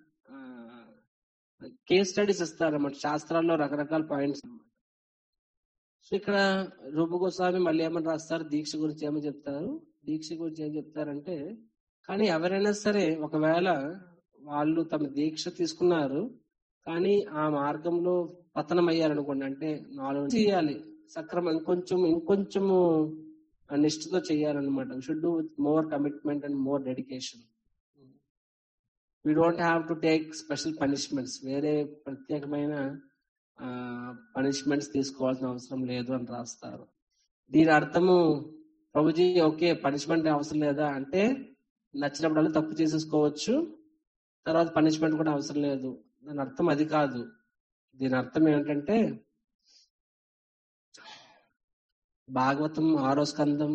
కేస్ స్టడీస్ ఇస్తారన్నమాట శాస్త్రాల్లో రకరకాల పాయింట్స్ సో ఇక్కడ రూపగోస్వామి మళ్ళీ ఏమని రాస్తారు దీక్ష గురించి ఏమని చెప్తారు దీక్ష గురించి ఏం చెప్తారంటే కానీ ఎవరైనా సరే ఒకవేళ వాళ్ళు తమ దీక్ష తీసుకున్నారు కానీ ఆ మార్గంలో పతనం అయ్యారనుకోండి అంటే నాలుగు చేయాలి సక్రమం ఇంకొంచెం ఇంకొంచెము నిష్ఠతో చేయాలన్నమాట should do with more commitment and more dedication we don't have to take special punishments వేరే ప్రత్యేకమైన పనిష్మెంట్స్ తీసుకోవాల్సిన అవసరం లేదు అని రాస్తారు దీని అర్థము ప్రభుజీ ఓకే పనిష్మెంట్ అవసరం లేదా అంటే నచ్చినప్పుడల్లా తప్పు చేసేసుకోవచ్చు తర్వాత పనిష్మెంట్ కూడా అవసరం లేదు దాని అర్థం అది కాదు దీని అర్థం ఏంటంటే భాగవతం ఆరో స్కందం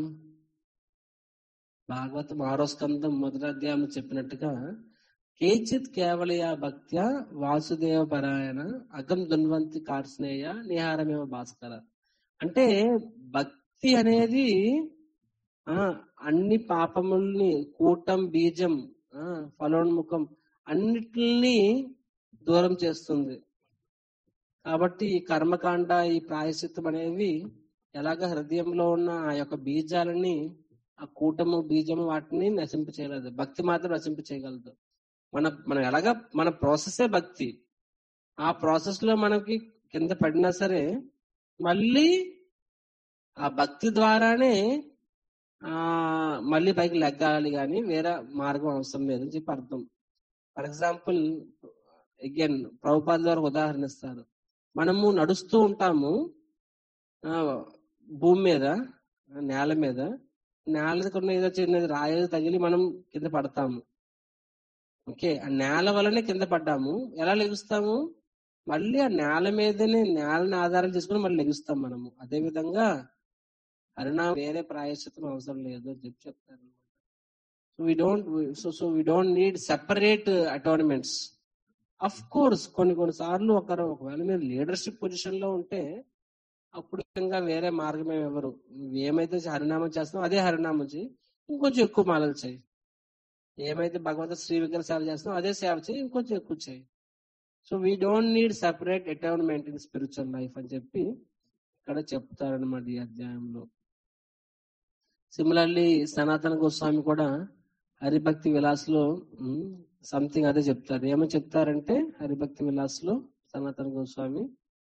భాగవతం ఆరో స్కందం మొదటి అధ్యాయం చెప్పినట్టుగా కేచిత్ కేవలయ భక్త్య వాసుదేవ పరాయణ అగం దున్వంతి కార్స్నేయ నిహారమేవ భాస్కర అంటే భక్తి అనేది ఆ అన్ని పాపముల్ని కూటం బీజం ఆ ఫలోన్ముఖం అన్నిటిని దూరం చేస్తుంది కాబట్టి ఈ కర్మకాండ ఈ ప్రాయశ్చిత్తం అనేవి ఎలాగ హృదయంలో ఉన్న ఆ యొక్క బీజాలని ఆ కూటము బీజము వాటిని నశింప చేయలేదు భక్తి మాత్రం నశింప చేయగలదు మన మనం ఎలాగ మన ప్రాసెసే భక్తి ఆ ప్రాసెస్ లో మనకి కింద పడినా సరే మళ్ళీ ఆ భక్తి ద్వారానే ఆ మళ్ళీ పైకి లెగ్గాలి కానీ వేరే మార్గం అవసరం లేదని చెప్పి అర్థం ఫర్ ఎగ్జాంపుల్ అగైన్ ప్రభుపాద ద్వారా ఉదాహరణ ఇస్తారు మనము నడుస్తూ ఉంటాము ఆ, భూమి మీద ఆ, నేల మీద నేల కొన్న ఏదో చిన్నది రాయేదో తగిలి మనం కింద పడతాము ఓకే ఆ నేల వల్లనే కింద పడ్డాము ఎలా లెగుస్తాము మళ్ళీ ఆ నేల మీదనే నేలని ఆధారం చేసుకుని మళ్ళీ లెగుస్తాం మనము అదే విధంగా హరినామ వేరే ప్రాయశ్చితం అవసరం లేదు అని చెప్పి చెప్తారు so we don't so so we don't need separate adornments of course కొన్ని కొన్ని సార్లు ఒకరు ఒకవేళ మీరు లీడర్షిప్ పొజిషన్ లో ఉంటే అప్పుడు ఇంకా వేరే మార్గం ఏమి ఎవరు నువ్వు ఏమైతే హరినామం చేస్తున్నావు అదే హరినామం చేయి ఇంకొంచెం ఎక్కువ మాలలు చేయి ఏమైతే భగవంతు శ్రీ విగ్రహ సేవ చేస్తున్నావు అదే సేవ చేయి ఇంకొంచెం ఎక్కువ చేయి so we don't need separate adornment in spiritual life అని చెప్పి ఇక్కడ చెప్తారనమాట ఈ అధ్యాయంలో సిమిలర్లీ సనాతన గోస్వామి కూడా హరిభక్తి విలాస్ లో సంథింగ్ అదే చెప్తారు ఏమని చెప్తారంటే హరిభక్తి విలాస్ లో సనాతన గోస్వామి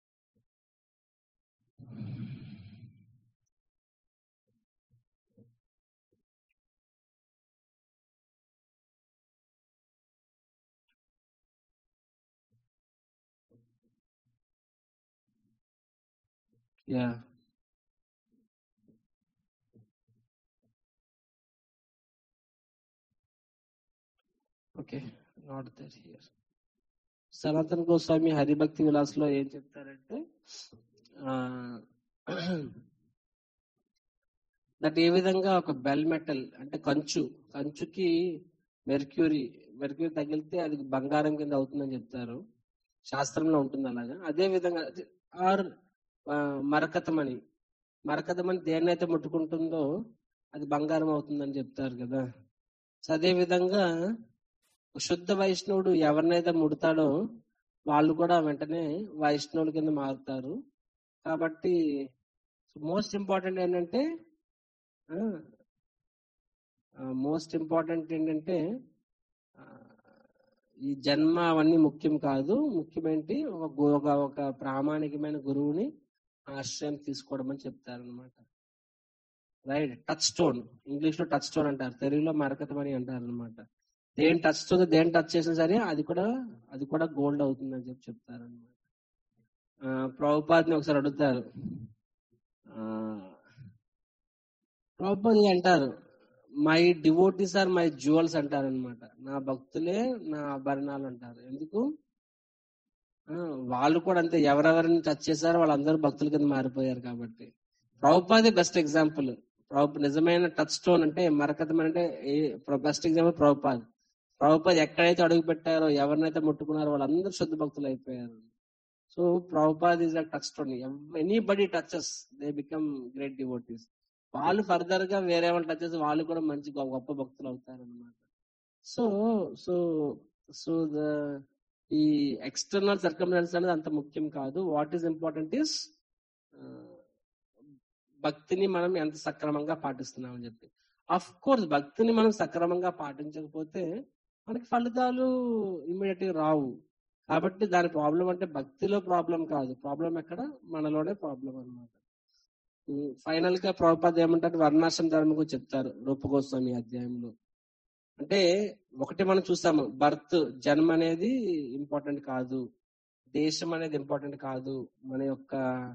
యా okay not there here Sanatana Goswami హరిభక్తి Vilas లో ఏం చెప్తారంటే దట్ ఏ విధంగా ఒక బెల్ మెటల్ అంటే కంచు కంచుకి మెర్క్యూరీ మెర్క్యూరీ తగిలితే అది బంగారం కింద అవుతుందని చెప్తారు శాస్త్రంలో ఉంటుంది అలాగా అదే విధంగా ఆర్ మరకతమని మరకతమని దేన్నైతే ముట్టుకుంటుందో అది బంగారం అవుతుందని చెప్తారు కదా సో అదే విధంగా శుద్ధ వైష్ణవుడు ఎవరినైతే ముడతాడో వాళ్ళు కూడా వెంటనే వైష్ణవుల కింద మారుతారు కాబట్టి మోస్ట్ ఇంపార్టెంట్ ఏంటంటే మోస్ట్ ఇంపార్టెంట్ ఏంటంటే ఈ జన్మ అవన్నీ ముఖ్యం కాదు ముఖ్యమేంటి ఒక గు- ఒక ఒక ప్రామాణికమైన గురువుని ఆశ్రయం తీసుకోవడం అని చెప్తారనమాట రైట్ టచ్ స్టోన్ ఇంగ్లీష్ లో టచ్ స్టోన్ అంటారు తెలుగులో మరకతం అని అంటారు అనమాట దేని టచ్ స్టోన్ దేని టచ్ చేసినా సరే అది కూడా అది కూడా గోల్డ్ అవుతుంది అని చెప్పి చెప్తారు అనమాట ప్రభుపాద్ని ఒకసారి అడుగుతారు ప్రభుపాద్ అంటారు my devotees are my jewels అంటారు అనమాట నా భక్తులే నా ఆభరణాలు అంటారు ఎందుకు ఆ, వాళ్ళు కూడా అంతే ఎవరెవరిని టచ్ చేశారో వాళ్ళందరూ భక్తుల కింద మారిపోయారు కాబట్టి ప్రభుపాది బెస్ట్ ఎగ్జాంపుల్ ప్రభు నిజమైన టచ్ స్టోన్ అంటే మరకతం అంటే బెస్ట్ ఎగ్జాంపుల్ ప్రభుపాద్ ప్రభుపాద్ ఎక్కడైతే అడుగు పెట్టారో ఎవరినైతే ముట్టుకున్నారో వాళ్ళందరూ శుద్ధ భక్తులు అయిపోయారు so Prabhupad is a touchstone anybody touches they become great devotees వాళ్ళు ఫర్దర్ గా వేరే వాళ్ళు టచ్ చేసి వాళ్ళు కూడా మంచి గొప్ప గొప్ప భక్తులు అవుతారు అనమాట సో సో సో ద ఈ ఎక్స్టర్నల్ సర్కమ్స్టాన్స్ అనేది అంత ముఖ్యం కాదు వాట్ ఈస్ ఇంపార్టెంట్ ఇస్ భక్తిని మనం ఎంత సక్రమంగా పాటిస్తున్నాం అని చెప్పి అఫ్ కోర్స్ భక్తిని మనం సక్రమంగా పాటించకపోతే మనకి ఫలితాలు ఇమ్మీడియట్ గా రావు కాబట్టి దాని ప్రాబ్లం అంటే భక్తిలో ప్రాబ్లం కాదు ప్రాబ్లం ఎక్కడ మనలోనే ప్రాబ్లం అన్నమాట ఫైనల్ గా ప్రభుపాద ఏమంటారు వర్ణాశ్రమ ధర్మం గురించి చెప్తారు రూపగోస్వామి అధ్యాయంలో అంటే ఒకటి మనం చూస్తాము బర్త్ జన్మ అనేది ఇంపార్టెంట్ కాదు దేశం అనేది ఇంపార్టెంట్ కాదు మన యొక్క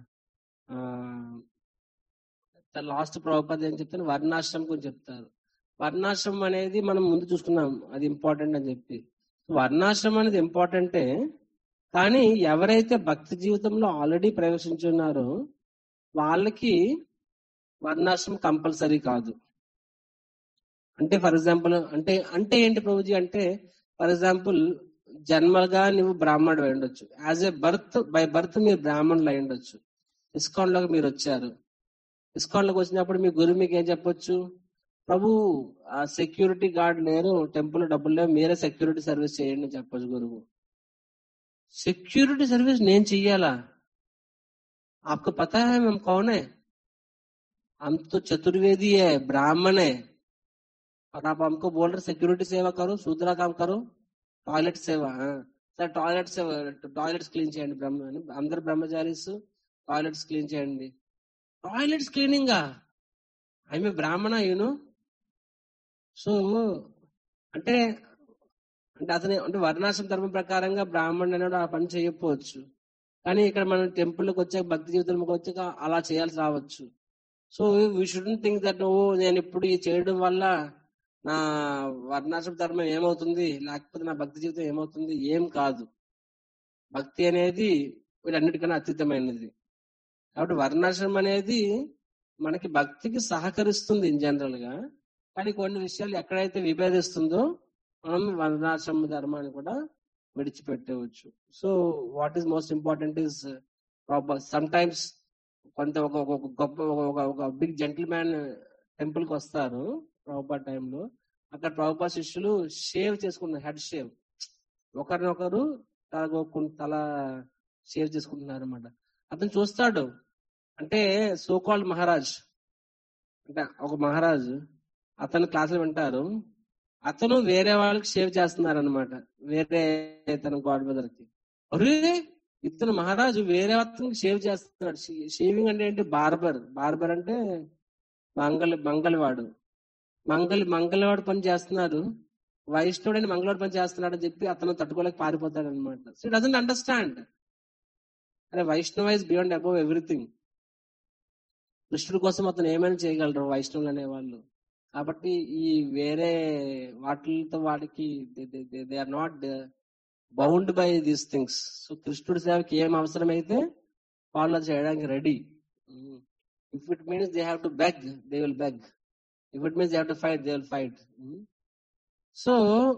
లాస్ట్ ప్రభుపాద ఏం చెప్తారు వర్ణాశ్రమం గురించి చెప్తారు వర్ణాశ్రమం అనేది మనం ముందు చూసుకున్నాం అది ఇంపార్టెంట్ అని చెప్పి వర్ణాశ్రమం అనేది ఇంపార్టెంటే కానీ ఎవరైతే భక్తి జీవితంలో ఆల్రెడీ ప్రవేశించున్నారో వాళ్ళకి వర్ణాశ్రమం కంపల్సరీ కాదు అంటే ఫర్ ఎగ్జాంపుల్ అంటే అంటే ఏంటి ప్రభుజీ అంటే ఫర్ ఎగ్జాంపుల్ జన్మగా నువ్వు బ్రాహ్మణుడు అయి ఉండొచ్చు as a birth by birth మీరు బ్రాహ్మణులు అయి ఉండొచ్చు ఇస్కాన్ లోకి మీరు వచ్చారు ఇస్కాన్ లోకి వచ్చినప్పుడు మీ గురువు మీకు ఏం చెప్పొచ్చు ప్రభు ఆ సెక్యూరిటీ గార్డ్ లేరు టెంపుల్ డబ్బులు లేవు మీరే సెక్యూరిటీ సర్వీస్ చేయండి అని చెప్పొచ్చు గురువు సెక్యూరిటీ సర్వీస్ నేను చెయ్యాలా आपको पता है हम कौन है हम तो चतुर्वेदी है ब्राह्मण है और आप हमको बोल रहे सिक्योरिटी सेवा करो शूद्रा काम करो టాయిలెట్ సేవ సార్ టాయిలెట్ సేవ టాయిలెట్స్ క్లీన్ చేయండి బ్రహ్మ అందరు బ్రహ్మచారీస్ టాయిలెట్స్ క్లీన్ చేయండి టాయిలెట్స్ క్లీనింగ్ ఐమే బ్రాహ్మణ యూను సో అంటే అంటే అతని అంటే వర్ణాశ్రమ ధర్మం ప్రకారంగా బ్రాహ్మణుడు అనేవాడు ఆ పని చేయకపోవచ్చు కానీ ఇక్కడ మనం టెంపుల్కి వచ్చాక భక్తి జీవితంలోకి వచ్చాక అలా చేయాల్సి రావచ్చు so we shouldn't think that oh నేను ఇప్పుడు ఇది చేయడం వల్ల నా వర్ణాశ్రమ ధర్మం ఏమవుతుంది లేకపోతే నా భక్తి జీవితం ఏమవుతుంది ఏం కాదు భక్తి అనేది వీటన్నిటికన్నా అతీతమైనది కాబట్టి వర్ణాశ్రమం అనేది మనకి భక్తికి సహకరిస్తుంది ఇన్ జనరల్ గా కానీ కొన్ని విషయాలు ఎక్కడైతే విభేదిస్తుందో మనం వర్ణాశ్రమ ధర్మాన్ని కూడా విడిచిపెట్టవచ్చు so what is most important is proper sometimes కొంత ఒక ఒక- ఒక గొప్ప ఒక- ఒక ఒక బిగ్ జెంటిల్ మ్యాన్ టెంపుల్ కి వస్తారు ప్రభుపా టైంలో అక్కడ ప్రభుపా శిష్యులు షేవ్ చేసుకుంటున్నారు హెడ్ షేవ్ ఒకరినొకరు తల గోక్కు- తల షేవ్ చేసుకుంటున్నారు అనమాట అతను చూస్తాడు అంటే సోకాల్డ్ మహారాజ్ అంటే ఒక మహారాజు అతను క్లాసులు వింటారు అతను వేరే వాళ్ళకి షేవ్ చేస్తున్నారు అనమాట వేరే తన గాడ్ మదర్ కి అరే ఇతను మహారాజు వేరే అతనికి షేవ్ చేస్తున్నాడు షేవింగ్ అంటే ఏంటి బార్బర్ బార్బర్ అంటే మంగళ మంగళవాడు మంగళ మంగళవాడు పని చేస్తున్నారు వైష్ణవుడని మంగళవాడు పని చేస్తున్నాడు అని చెప్పి అతను తట్టుకోలేక పారిపోతాడు అనమాట సో డజంట్ అండర్స్టాండ్ అరే వైష్ణవ ఇస్ బియాండ్ అబౌవ్ ఎవ్రీథింగ్ కృష్ణుడి కోసం అతను ఏమైనా చేయగలరు వైష్ణవులు అనేవాళ్ళు కాబట్టి ఈ వేరే వాటితో వాటికి they are not bound by these things so కృష్ణుడి సేవకి ఏం అవసరమైతే వాళ్ళు అది చేయడానికి ready if it means they have to beg they will beg if it means they have to fight they will fight so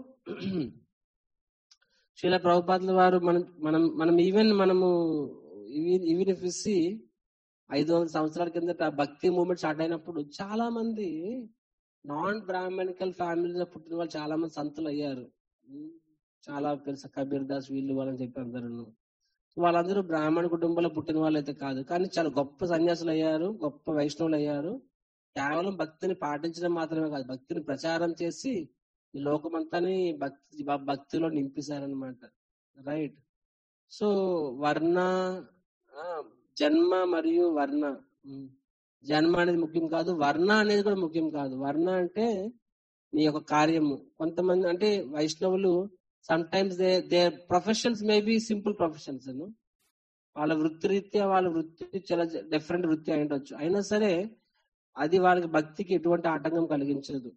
Srila ప్రభుపాదుల వారు మనం మనం మనం ఈవెన్ మనము ఈవెన్ ఇఫ్ సి ఐదు వందల సంవత్సరాల కిందట భక్తి మూమెంట్ స్టార్ట్ అయినప్పుడు చాలా మంది నాన్ బ్రాహ్మణికల్ ఫ్యామిలీలో పుట్టిన వాళ్ళు చాలా మంది సంతులు అయ్యారు ఉమ్, చాలా తెలుసు కబీర్ దాస్ వీళ్ళు వాళ్ళని చెప్పి అందరూ వాళ్ళందరూ బ్రాహ్మణ కుటుంబంలో పుట్టిన వాళ్ళు అయితే కాదు కానీ చాలా గొప్ప సన్యాసులు అయ్యారు గొప్ప వైష్ణవులు అయ్యారు కేవలం భక్తిని పాటించడం మాత్రమే కాదు భక్తిని ప్రచారం చేసి ఈ లోకమంతాని భక్తి భక్తిలో నింపేశారనమాట రైట్ సో వర్ణ ఆ, జన్మ మరియు వర్ణ ఉమ్. జన్మ అనేది ముఖ్యం కాదు వర్ణ అనేది కూడా ముఖ్యం కాదు వర్ణ అంటే నీ యొక్క కార్యము కొంతమంది అంటే వైష్ణవులు sometimes they they professions may be simple professions వాళ్ళ వృత్తిరీత్యా వాళ్ళ వృత్తి చాలా డిఫరెంట్ వృత్తి అయి ఉండొచ్చు అయినా సరే అది వాళ్ళకి భక్తికి ఎటువంటి ఆటంకం కలిగించదు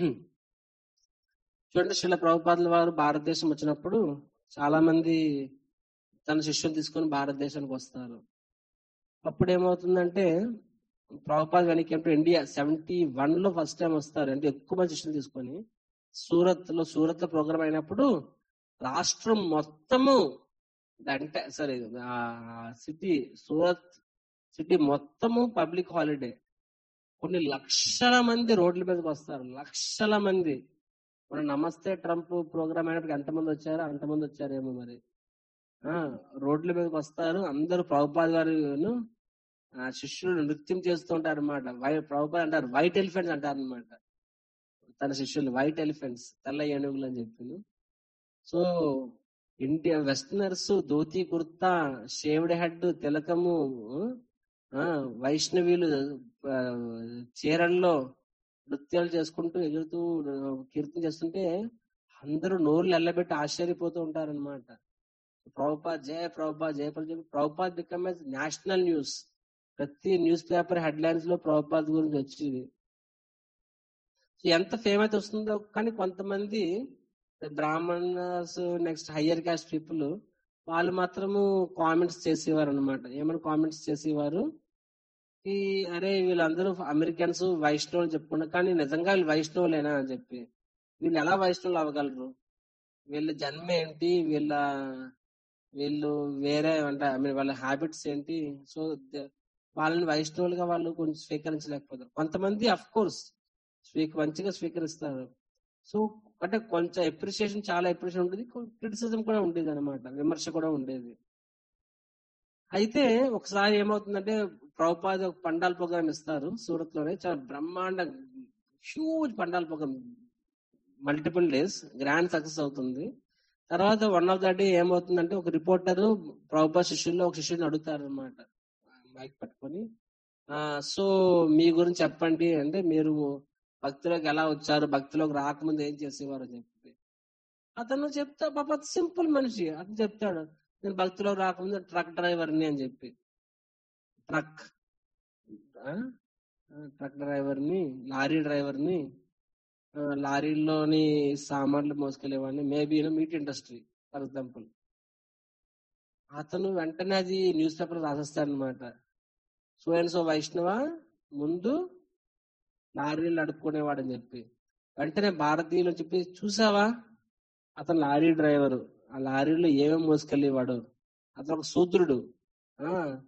చూడండి శిల ప్రభుపాదుల వారు భారతదేశం వచ్చినప్పుడు చాలా మంది తన శిష్యులు తీసుకొని భారతదేశానికి వస్తారు అప్పుడు ఏమవుతుందంటే ప్రభుపాద్ వెనక్కి అంటే ఇండియా సెవెంటీ వన్ లో ఫస్ట్ టైం వస్తారు అంటే ఎక్కువ మంది శిష్యులు తీసుకొని సూరత్ లో సూరత్ లో ప్రోగ్రామ్ అయినప్పుడు రాష్ట్రం మొత్తము అంటే సరే ఆ సిటీ సూరత్ సిటీ మొత్తము పబ్లిక్ హాలిడే కొన్ని లక్షల మంది రోడ్ల మీదకి వస్తారు లక్షల మంది మన నమస్తే ట్రంప్ ప్రోగ్రామ్ అయినప్పుడు ఎంతమంది వచ్చారో అంతమంది వచ్చారేమో మరి ఆ రోడ్ల మీదకి వస్తారు అందరూ ప్రభుపాద్ గారు ఆ శిష్యులు నృత్యం చేస్తూ ఉంటారు అనమాట ప్రభుపాద్ అంటారు వైట్ ఎలిఫెంట్స్ అంటారు అనమాట తన శిష్యులు వైట్ ఎలిఫెంట్స్ తెల్ల ఏనుగులు అని చెప్పి so India westerners dhoti kurta shaved head తిలకము ఆ వైష్ణవీలు ఆ, చీరల్లో నృత్యాలు చేసుకుంటూ ఎగురుతూ ఆ, కీర్తన చేస్తుంటే అందరూ నోర్లు ఎల్లబెట్టి ఆశ్చర్యపోతూ ఉంటారన్నమాట ప్రభుపాద్ జయ ప్రభుపాద్ జయ Prabhu Prabhupad becomes national news ప్రతి న్యూస్ పేపర్ హెడ్ లైన్స్ లో ప్రభుపాద్ గురించి వచ్చింది సో ఎంత ఫేమ్ అయితే వస్తుందో కానీ కొంతమంది Brahmins next higher caste people వాళ్ళు మాత్రము కామెంట్స్ చేసేవారు అనమాట ఏమైనా కామెంట్స్ చేసేవారు ఈ అరే వీళ్ళందరూ అమెరికన్స్ వైష్ణవులు చెప్పుకున్నారు కానీ నిజంగా వీళ్ళు వైష్ణవులేనా అని చెప్పి వీళ్ళు ఎలా వైష్ణవులు అవ్వగలరు వీళ్ళ జన్మ ఏంటి వీళ్ళ వీళ్ళు వేరే అంటే I mean, వాళ్ళ హ్యాబిట్స్ ఏంటి సో వాళ్ళని వైష్ణవులుగా వాళ్ళు కొంచెం స్వీకరించలేకపోతారు కొంతమంది అఫ్ కోర్స్ స్వీక మంచిగా స్వీకరిస్తారు సో అంటే కొంచెం ఎప్రిసియేషన్ చాలా ఎప్రిసియేషన్ ఉంటుంది క్రిటిసిజం కూడా ఉండేది అనమాట విమర్శ కూడా ఉండేది అయితే ఒకసారి ఏమవుతుందంటే ప్రభుపాద ఒక పండాల్ ప్రోగ్రామ్ ఇస్తారు సూరత్ లోనే చాలా బ్రహ్మాండ huge pandal program multiple days grand success అవుతుంది తర్వాత వన్ ఆఫ్ ద డే ఏమవుతుందంటే ఒక రిపోర్టర్ ప్రభుపా శిష్యుల్లో ఒక శిష్యుని అడుగుతారు అనమాట మైక్ పట్టుకొని ఆ సో మీ గురించి చెప్పండి అంటే మీరు భక్తిలోకి ఎలా వచ్చారు భక్తిలోకి రాకముందు ఏం చేసేవారు అని చెప్పి అతను చెప్తా పాప సింపుల్ మనిషి అతను చెప్తాడు నేను భక్తిలోకి రాకముందు ట్రక్ డ్రైవర్ని అని చెప్పి ట్రక్ ట్రక్ డ్రైవర్ని లారీ డ్రైవర్ని ఆ, లారీల్లోని సామాన్లు మోసుకెళ్లేవాడిని maybe meat industry for example అతను వెంటనే అది న్యూస్ పేపర్ రాసేస్తాడు అనమాట సో అండ్ సో వైష్ణవ ముందు లారీలు నడుపుకునేవాడని చెప్పి వెంటనే భారతీయులు అని చెప్పి చూసావా అతను లారీ డ్రైవరు ఆ లారీలో ఏమేమి మోసుకెళ్ళేవాడు అతను ఒక శూద్రుడు ఆ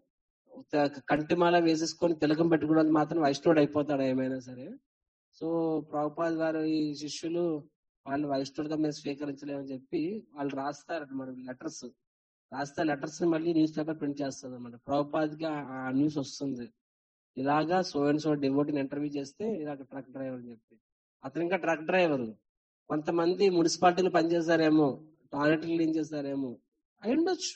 త- కంటిమాల వేసేసుకొని తిలకం పెట్టుకోవడానికి మాత్రం వైష్ణవుడు అయిపోతాడు ఏమైనా సరే సో ప్రభుపాద్ గారు ఈ శిష్యులు వాళ్ళు వైష్ణవుడిగా మేము స్వీకరించలేమని చెప్పి వాళ్ళు రాస్తారు మన లెటర్స్ రాస్తే లెటర్స్ ని మళ్ళీ న్యూస్ పేపర్ ప్రింట్ చేస్తుంది అనమాట ప్రభుపాద్ కి ఆ- ఆ న్యూస్ వస్తుంది ఇలాగా సో అండ్ సో డివోటీని ఇంటర్వ్యూ చేస్తే ఇలాగ ట్రక్ డ్రైవర్ అని చెప్పి అతను ఇంకా ట్రక్ డ్రైవర్ కొంతమంది మున్సిపాలిటీలు పనిచేస్తారేమో టాయిలెట్లు క్లీన్ చేస్తారేమో అయి ఉండొచ్చు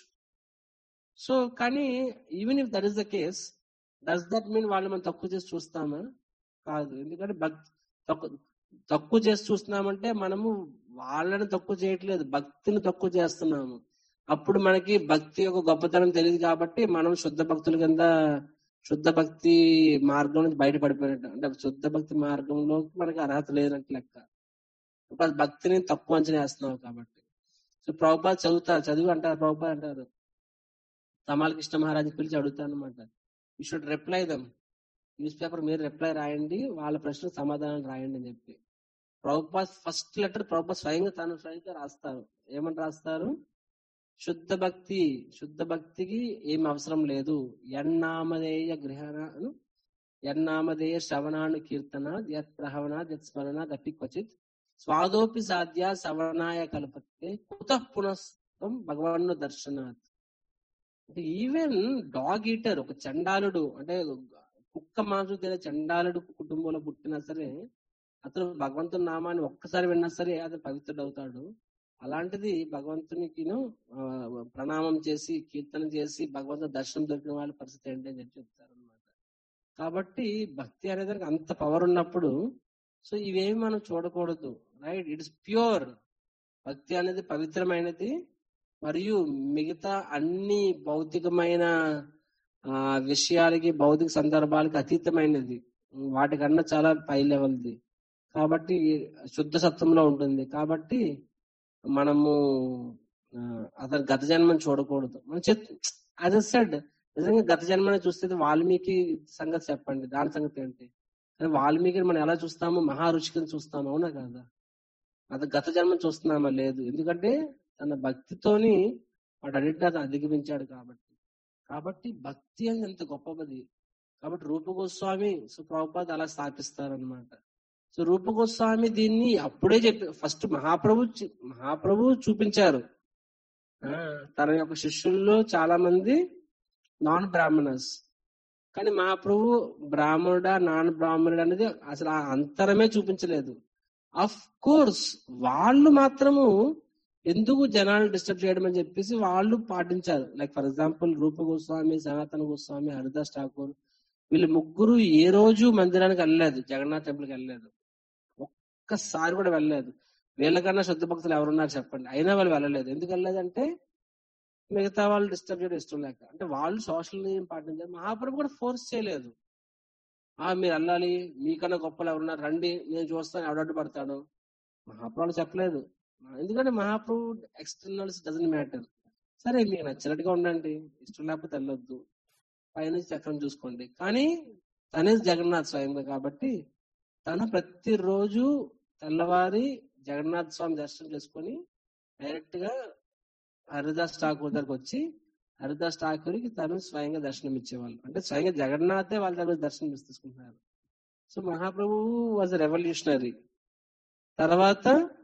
సో కానీ even if that is the case does that mean వాళ్ళు మనం తక్కువ చేసి చూస్తామా కాదు ఎందుకంటే భక్తి తక్కువ తక్కువ చేసి చూస్తున్నామంటే మనము వాళ్ళని తక్కువ చేయట్లేదు భక్తిని తక్కువ చేస్తున్నాము అప్పుడు మనకి భక్తి యొక్క గొప్పతనం తెలియదు కాబట్టి మనం శుద్ధ భక్తుల కింద శుద్ధ భక్తి మార్గం నుంచి బయటపడిపోయినట్టు అంటే శుద్ధ భక్తి మార్గంలోకి మనకి అర్హత లేనట్టు లెక్క ఇప్పుడు భక్తిని తక్కువ అంచనా వేస్తున్నావు కాబట్టి సో ప్రభుపాద చదువుతారు చదివి అంటారు ప్రభుపాద అంటారు తమాల కృష్ణ మహారాజ్ పిలిచి అడుగుతాను అనమాట you should reply them newspaper మీరు రిప్లై రాయండి వాళ్ళ ప్రశ్నకు సమాధానం రాయండి అని చెప్పి ప్రభుపాద్ ఫస్ట్ లెటర్ ప్రభుపాద్ స్వయంగా తాను స్వయంగా రాస్తారు ఏమని రాస్తారు శుద్ధ భక్తి శుద్ధ భక్తికి ఏం అవసరం లేదు ఎన్నామధేయ గ్రహణ ఎన్నామధేయ శ్రవణాను కీర్తన యత్ ప్రహవన యత్ స్మరణ దపి క్వచిత్ స్వాదోపి సాధ్య శ్రవణాయ కల్పతే కుత పునస్తం భగవాన్ దర్శనాత్ అంటే ఈవెన్ డాగ్ ఈటర్ ఒక చండాలుడు అంటే కుక్క మాంసం తినే చండాలుడు కుటుంబంలో పుట్టినా సరే అతను భగవంతుని నామాన్ని ఒక్కసారి విన్నా సరే అతను పవిత్రుడు అవుతాడు అలాంటిది భగవంతునికిను ఆ, ప్రణామం చేసి కీర్తన చేసి భగవంతుని దర్శనం దొరికిన వాళ్ళ పరిస్థితి ఏంటి అని చెప్పి చెప్తారు అనమాట కాబట్టి భక్తి అనేది దానికి అంత పవర్ ఉన్నప్పుడు సో ఇవేమి మనం చూడకూడదు రైట్ ఇట్స్ ప్యూర్ భక్తి అనేది పవిత్రమైనది మరియు మిగతా అన్ని భౌతికమైన ఆ విషయాలకి భౌతిక సందర్భాలకి అతీతమైనది వాటికన్నా చాలా పై లెవెల్ది కాబట్టి శుద్ధ సత్వంలో ఉంటుంది కాబట్టి మనము ఆ, అతని గత జన్మని చూడకూడదు మనం యాజ్ అ సెడ్ నిజంగా గత జన్మని చూస్తే వాల్మీకి సంగతి చెప్పండి దాని సంగతి ఏంటి కానీ వాల్మీకిని మనం ఎలా చూస్తాము మహారుషికని చూస్తాము అవునా కాదా అది గత జన్మని చూస్తున్నామా లేదు ఎందుకంటే తన భక్తితోని వాటన్నిటిని అతను అధిగమించాడు కాబట్టి కాబట్టి భక్తి అనేది ఎంత గొప్పది కాబట్టి రూప గోస్వామి సో ప్రభుపాద్ అలా స్థాపిస్తారనమాట సో రూప గోస్వామి దీన్ని అప్పుడే చెప్పి ఫస్ట్ మహాప్రభు చూ- మహాప్రభు చూపించారు ఆ, తన యొక్క శిష్యుల్లో చాలా మంది నాన్ బ్రాహ్మణస్ కానీ మహాప్రభు బ్రాహ్మణుడా నాన్ బ్రాహ్మణుడు అనేది అసలు ఆ అంతరమే చూపించలేదు అఫ్ కోర్స్ వాళ్ళు మాత్రము ఎందుకు జనాలు డిస్టర్బ్ చేయడం అని చెప్పేసి వాళ్ళు పాటించారు like for example Rupa Goswami Sanatana Goswami Haridas Thakur వీళ్ళు ముగ్గురు ఏ రోజు మందిరానికి వెళ్ళలేదు జగన్నాథ్ టెంపుల్ కి వెళ్ళలేదు ఒక్కసారి కూడా వెళ్ళలేదు వీళ్ళకన్నా శుద్ధ భక్తులు ఎవరున్నారు చెప్పండి అయినా వాళ్ళు వెళ్ళలేదు ఎందుకు వెళ్ళలేదంటే మిగతా వాళ్ళు డిస్టర్బ్ చేయడం ఇష్టం లేక అంటే వాళ్ళు సోషల్ నియమం పాటించారు మహాప్రభు కూడా ఫోర్స్ చేయలేదు ఆ మీరు వెళ్ళాలి మీకన్నా గొప్పలు ఎవరున్నారు రండి నేను చూస్తాను ఎవడడ్డు పడతాడు మహాప్రభులు చెప్పలేదు ఎందుకంటే మహాప్రభు ఎక్స్టర్నల్స్ డజన్ మ్యాటర్ సరే మీకు నచ్చినట్టుగా ఉండండి ఇష్టం లేకపోతే వెళ్ళొద్దు పైనుంచి చక్రం చూసుకోండి కానీ తనే జగన్నాథ్ స్వయంగా కాబట్టి తను ప్రతిరోజు తెల్లవారి జగన్నాథ్ స్వామి దర్శనం చేసుకొని డైరెక్ట్ గా హరిదాస్ ఠాకూర్ దగ్గరకు వచ్చి హరిదాస్ ఠాకూర్కి తను స్వయంగా దర్శనం ఇచ్చేవాళ్ళు అంటే స్వయంగా జగన్నాథే వాళ్ళ దగ్గర దర్శనం తీసుకుంటున్నారు సో మహాప్రభు వాజ్ రెవల్యూషనరీ తర్వాత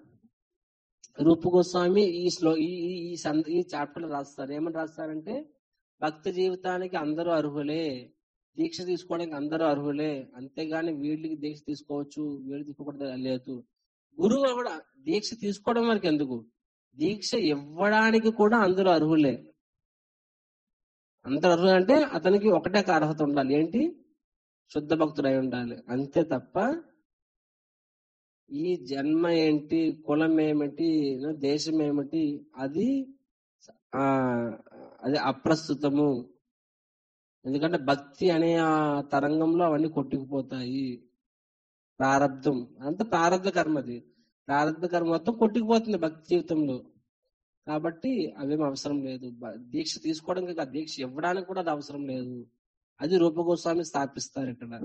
రూప గోస్వామి ఈ శ్లో ఈ ఈ- ఈ సంద ఈ చాప్టర్ రాస్తారు ఏమని రాస్తారంటే భక్త జీవితానికి అందరూ అర్హులే దీక్ష తీసుకోవడానికి అందరూ అర్హులే అంతేగాని వీళ్ళకి దీక్ష తీసుకోవచ్చు వీళ్ళు తీసుకోకూడదు లేదు గురువు కూడా దీక్ష తీసుకోవడం వరకు ఎందుకు దీక్ష ఇవ్వడానికి కూడా అందరూ అర్హులే అందరూ అర్హులు అంటే అతనికి ఒకటే ఒక అర్హత ఉండాలి ఏంటి శుద్ధ భక్తుడై ఉండాలి అంతే తప్ప ఈ జన్మ ఏంటి కులం ఏమిటి దేశం ఏమిటి అది ఆ అది అప్రస్తుతము ఎందుకంటే భక్తి అనే ఆ తరంగంలో అవన్నీ కొట్టుకుపోతాయి ప్రారంధం అంత ప్రారంధ కర్మ అది ప్రారంధ కర్మ మొత్తం కొట్టుకుపోతుంది భక్తి జీవితంలో కాబట్టి అవేం అవసరం లేదు బ- దీక్ష తీసుకోవడానికి కాదు, దీక్ష ఇవ్వడానికి కూడా అది అవసరం లేదు అది రూపగోస్వామి స్థాపిస్తారు ఇక్కడ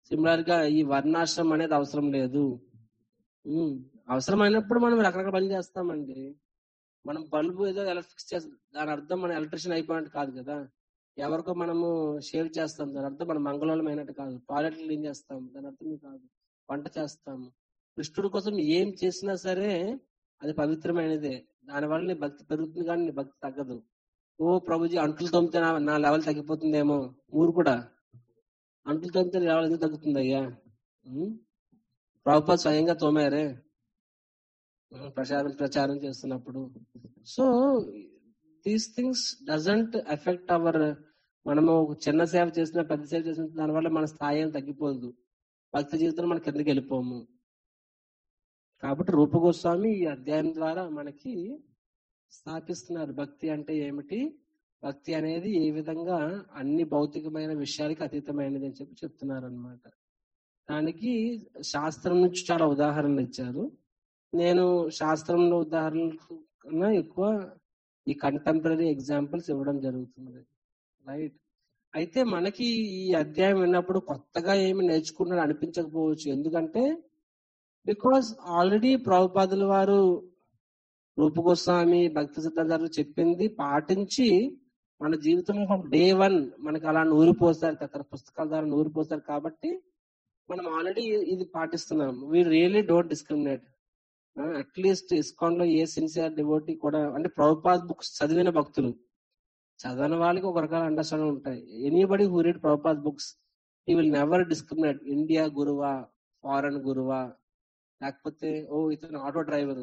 సిమిలర్ గా ఈ వర్ణాశ్రమం అనేది అవసరం లేదు ఉమ్, అవసరమైనప్పుడు మనం రకరకాల పనులు చేస్తామండి మనం బల్బు ఏదో ఎలక్ట్రిక్ చేస్తాం దాని అర్థం మనం ఎలక్ట్రిషియన్ అయిపోయినట్టు కాదు కదా ఎవరికో మనము షేవ్ చేస్తాం దాని అర్థం మనం మంగళవారం అయినట్టు కాదు టాయిలెట్ క్లీన్ చేస్తాం దాని అర్థం ఇది కాదు వంట చేస్తాము కృష్ణుడి కోసం ఏం చేసినా సరే అది పవిత్రమైనదే దానివల్ల నీ భక్తి పెరుగుతుంది కానీ నీ భక్తి తగ్గదు ఓ ప్రభుజీ అంటులు తోమితే నా- నా లెవెల్ తగ్గిపోతుందేమో ఊరు కూడా అంటులు తోమితే నీ లెవెల్ ఎందుకు తగ్గుతుంది అయ్యా ఉం? ప్రభుపాద్ స్వయంగా తోమారే ఉం, ప్రచారం ప్రచారం చేస్తున్నప్పుడు so these things doesn't affect our మనము ఒక చిన్న సేవ చేసిన పెద్ద సేవ చేసిన దానివల్ల మన స్థాయి ఏం తగ్గిపోదు భక్తి జీవితంలో మన కిందకి వెళ్ళిపోము కాబట్టి రూపగోస్వామి ఈ అధ్యాయం ద్వారా మనకి స్థాపిస్తున్నారు భక్తి అంటే ఏమిటి భక్తి అనేది ఏ విధంగా అన్ని భౌతికమైన విషయాలకి అతీతమైనది అని చెప్పి చెప్తున్నారు అనమాట దానికి శాస్త్రం నుంచి చాలా ఉదాహరణలు ఇచ్చారు నేను శాస్త్రంలో ఉదాహరణలు కన్నా ఎక్కువ ఈ కంటెంపరీ ఎగ్జాంపుల్స్ ఇవ్వడం జరుగుతుంది రైట్ అయితే మనకి ఈ అధ్యాయం విన్నప్పుడు కొత్తగా ఏమి నేర్చుకున్నాడు అనిపించకపోవచ్చు ఎందుకంటే బికాస్ ఆల్రెడీ ప్రభుపాదుల వారు రూపగోస్వామి భక్తి సిద్ధాంతాలు చెప్పింది పాటించి మన జీవితంలో డే వన్ మనకి అలా నూరు పోస్తారు తక్కువ పుస్తకాల ద్వారా నూరు పోస్తారు కాబట్టి మనం ఆల్రెడీ ఇది పాటిస్తున్నాం we really don't discriminate at least ISKCON లో ఏ సిన్సియర్ డివోటీ కూడా అంటే ప్రభుపాద్ బుక్స్ చదివిన భక్తులు చదవని వాళ్ళకి ఒక రకాల అండర్స్టాండింగ్ ఉంటాయి anybody who read Prabhupad books he will never discriminate India గురువా ఫారెన్ గురువా లేకపోతే ఓ ఇతను ఆటో డ్రైవర్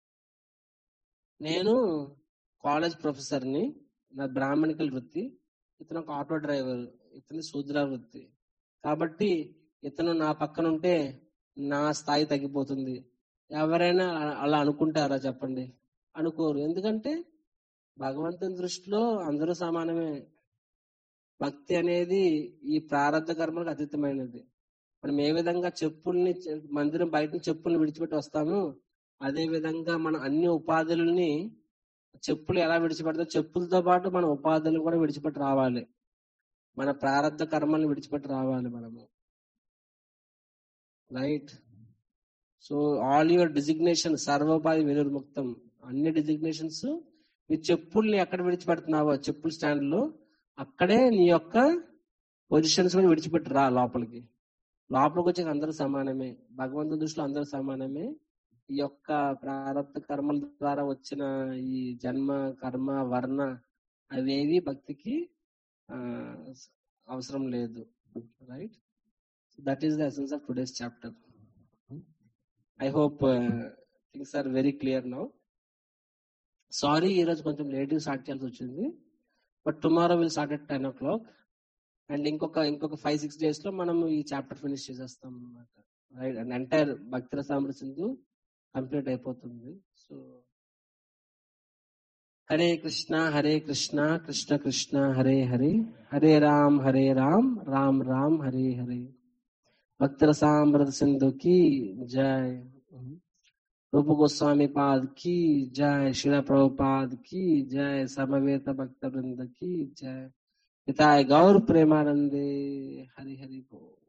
నేను కాలేజ్ ప్రొఫెసర్ ని నా బ్రాహ్మణికల్ వృత్తి ఇతను ఒక ఆటో డ్రైవర్ ఇతని శూద్ర వృత్తి కాబట్టి ఇతను నా పక్కన ఉంటే నా స్థాయి తగ్గిపోతుంది ఎవరైనా అ- అలా అనుకుంటారా చెప్పండి అనుకోరు ఎందుకంటే భగవంతుని దృష్టిలో అందరూ సమానమే భక్తి అనేది ఈ ప్రారంభ కర్మలకు అతీతమైనది మనం ఏ విధంగా చెప్పుల్ని చె- మందిరం బయట నుంచి చెప్పుల్ని విడిచిపెట్టి వస్తామో అదే విధంగా మన అన్ని ఉపాధులని చెప్పులు ఎలా విడిచిపెడతాం చెప్పులతో పాటు మన ఉపాధులు కూడా విడిచిపెట్టి రావాలి మన ప్రారంభ కర్మల్ని విడిచిపెట్టి రావాలి మనము right so all your designation సర్వోపాధి వినిర్ముక్తం అన్ని డిజిగ్నేషన్స్ నీ చెప్పుల్ని ఎక్కడ విడిచిపెడుతున్నావో చెప్పుల స్టాండ్ లో అక్కడే నీ యొక్క పొజిషన్స్ కూడా విడిచిపెట్టి రా లోపలికి లోపలికి వచ్చాక అందరూ సమానమే భగవంతుని దృష్టిలో అందరూ సమానమే ఈ యొక్క ప్రారంభ కర్మల ద్వారా వచ్చిన ఈ జన్మ కర్మ వర్ణ అవేవి భక్తికి ఆ, అవసరం లేదు right that is the essence of today's chapter I hope things are very clear now sorry ఈ రోజు కొంచెం లేట్ స్టార్ట్ చేయాల్సి వచ్చింది but tomorrow will start at ten o'clock and ఇంకొక ఇంకొక ఫైవ్ సిక్స్ డేస్ లో మనం ఈ చాప్టర్ ఫినిష్ చేసేస్తాం అనమాట రైట్ అండ్ ఎంటైర్ భక్తిర సామరసింధు కంప్లీట్ అయిపోతుంది సో హరే కృష్ణ హరే కృష్ణ కృష్ణ కృష్ణ హరే హరే హరే రామ్ హరే రామ్ రామ్ రామ్ హరే హరే భక్తుల సామృత సింధు की जय रूप गोस्वामी पाद की जय शिला प्रभुपाद की जय समवेत भक्त वृंद की जय पिताय गौर प्रेमानंदे हरि हरि बोल